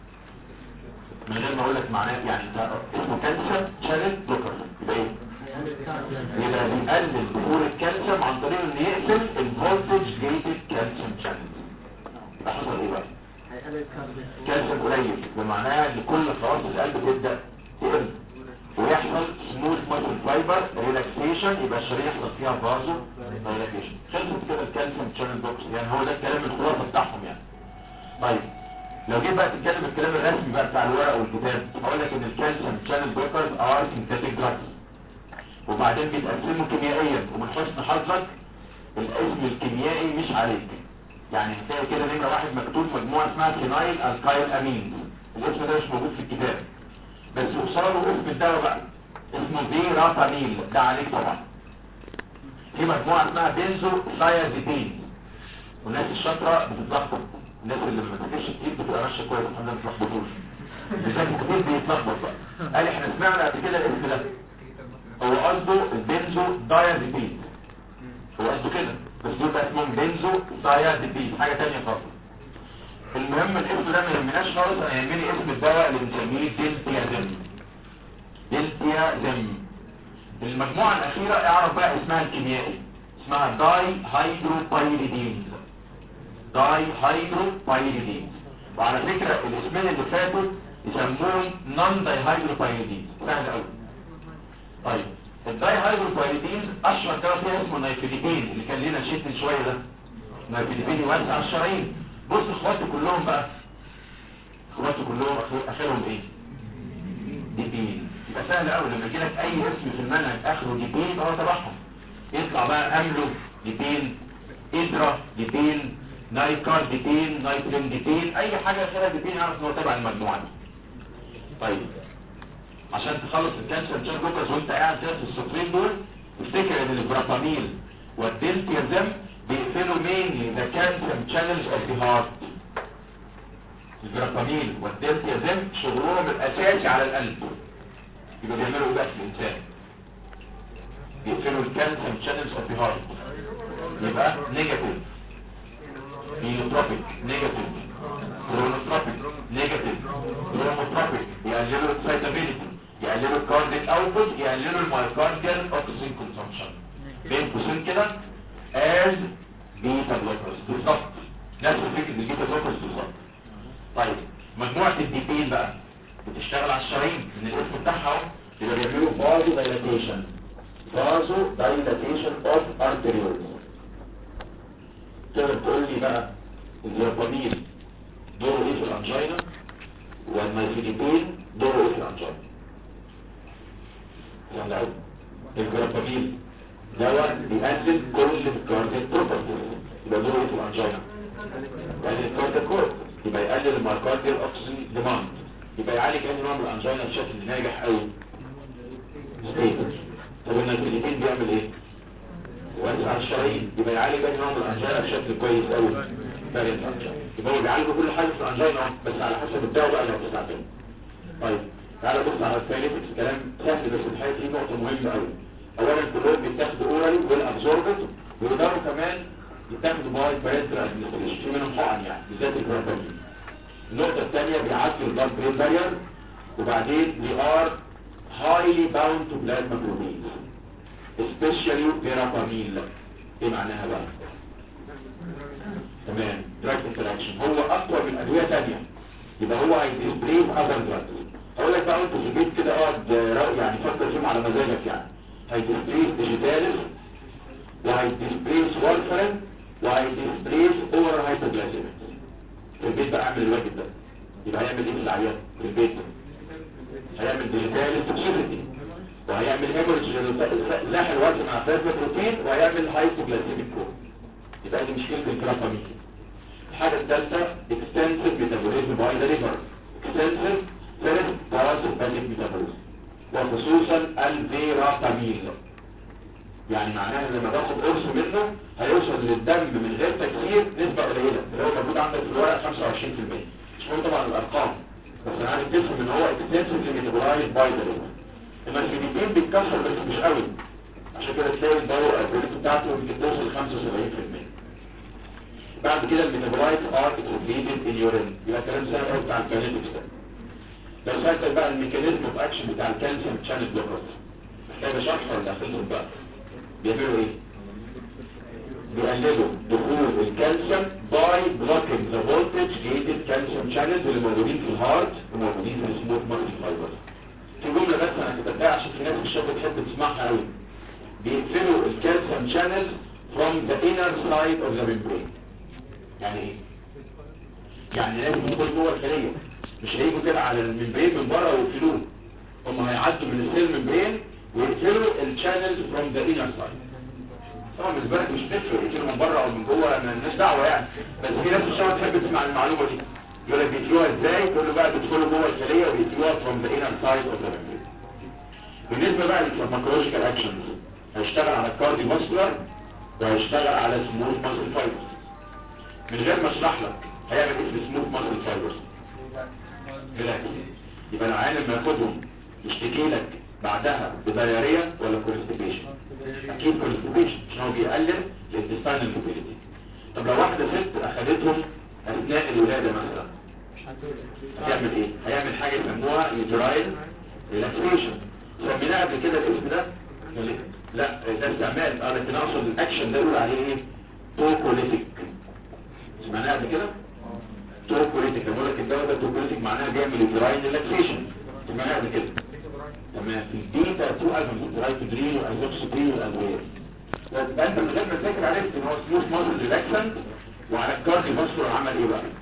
من غير ما اقول لك معناه يعني ده اسمه كالسيوم شانل بلوكر يبقى ايه يبقى بيقلل ظهور الكالسيوم عن طريق انه يقفل الفولتج جيتد كالسيوم شانل يبقى حصل ايه بقى كالسيوم قليل بمعناها ان كل خواص القلب تبدا تقل ويحصل سموث ماسل فايبر ريلاكسيشن يبقى الشريحه يحصل فيها فازو ريلاكسيشن خلصت كده الكالسيوم شانل بوكس يعني هو ده الكلام الخلاصه بتاعهم يعني طيب لو جيت بقى تتكلم الكلام الرسمي بقى بتاع الورق والكتاب هقول لك ان الكالسيوم شانل بلوكرز ار سينثيتيك دراجز وبعدين بيتقسموا كيميائيا ومن حسن حظك الاسم الكيميائي مش عليك يعني هتلاقي كده نمره واحد مكتوب مجموعه اسمها فينايل الكايل امين الاسم ده مش موجود في الكتاب بس قصاده اسم الدواء بقى اسمه فيراتاميل ده عليك طبعا في مجموعه اسمها بنزو ثايازيبين والناس الشاطره بتتلخبط الناس اللي ما بتذاكرش كتير بتبقى ماشيه كويس الحمد لله ما بتتلخبطوش بيذاكر كتير بيتلخبط بقى قال احنا سمعنا قبل كده الاسم ده هو قصده البنزو دايازيبين هو قصده كده بس دول بقى اسمهم بنزو دايازيبين حاجه ثانيه خالص المهم الاسم ده ما يهمناش خالص انا يهمني اسم الدواء اللي بنسميه دلتيازم دلتيازم المجموعه الاخيره اعرف بقى اسمها الكيميائي اسمها داي هيدروبايريدين داي هيدروبايريدين وعلى فكره الاسمين اللي فاتوا يسموهم نون داي هيدروبايريدين سهل قوي طيب الداي هيدروبايريدين اشهر دواء فيها اسمه نايفيديبين اللي كان لنا شيت من شويه ده نايفيديبين يوسع الشرايين بص اخواتي كلهم بقى اخواتي كلهم أخ- اخرهم ايه ديبين يبقى سهل قوي لما يجي لك اي اسم في المنهج اخره ديبين هو تبعهم يطلع بقى املو ديبين ادرا ديبين نايكار ديبين نايترين ديبين اي حاجه اخرها ديبين اعرف ان هو تبع المجموعه دي طيب عشان تخلص الكانسر جان جوكرز وانت قاعد كده في السطرين دول افتكر ان البراباميل والدلتيازم بيقفلوا mainly the calcium channels of the heart الجرافامين والدلتيازم شغلهم الاساسي على القلب يبقى بيعملوا ايه بقى في الانسان بيقفلوا الكالسيوم channels of the heart يبقى نيجاتيف نيوتروبيك نيجاتيف كرونوتروبيك نيجاتيف كروموتروبيك يقللوا الاكسايتابيلتي يقللوا الكارديك اوتبوت يقللوا المايوكارديال اوكسجين كونسومشن بين قوسين كده as بيتا بلوكرز بالظبط نفس فكره البيتا بلوكرز بالظبط طيب مجموعه الديبين بقى بتشتغل على الشرايين من الاسم بتاعها اهو يبقى بيعملوا فازو دايلاتيشن فازو دايلاتيشن اوف ارتريولز تقدر تقول لي بقى الجرابامين دوره ايه في الانجينا والمايفيديبين دوره ايه في الانجينا يلا قوي الجرابامين دواء بيقلل كل الكارديك بروبرتيز يبقى دوره ايه في الانجينا يعني الكارديك كورد يبقى يقلل المايكارديال اوكسجين ديماند يبقى يعالج اي نوع من الانجينا بشكل ناجح قوي ستيبل طب النيتروجين بيعمل ايه واسع الشرايين يبقى يعالج اي نوع من الانجينا بشكل كويس قوي فاريانت انجينا يبقى هو بيعالجوا كل حاجه في الانجينا اهو بس على حسب الدواء بقى اللي هتستعمله طيب تعالى بص على الثالث كلام سهل بس الحقيقه فيه نقطه مهمه قوي اولا كلهم بيتاخدوا اورالي والابزوربت ويقدروا كمان يتاخدوا باي بارنترال ادمنستريشن في منهم حقن يعني بالذات البروتين النقطه الثانيه بيعدوا البلاد برين بارير وبعدين they are highly bound to plasma proteins especially verapamil ايه معناها بقى تمام دراج انتراكشن هو اقوى من ادويه ثانيه يبقى هو هيديسبليس اذر دراجز اقول لك بقى انت في البيت كده اقعد رأي يعني فكر فيهم على مزاجك يعني هيديسبليس ديجيتاليس وهيديسبليس وارفرين وهيديسبليس اوفر هايبوجلاسيميك في البيت بقى اعمل الواجب ده يبقى هيعمل ايه في العيان في البيت هيعمل ديجيتاليس توكسيسيتي وهيعمل هيموريج زاح الوزن مع بلازما بروتين وهيعمل هايبوجلاسيميك كور يبقى دي مشكله الكرافامين الحاجه الثالثه extensive metabolism by the liver extensive first parasympathetic metabolism وخصوصا الفيراتامين يعني معناها لما باخد قرص منه هيوصل للدم من غير تكسير نسبة قليلة اللي هو موجود عندك في الورق 25% مش مهم طبعا الارقام بس انا عارف تفهم ان هو extensively metabolized by the liver المسلمين بيتكسر بس مش قوي عشان كده تلاقي الدورة الألبريت بتاعته ممكن توصل 75% بعد كده الميتابولايت ار اكسبليتد ان يورين يبقى كلام سهل قوي بتاع الكاليتكس ده لو سألتك بقى الميكانيزم اوف اكشن بتاع الكالسيوم تشانل بلوكرز محتاجة شرح ولا اخلصهم بقى بيعملوا ايه؟ بيقللوا دخول الكالسيوم باي بلوكينج ذا فولتج جيتد كالسيوم شانلز اللي موجودين في الهارت وموجودين في السموث ماسل فايبرز في جملة بس انا كتبتها عشان في ناس في الشغل بتحب تسمعها قوي بيقفلوا الكالسيوم شانلز from the inner side of the membrane يعني ايه؟ يعني لازم يدخل جوه الخلية مش هيجوا كده على الممبرين من بره ويقفلوه هم هيعدوا من السيل ممبرين ويقفلوا الشانلز from the inner side طبعا بالنسبه لك مش تفرق يقفلوا من بره او من جوه مالناش دعوه يعني بس في ناس في الشغل تحب تسمع المعلومه دي يقول لك بيقفلوها ازاي تقول له بقى بيدخلوا جوه الخليه وبيقفلوها from the inner side of the membrane بالنسبه بقى للفارماكولوجيكال اكشنز هيشتغل على الكارديو فاسكولار وهيشتغل على سموث ماسل فايبرز من غير ما اشرح لك هيعمل ايه في السموث ماسل فايبرز ريلاكس يبقى العيان لما ياخدهم يشتكي لك بعدها بدايريا ولا كونستيبيشن اكيد كونستيبيشن عشان هو بيقلل الانتستاينال موبيليتي طب لو واحده ست اخدتهم اثناء الولاده مثلا هيعمل ايه هيعمل حاجه يسموها يوترايل ريلاكسيشن سميناها قبل كده الاسم ده لا ده استعمال اه لكن اقصد الاكشن ده يقول عليه ايه توكوليتيك سمعناها قبل كده توكوليتيك بقول لك الدواء ده توكوليتيك معناها جاي من الجراين ريلاكسيشن سمعناها قبل كده تمام البيتا 2 الفا رايتودرين والازوكسيدرين والادويه يبقى انت من غير ما تذاكر عرفت ان هو سموث ماسل ريلاكسنت وعلى الكارديو فاسكولار عمل ايه بقى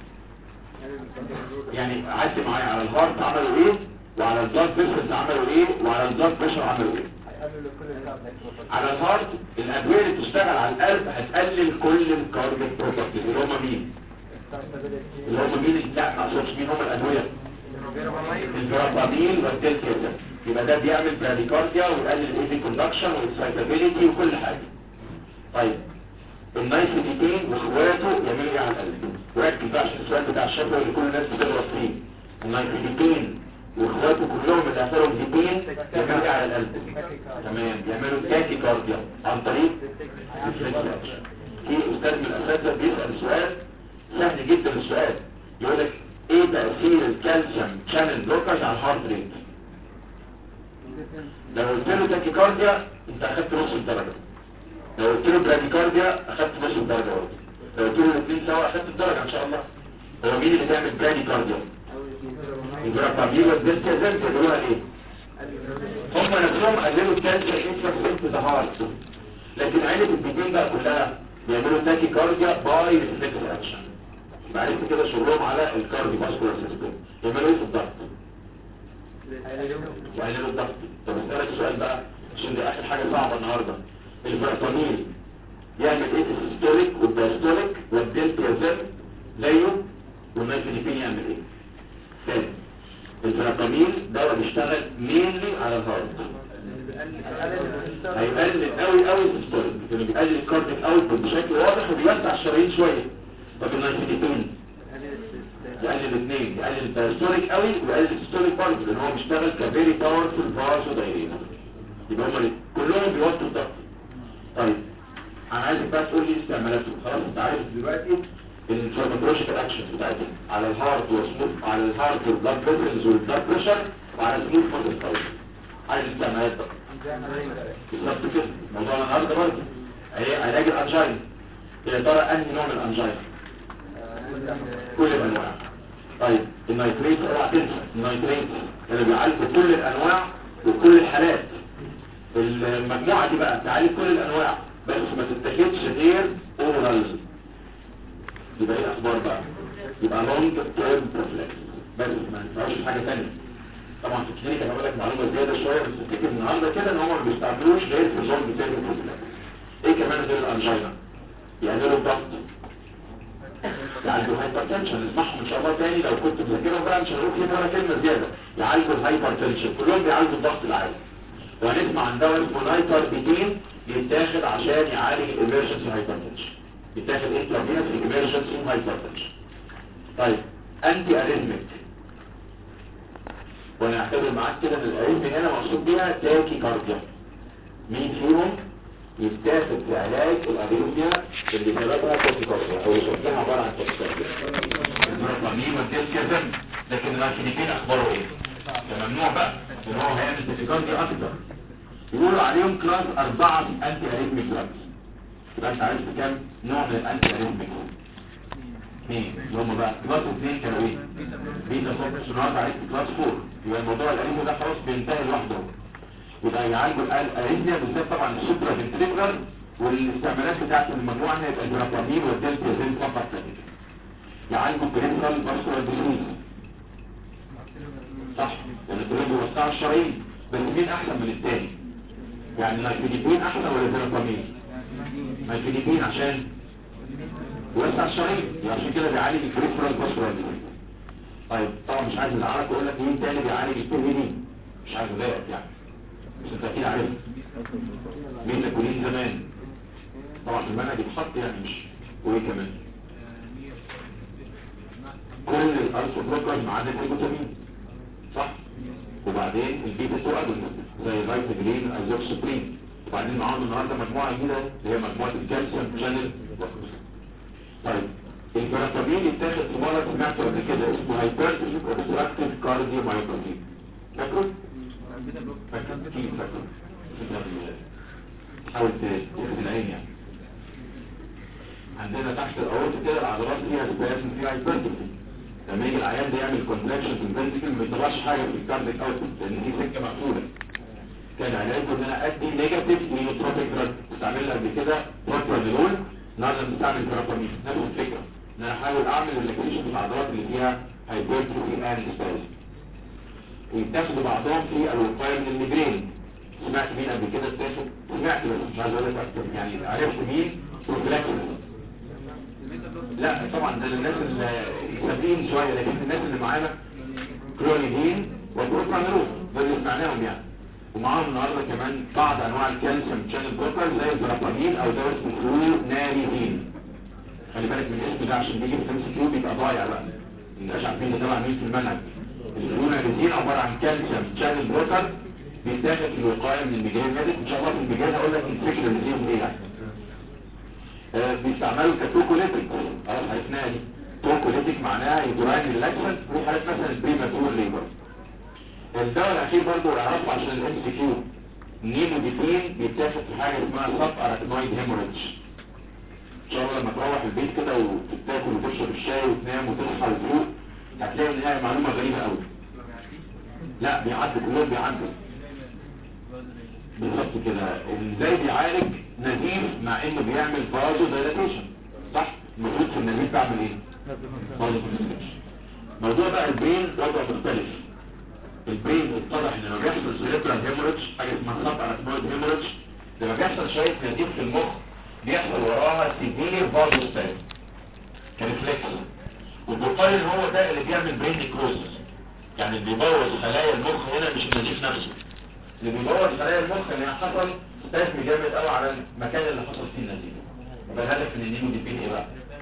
يعني عدت معايا على الهارت عملوا ايه وعلى البلاد فيسلز عملوا ايه وعلى البلاد بريشر عملوا ايه على الهارت الادويه اللي بتشتغل على القلب هتقلل كل الكاردياك بروبرتيز اللي هم مين اللي هم مين لا ما اقصدش مين هم الادويه الفيرابامين والدلتيازم يبقى ده بيعمل براديكارديا ويقلل الايزي كوندكشن والاكسايتابيليتي وكل حاجه طيب النايسيديتين واخواته يعملوا ايه على القلب وركز بقى عشان السؤال بتاع الشفوي اللي كل الناس بتغلط فيه النايسيديتين واخواته كلهم اللي اخرهم ديتين يعملوا ايه على القلب تمام يعملوا تاكي كارديا عن طريق الفليكس في استاذ من الاساتذه بيسال سؤال سهل جدا السؤال يقول لك ايه تاثير الكالسيوم شانل بلوكرز على الهارت ريت لو قلت له تاكي كارديا انت اخدت نص الدرجه لو قلت له براديكارديا اخدت نص الدرجه برضه لو قلت له الاثنين سوا اخدت الدرجه ان شاء الله هو مين اللي بيعمل براديكارديا الجرافامين والدلتازم بيقولوها ايه هم نفسهم قللوا الكالسيوم انفلكس ذا هارت لكن عيلة البيتين بقى كلها بيعملوا تاكي كارديا باي ريفلكس اكشن يبقى عرفت كده شغلهم على الكارديو فاسكولار سيستم يعملوا ايه في الضغط يقللوا الضغط طب اسالك سؤال بقى عشان دي اخر حاجه صعبه النهارده الفرطانين يعمل ايه في السيستوليك والدايستوليك والدلتازم زيه والنايفيليبين يعمل ايه ثاني الفرطانين دواء بيشتغل مينلي على الهارت هيقلل قوي قوي السيستوليك لانه بيقلل الكارديك اوتبوت بشكل واضح وبيوسع الشرايين شويه طب النايتريتين يقلل الاثنين يقلل الدايستوليك قوي ويقلل السيستوليك برضه لان هو بيشتغل كفيري باورفول فازو دايرينا يبقى هم كلهم بيوطوا الضغط طيب انا عايزك بقى تقول لي استعمالاته خلاص انت عارف دلوقتي الفارماكولوجيكال اكشنز بتاعتهم على الهارت والسموث على الهارت والبلاد فيسلز والبلاد بريشر وعلى السموث ماسل فايبر عايز الاستعمالات بقى بالظبط كده موضوعنا النهارده برضه اهي علاج الانجينا يا ترى انهي نوع من الانجينا كل الانواع طيب النيتريت اوعى تنسى النيتريت اللي بيعالجوا كل الانواع وكل الحالات المجموعه دي بقى تعالج كل الانواع بس ما تتاخدش غير اورال يبقى ايه الاخبار بقى يبقى لونج تيرم بروفلاكس بس ما ينفعش في حاجه ثانيه طبعا في الكلينيك انا بقول لك معلومه زياده شويه بس افتكر النهارده كده ان هم ما بيستعملوش غير في اللونج تيرم بروفلاكس ايه كمان غير الانجينا يعملوا الضغط يعالجوا الهايبرتنشن نسمعهم ان شاء الله تاني لو كنت مذاكرهم بقى مش هنقول فيهم ولا كلمه زياده يعالجوا الهايبرتنشن كلهم بيعالجوا الضغط العالي وهنسمع عن دواء اسمه نايتر بيتين يتاخد عشان يعالج الامرجنسي هايبرتنشن يتاخد انترافينوس الامرجنسي هايبرتنشن طيب انتي اريزميك وانا اعتبر معاك كده ان الاريزمي هنا مقصود بيها تاكي كارديا مين فيهم يتاخد في علاج الاريزميا اللي سببها تاكي كارديا او اللي شكلها عباره عن تاكي كارديا المرقمين والديسكازم لكن الاركينيكين اخباره ايه ده ممنوع بقى ان هو هيعمل تاكي كارديا اكتر يقولوا عليهم كلاس أربعة أنتي أريثميك دراجز يبقى أنت عرفت كام نوع من الأنتي أريثميك اثنين اللي هم بقى كلاس اثنين كانوا ايه؟ بيتا فوكس النهارده عرفت كلاس فور يبقى الموضوع الأريثميا ده خلاص بينتهي لوحده يبقى يعالجوا الأريثميا بالذات طبعا السوبرا فنتريكولار والاستعمالات بتاعت المجموعة هنا يبقى الجرافامين والدلتازين فقط لا غير. يعالجوا بريفرال فاسكولار ديزيز صح لأن كلهم بيوسعوا الشرايين بس مين أحسن من التاني؟ يعني الفلبين احسن ولا زيرقامين الفلبين عشان وسع الشرايين عشان كده بيعالج البريفرال فاسكولار طيب طبعا مش عايز ازعلك واقول لك مين تاني بيعالج البي دي مش عايز اضايقك يعني بس انت اكيد عارف مين تكونين زمان طبعا في المنهج بيتحط يعني مش وايه كمان كل الارثو بلوكرز ما عدا الجلوتامين صح وبعدين البيتا 2 اجونست زي الفيتامين الازوكسبرين وبعدين معاهم النهارده مجموعه جديده اللي هي مجموعه الكالسيوم شانل طيب الفيراتامين يتاخد في مرض سمعته قبل كده اسمه هايبرتروفيك اوبستراكتيف كارديو مايوباثي فاكره؟ فاكر اكيد فاكره حاول تاخد العين يعني عندنا تحت الاورط كده العضلات فيها سباسم فيها هايبرتروفي لما يجي العيان ده يعمل كونتراكشن في الفنتيكل ما يطلعش حاجه في الكارديك اوتبوت لان دي سكه مقفوله كان علاجه ان انا ادي نيجاتيف نيوتروبيك دراج استعملها قبل كده بروبرانول النهارده بنستعمل ترابامين نفس الفكره ان انا احاول اعمل ريلاكسيشن في العضلات اللي فيها هايبرتروفي اند سبازم ويتاخدوا بعضهم في الوقايه من الميجرين سمعت مين قبل كده اتاخد سمعت بس مش عايز اقول لك اكتر يعني عرفت مين بروفلاكسس لا طبعا ده للناس السابقين شوية لكن الناس اللي معانا كلونيدين وبروبرانولول ده اللي سمعناهم يعني ومعاهم النهارده كمان بعض انواع الكالسيوم شانل بروبر زي البرابامين او دواء اسمه فلوناريدين خلي بالك من الاسم ده عشان بيجي في ام سي كيو بيبقى ضايع بقى مش عارفين ده تبع مين في المنهج الفلوناريدين عباره عن كالسيوم شانل بروبر بيتاخد في الوقايه من الميجرين ميديك ان شاء الله في الميجرين هقول لك الفكره اللي فيهم ايه يعني آه بيستعملوا كتوكوليتيك خلاص عرفناها دي توكوليتيك معناها يدراين ريلاكسن في حالات مثلا البريماتور ليبر الدواء الاخير برضه اعرفه عشان الام سي كيو نيموديبين بيتاخد في حاجه اسمها سب اراكنويد هيموريدج ان شاء الله لما تروح البيت كده وتاكل وتشرب الشاي وتنام وتصحى وتفوق هتلاقي ان هي معلومه غريبه قوي لا بيعدوا كلهم بيعدوا بالظبط كده ازاي بيعالج نزيف مع انه بيعمل فازو دايلاتيشن صح المفروض في النزيف بعمل ايه فازو دايلاتيشن موضوع بقى البرين وضع مختلف البرين اتضح ان لما بيحصل سيريبرال هيموريدج حاجه اسمها سب اراكنويد هيموريدج لما بيحصل شويه نزيف في المخ بيحصل وراها سيفير فازو ستايل كريفلكس والبقال ان هو ده اللي بيعمل برين نيكروزس يعني اللي بيبوظ خلايا المخ هنا مش النزيف نفسه اللي بيبوظ خلايا المخ ان حصل ستاسم جامد قوي على المكان اللي حصل فيه النزيف يبقى الهدف من النيمو دي فين ايه بقى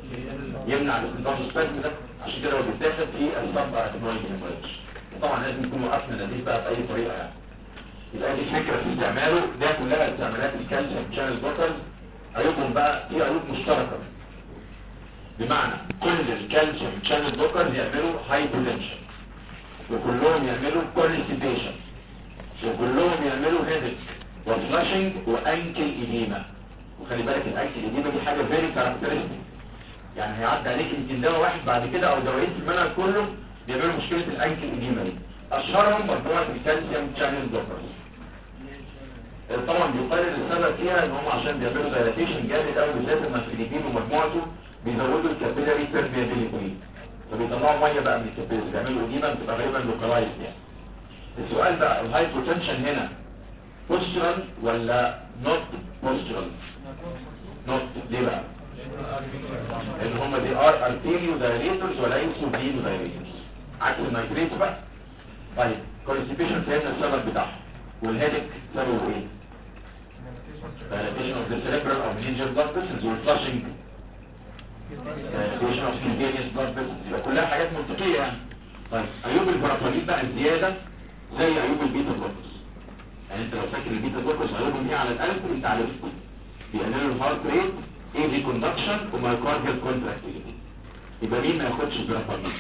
يمنع الاستنتاج السبازم ده عشان كده هو بيتاخد في السب ارتمويد هيموريدج طبعا لازم يكون وقفنا النزيف بقى باي طريقه يعني يبقى دي فكره في استعماله ده كلها استعمالات الكالسيوم شانل بوتل عيوبهم بقى في عيوب مشتركه بمعنى كل الكالسيوم شانل بوكرز يعملوا هاي بوتنشن وكلهم يعملوا كونستيبيشن وكلهم يعملوا هيدك وفلاشنج وانكل ايديما وخلي بالك الانكل ايديما دي حاجه فيري كاركترستيك يعني هيعدي عليك يمكن دواء واحد بعد كده او دوايين في المنهج كله بيعملوا مشكله الانكل ايديما دي اشهرهم مجموعه الكالسيوم شانل بوكرز طبعا بيقرر السبب فيها ان هم عشان بيعملوا دايلاتيشن جامد قوي بالذات لما الفلبين ومجموعته بيزودوا الكابيلاري بيرميابيليتي فبيطلعوا ميه بقى من الكابيلاري بيعملوا اديمه بتبقى غالبا لوكالايز يعني السؤال بقى الهاي بوتنشن هنا بوسترال ولا نوت بوسترال نوت ليه بقى لان هم دي ار ارتيريو دايليتورز وليسوا فينو دايليتورز عكس النيتريت بقى طيب كونستيبيشن فهمنا السبب بتاعها والهيدك سببه ايه dilatation of the cerebral or meningeal blood vessels والflushing dilatation of cutaneous blood vessels يبقى كلها حاجات منطقية يعني طيب عيوب البرافالين بقى الزيادة زي عيوب البيتا بلوكس يعني انت لو فاكر البيتا بلوكس عيوبهم ايه على القلب انت عرفت بيقللوا الهارت ريت ايزي كوندكشن ومايكارديال كونتراكتيليتي يبقى مين ما ياخدش البرافالين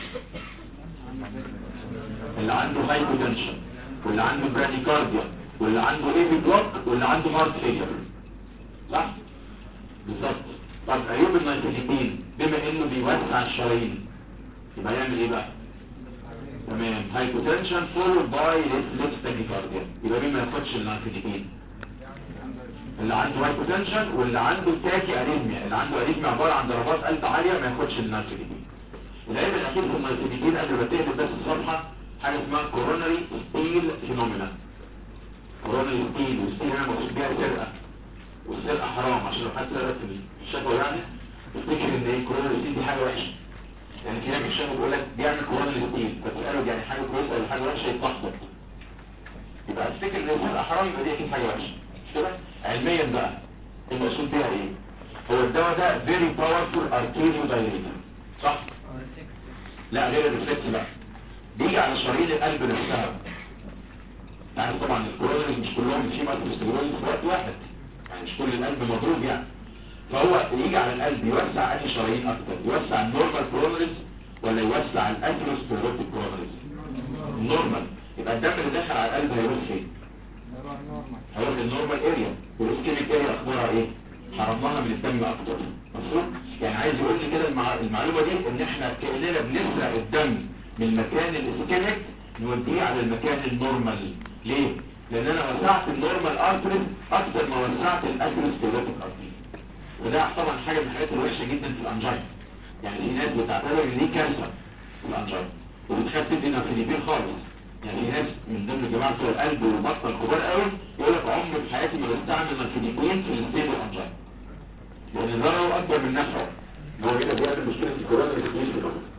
اللي عنده هاي بوتنشن واللي عنده براديكارديا واللي عنده ايفي بلوك واللي عنده هارت فيلير صح بالظبط طب عيوب النيتروجين بما انه بيوسع الشرايين يبقى يعمل ايه بقى تمام هايبوتنشن فولود باي ريفلكس تاكيكارديا يبقى مين ما ياخدش النيتروجين اللي عنده هايبوتنشن واللي عنده تاكي اريثميا اللي عنده اريثميا عباره عن ضربات قلب عاليه ما ياخدش النيتروجين العيب الاخير في النيتروجين قبل ما تقلب بس الصفحه حاجه اسمها كوروناري ستيل فينومينا كوروناري ستيل والستيل هنا مقصود بيها سرقه والسرقه حرام عشان لو حد سرق في الشكوى يعني تفتكر ان ايه كوروناري ستيل دي حاجه وحشه يعني في ناس في الشكوى بيقول لك بيعمل كوروناري ستيل فتساله يعني حاجه كويسه ولا حاجه وحشه يتلخبط يبقى تفتكر ان السرقه حرام يبقى دي اكيد حاجه وحشه مش كده علميا بقى المقصود بيها ايه هو الدواء ده فيري باورفول ارتيريو دايليتر صح لا غير الريفلكس بقى بيجي على شرايين القلب نفسها يعني طبعا الكورونرز مش كلهم في مايكروستيرولز في وقت واحد يعني مش كل القلب مضروب يعني فهو يجي على القلب يوسع انهي شرايين اكتر يوسع النورمال كورونرز ولا يوسع الاثيروسكليروتيك كورونرز النورمال يبقى الدم اللي داخل على القلب هيروح فين هيروح للنورمال اريا والاسكيميك اريا اخبارها ايه حرمناها من الدم اكتر مفهوم يعني عايز يقول لي كده المع... المعلومه دي ان احنا كاننا بنسرق الدم من المكان الاسكيميك نوديه على المكان النورمال ليه لان انا وسعت النورمال ارتريز اكتر ما وسعت الاثيروسكليروتيك ارتريز وده طبعا حاجه من الحاجات الوحشه جدا في الانجين يعني في ناس بتعتبر ان دي كارثه في الانجين وبتخاف تدي نافيليبين خالص يعني في ناس من ضمن الجماعه بتوع القلب والبطن الكبار قوي يقول لك عمري في حياتي ما بستعمل نافيليبين في الستيبل انجين لان ضرره اكبر من نفعه هو كده بيعمل مشكله في الكورونا اللي بتجيش في الأرض.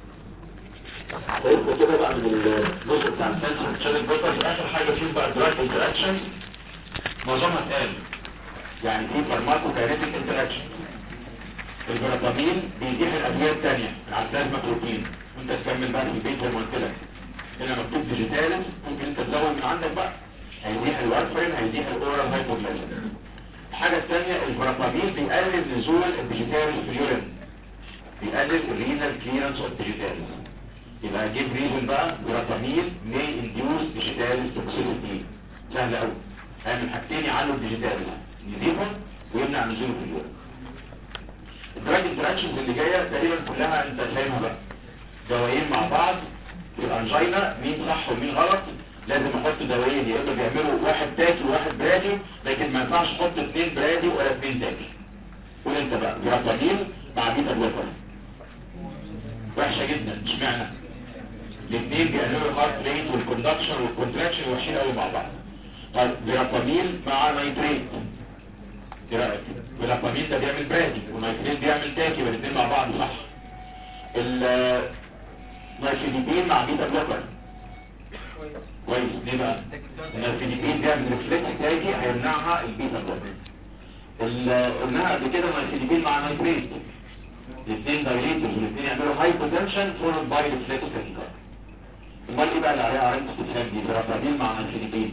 فيبقى كده بقى من النص بتاع السنسور شانل بيبرز اخر حاجه فيه بقى دراج انتراكشن معظمها اتقال يعني في فارماكوكاينيتيك انتراكشن البراتامين بيزيح الادويه الثانيه العزازما بروتين وانت تكمل بقى في البيت زي ما قلت لك هنا مكتوب ديجيتالس ممكن انت تزود من عندك بقى هيزيح الوارفرين هيزيح الاورال هايبوجلايسين الحاجه الثانيه البراتامين بيقلل نزول الديجيتالس في اليورين بيقلل الرينال كليرنس اوف ديجيتالس يبقى جيب ريزون بقى براتامين may induce digital toxicity سهل قوي هيعمل حاجتين يعلوا الديجيتال يزيدهم ويمنع نزوله في اليورين الدراج انتراكشنز اللي جايه تقريبا كلها انت فاهمها بقى دوايين مع بعض في الانجينا مين صح ومين غلط لازم احط دوايين يا اما بيعملوا واحد تاكي وواحد برادي لكن ما ينفعش احط اثنين برادي ولا اثنين تاكي قول انت بقى براتامين مع بيتا بلوكر وحشه جدا اشمعنى الاثنين بيقللوا الهارت ريت والكوندكشن والكونتراكشن وحشين قوي مع بعض طيب فيرابامين مع نيتريت ايه رايك فيرابامين ده بيعمل برادي ونيتريت بيعمل تاكي والاثنين مع بعض صح النيتريتين مع بيتا بلوكر كويس ليه بقى النيتريتين بيعمل ريفلكس تاكي هيمنعها البيتا بلوكر قلناها قبل كده نيتريتين مع نيتريت الاثنين دايليترز والاثنين يعملوا هايبوتنشن فولد باي ريفلكس تاكيكارد امال ايه بقى اللي عليها علامه استفهام دي برافادين مع نانفينيبين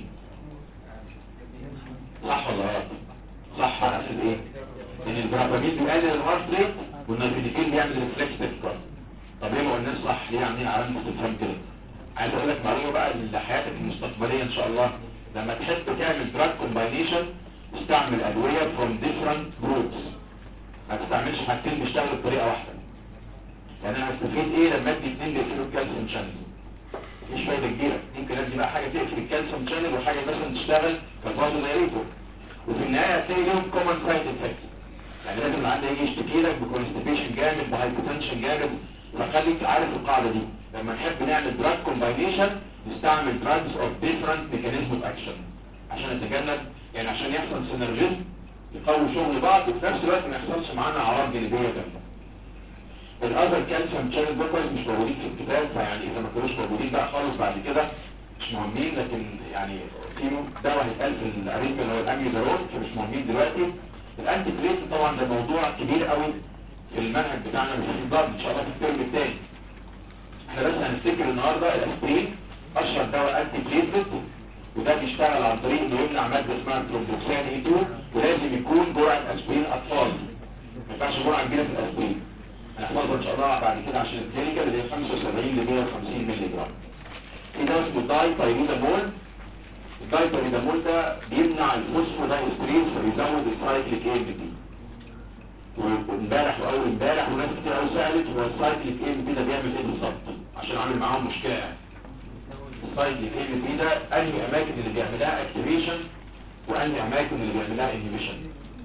صح ولا غلط صح على اساس ايه ان البرافامين بيقلل الهارت ريت والنانفينيبين بيعمل ريفلكس تاكيكارد طب ليه ما قلناش صح ليه عاملين علامه استفهام كده عايز اقول لك معلومه بقى لحياتك المستقبليه ان شاء الله لما تحب تعمل دراج كومباينيشن استعمل ادويه from different groups ما تستعملش حاجتين بيشتغلوا بطريقه واحده يعني انا هستفيد ايه لما ادي اثنين بيقفلوا الكالسيوم شانل مش فايده كبيره ممكن ادي بقى حاجه تقفل الكالسيوم شانل وحاجه مثلا تشتغل كالفازو دايريتور وفي النهايه هتلاقي لهم كومن سايد افكت يعني لازم اللي عندك يجي يشتكي لك بكونستيبيشن جامد بهايبوتنشن جامد فخليك عارف القاعده دي لما نحب نعمل دراج كومباينيشن نستعمل دراجز اوف ديفرنت ميكانيزم اوف اكشن عشان نتجنب يعني عشان يحصل سينرجيزم يقوي شغل بعض وفي نفس الوقت ما يحصلش معانا اعراض جانبيه جامده الاذر كالسيوم شانل بلوكرز مش موجودين في الكتاب فيعني اذا ما كانوش موجودين بقى خالص بعد كده مش مهمين لكن يعني في دواء هيتقال في الاريثميا اللي هو الاميودارون فمش مهمين دلوقتي الانتي بليت طبعا ده موضوع كبير قوي في المنهج بتاعنا في الضرب ان شاء الله في الترم الثاني احنا بس هنفتكر النهارده الاسبرين اشهر دواء انتي بليتلت وده بيشتغل عن طريق انه يمنع ماده اسمها ترومبوكسان اي 2 ولازم يكون جرعه اسبرين اطفال ما ينفعش جرعه كبيره في الاسبرين هنحفظها ان شاء الله بعد كده عشان الكلينيكال اللي هي 75 ل 150 مللي جرام في دواء اسمه داي بايريدامول الداي بايريدامول ده بيمنع الفوسفودايسترين فبيزود السايكليك اي بي دي وامبارح واول امبارح وناس كتير قوي سالت هو السايكليك اي بي دي ده بيعمل ايه بالظبط عشان عامل معاهم مشكله يعني السايكليك اي بي دي ده انهي اماكن اللي بيعملها اكتيفيشن وانهي اماكن اللي بيعملها انهبيشن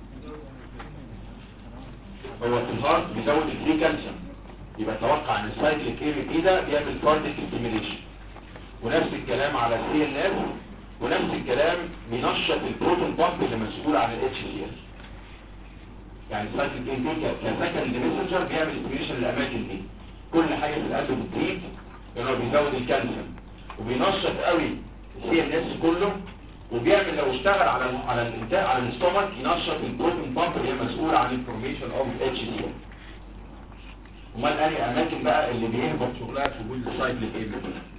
هو في الهارت بيزود الفري كالسيوم يبقى توقع ان السايكليك اي بي دي ده بيعمل كارديك ستيميليشن ونفس الكلام على السي ان اف ونفس الكلام بينشط البروتون بامب اللي مسؤول عن الاتش سي اس يعني السايكليك اي بي كسكند ميسنجر بيعمل ستيميليشن للاماكن دي كل حاجه في القلب بتزيد لانه بيزود الكالسيوم وبينشط قوي السي ان اس كله وبيعمل لو اشتغل على على الانتاج على الاستومك ينشط البروتين بامب اللي هي مسؤول عن الفورميشن اوف اتش سي ال امال انهي اماكن بقى اللي بيهبط شغلها في وجود السايكليك اي بي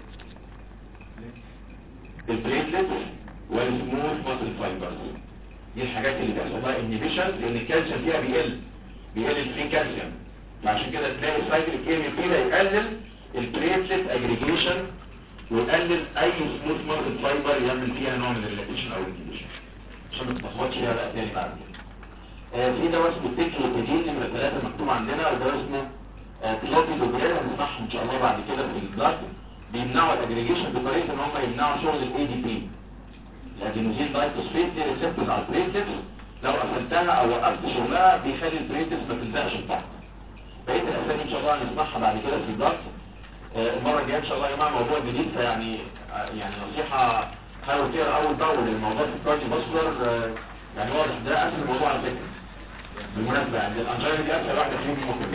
البليتلت والسموث ماسل فايبرز دي الحاجات اللي بيحصل لها انهبيشن لان الكالسيوم فيها بيقل بيقل الفري كالسيوم فعشان كده تلاقي السايكليك اي بي ده يقلل البليتلت اجريجيشن ويقلل اي سموث ماسل فايبر يعمل فيها نوع من الريلاكسيشن او الانهبيشن عشان ما تتلخبطش فيها بقى تاني بعد كده آه في دواء اسمه تيكلوتيدين نمرة ثلاثة مكتوب عندنا ودواء اسمه آه كلوبيدوجريل هنسمعهم ان شاء الله بعد كده في البلاد بيمنعوا الاجريجيشن بطريقه ان هم يمنعوا شغل الاي دي بي الادينوزين دايفوسفيت دي ريسبتورز على البريتلتس لو قفلتها او وقفت شغلها بيخلي البريتلتس ما تلزقش في بعض بقيه الاسامي ان شاء الله هنسمعها بعد كده في البلاد آه المره الجايه ان شاء الله يا جماعه موضوع جديد فيعني آه يعني نصيحه حاول تقرا اول باول الموضوع في الكارديو فاسكولار يعني واضح ده اسهل موضوع على فكره بالمناسبه يعني الانجينا دي اسهل واحده فيهم ممكن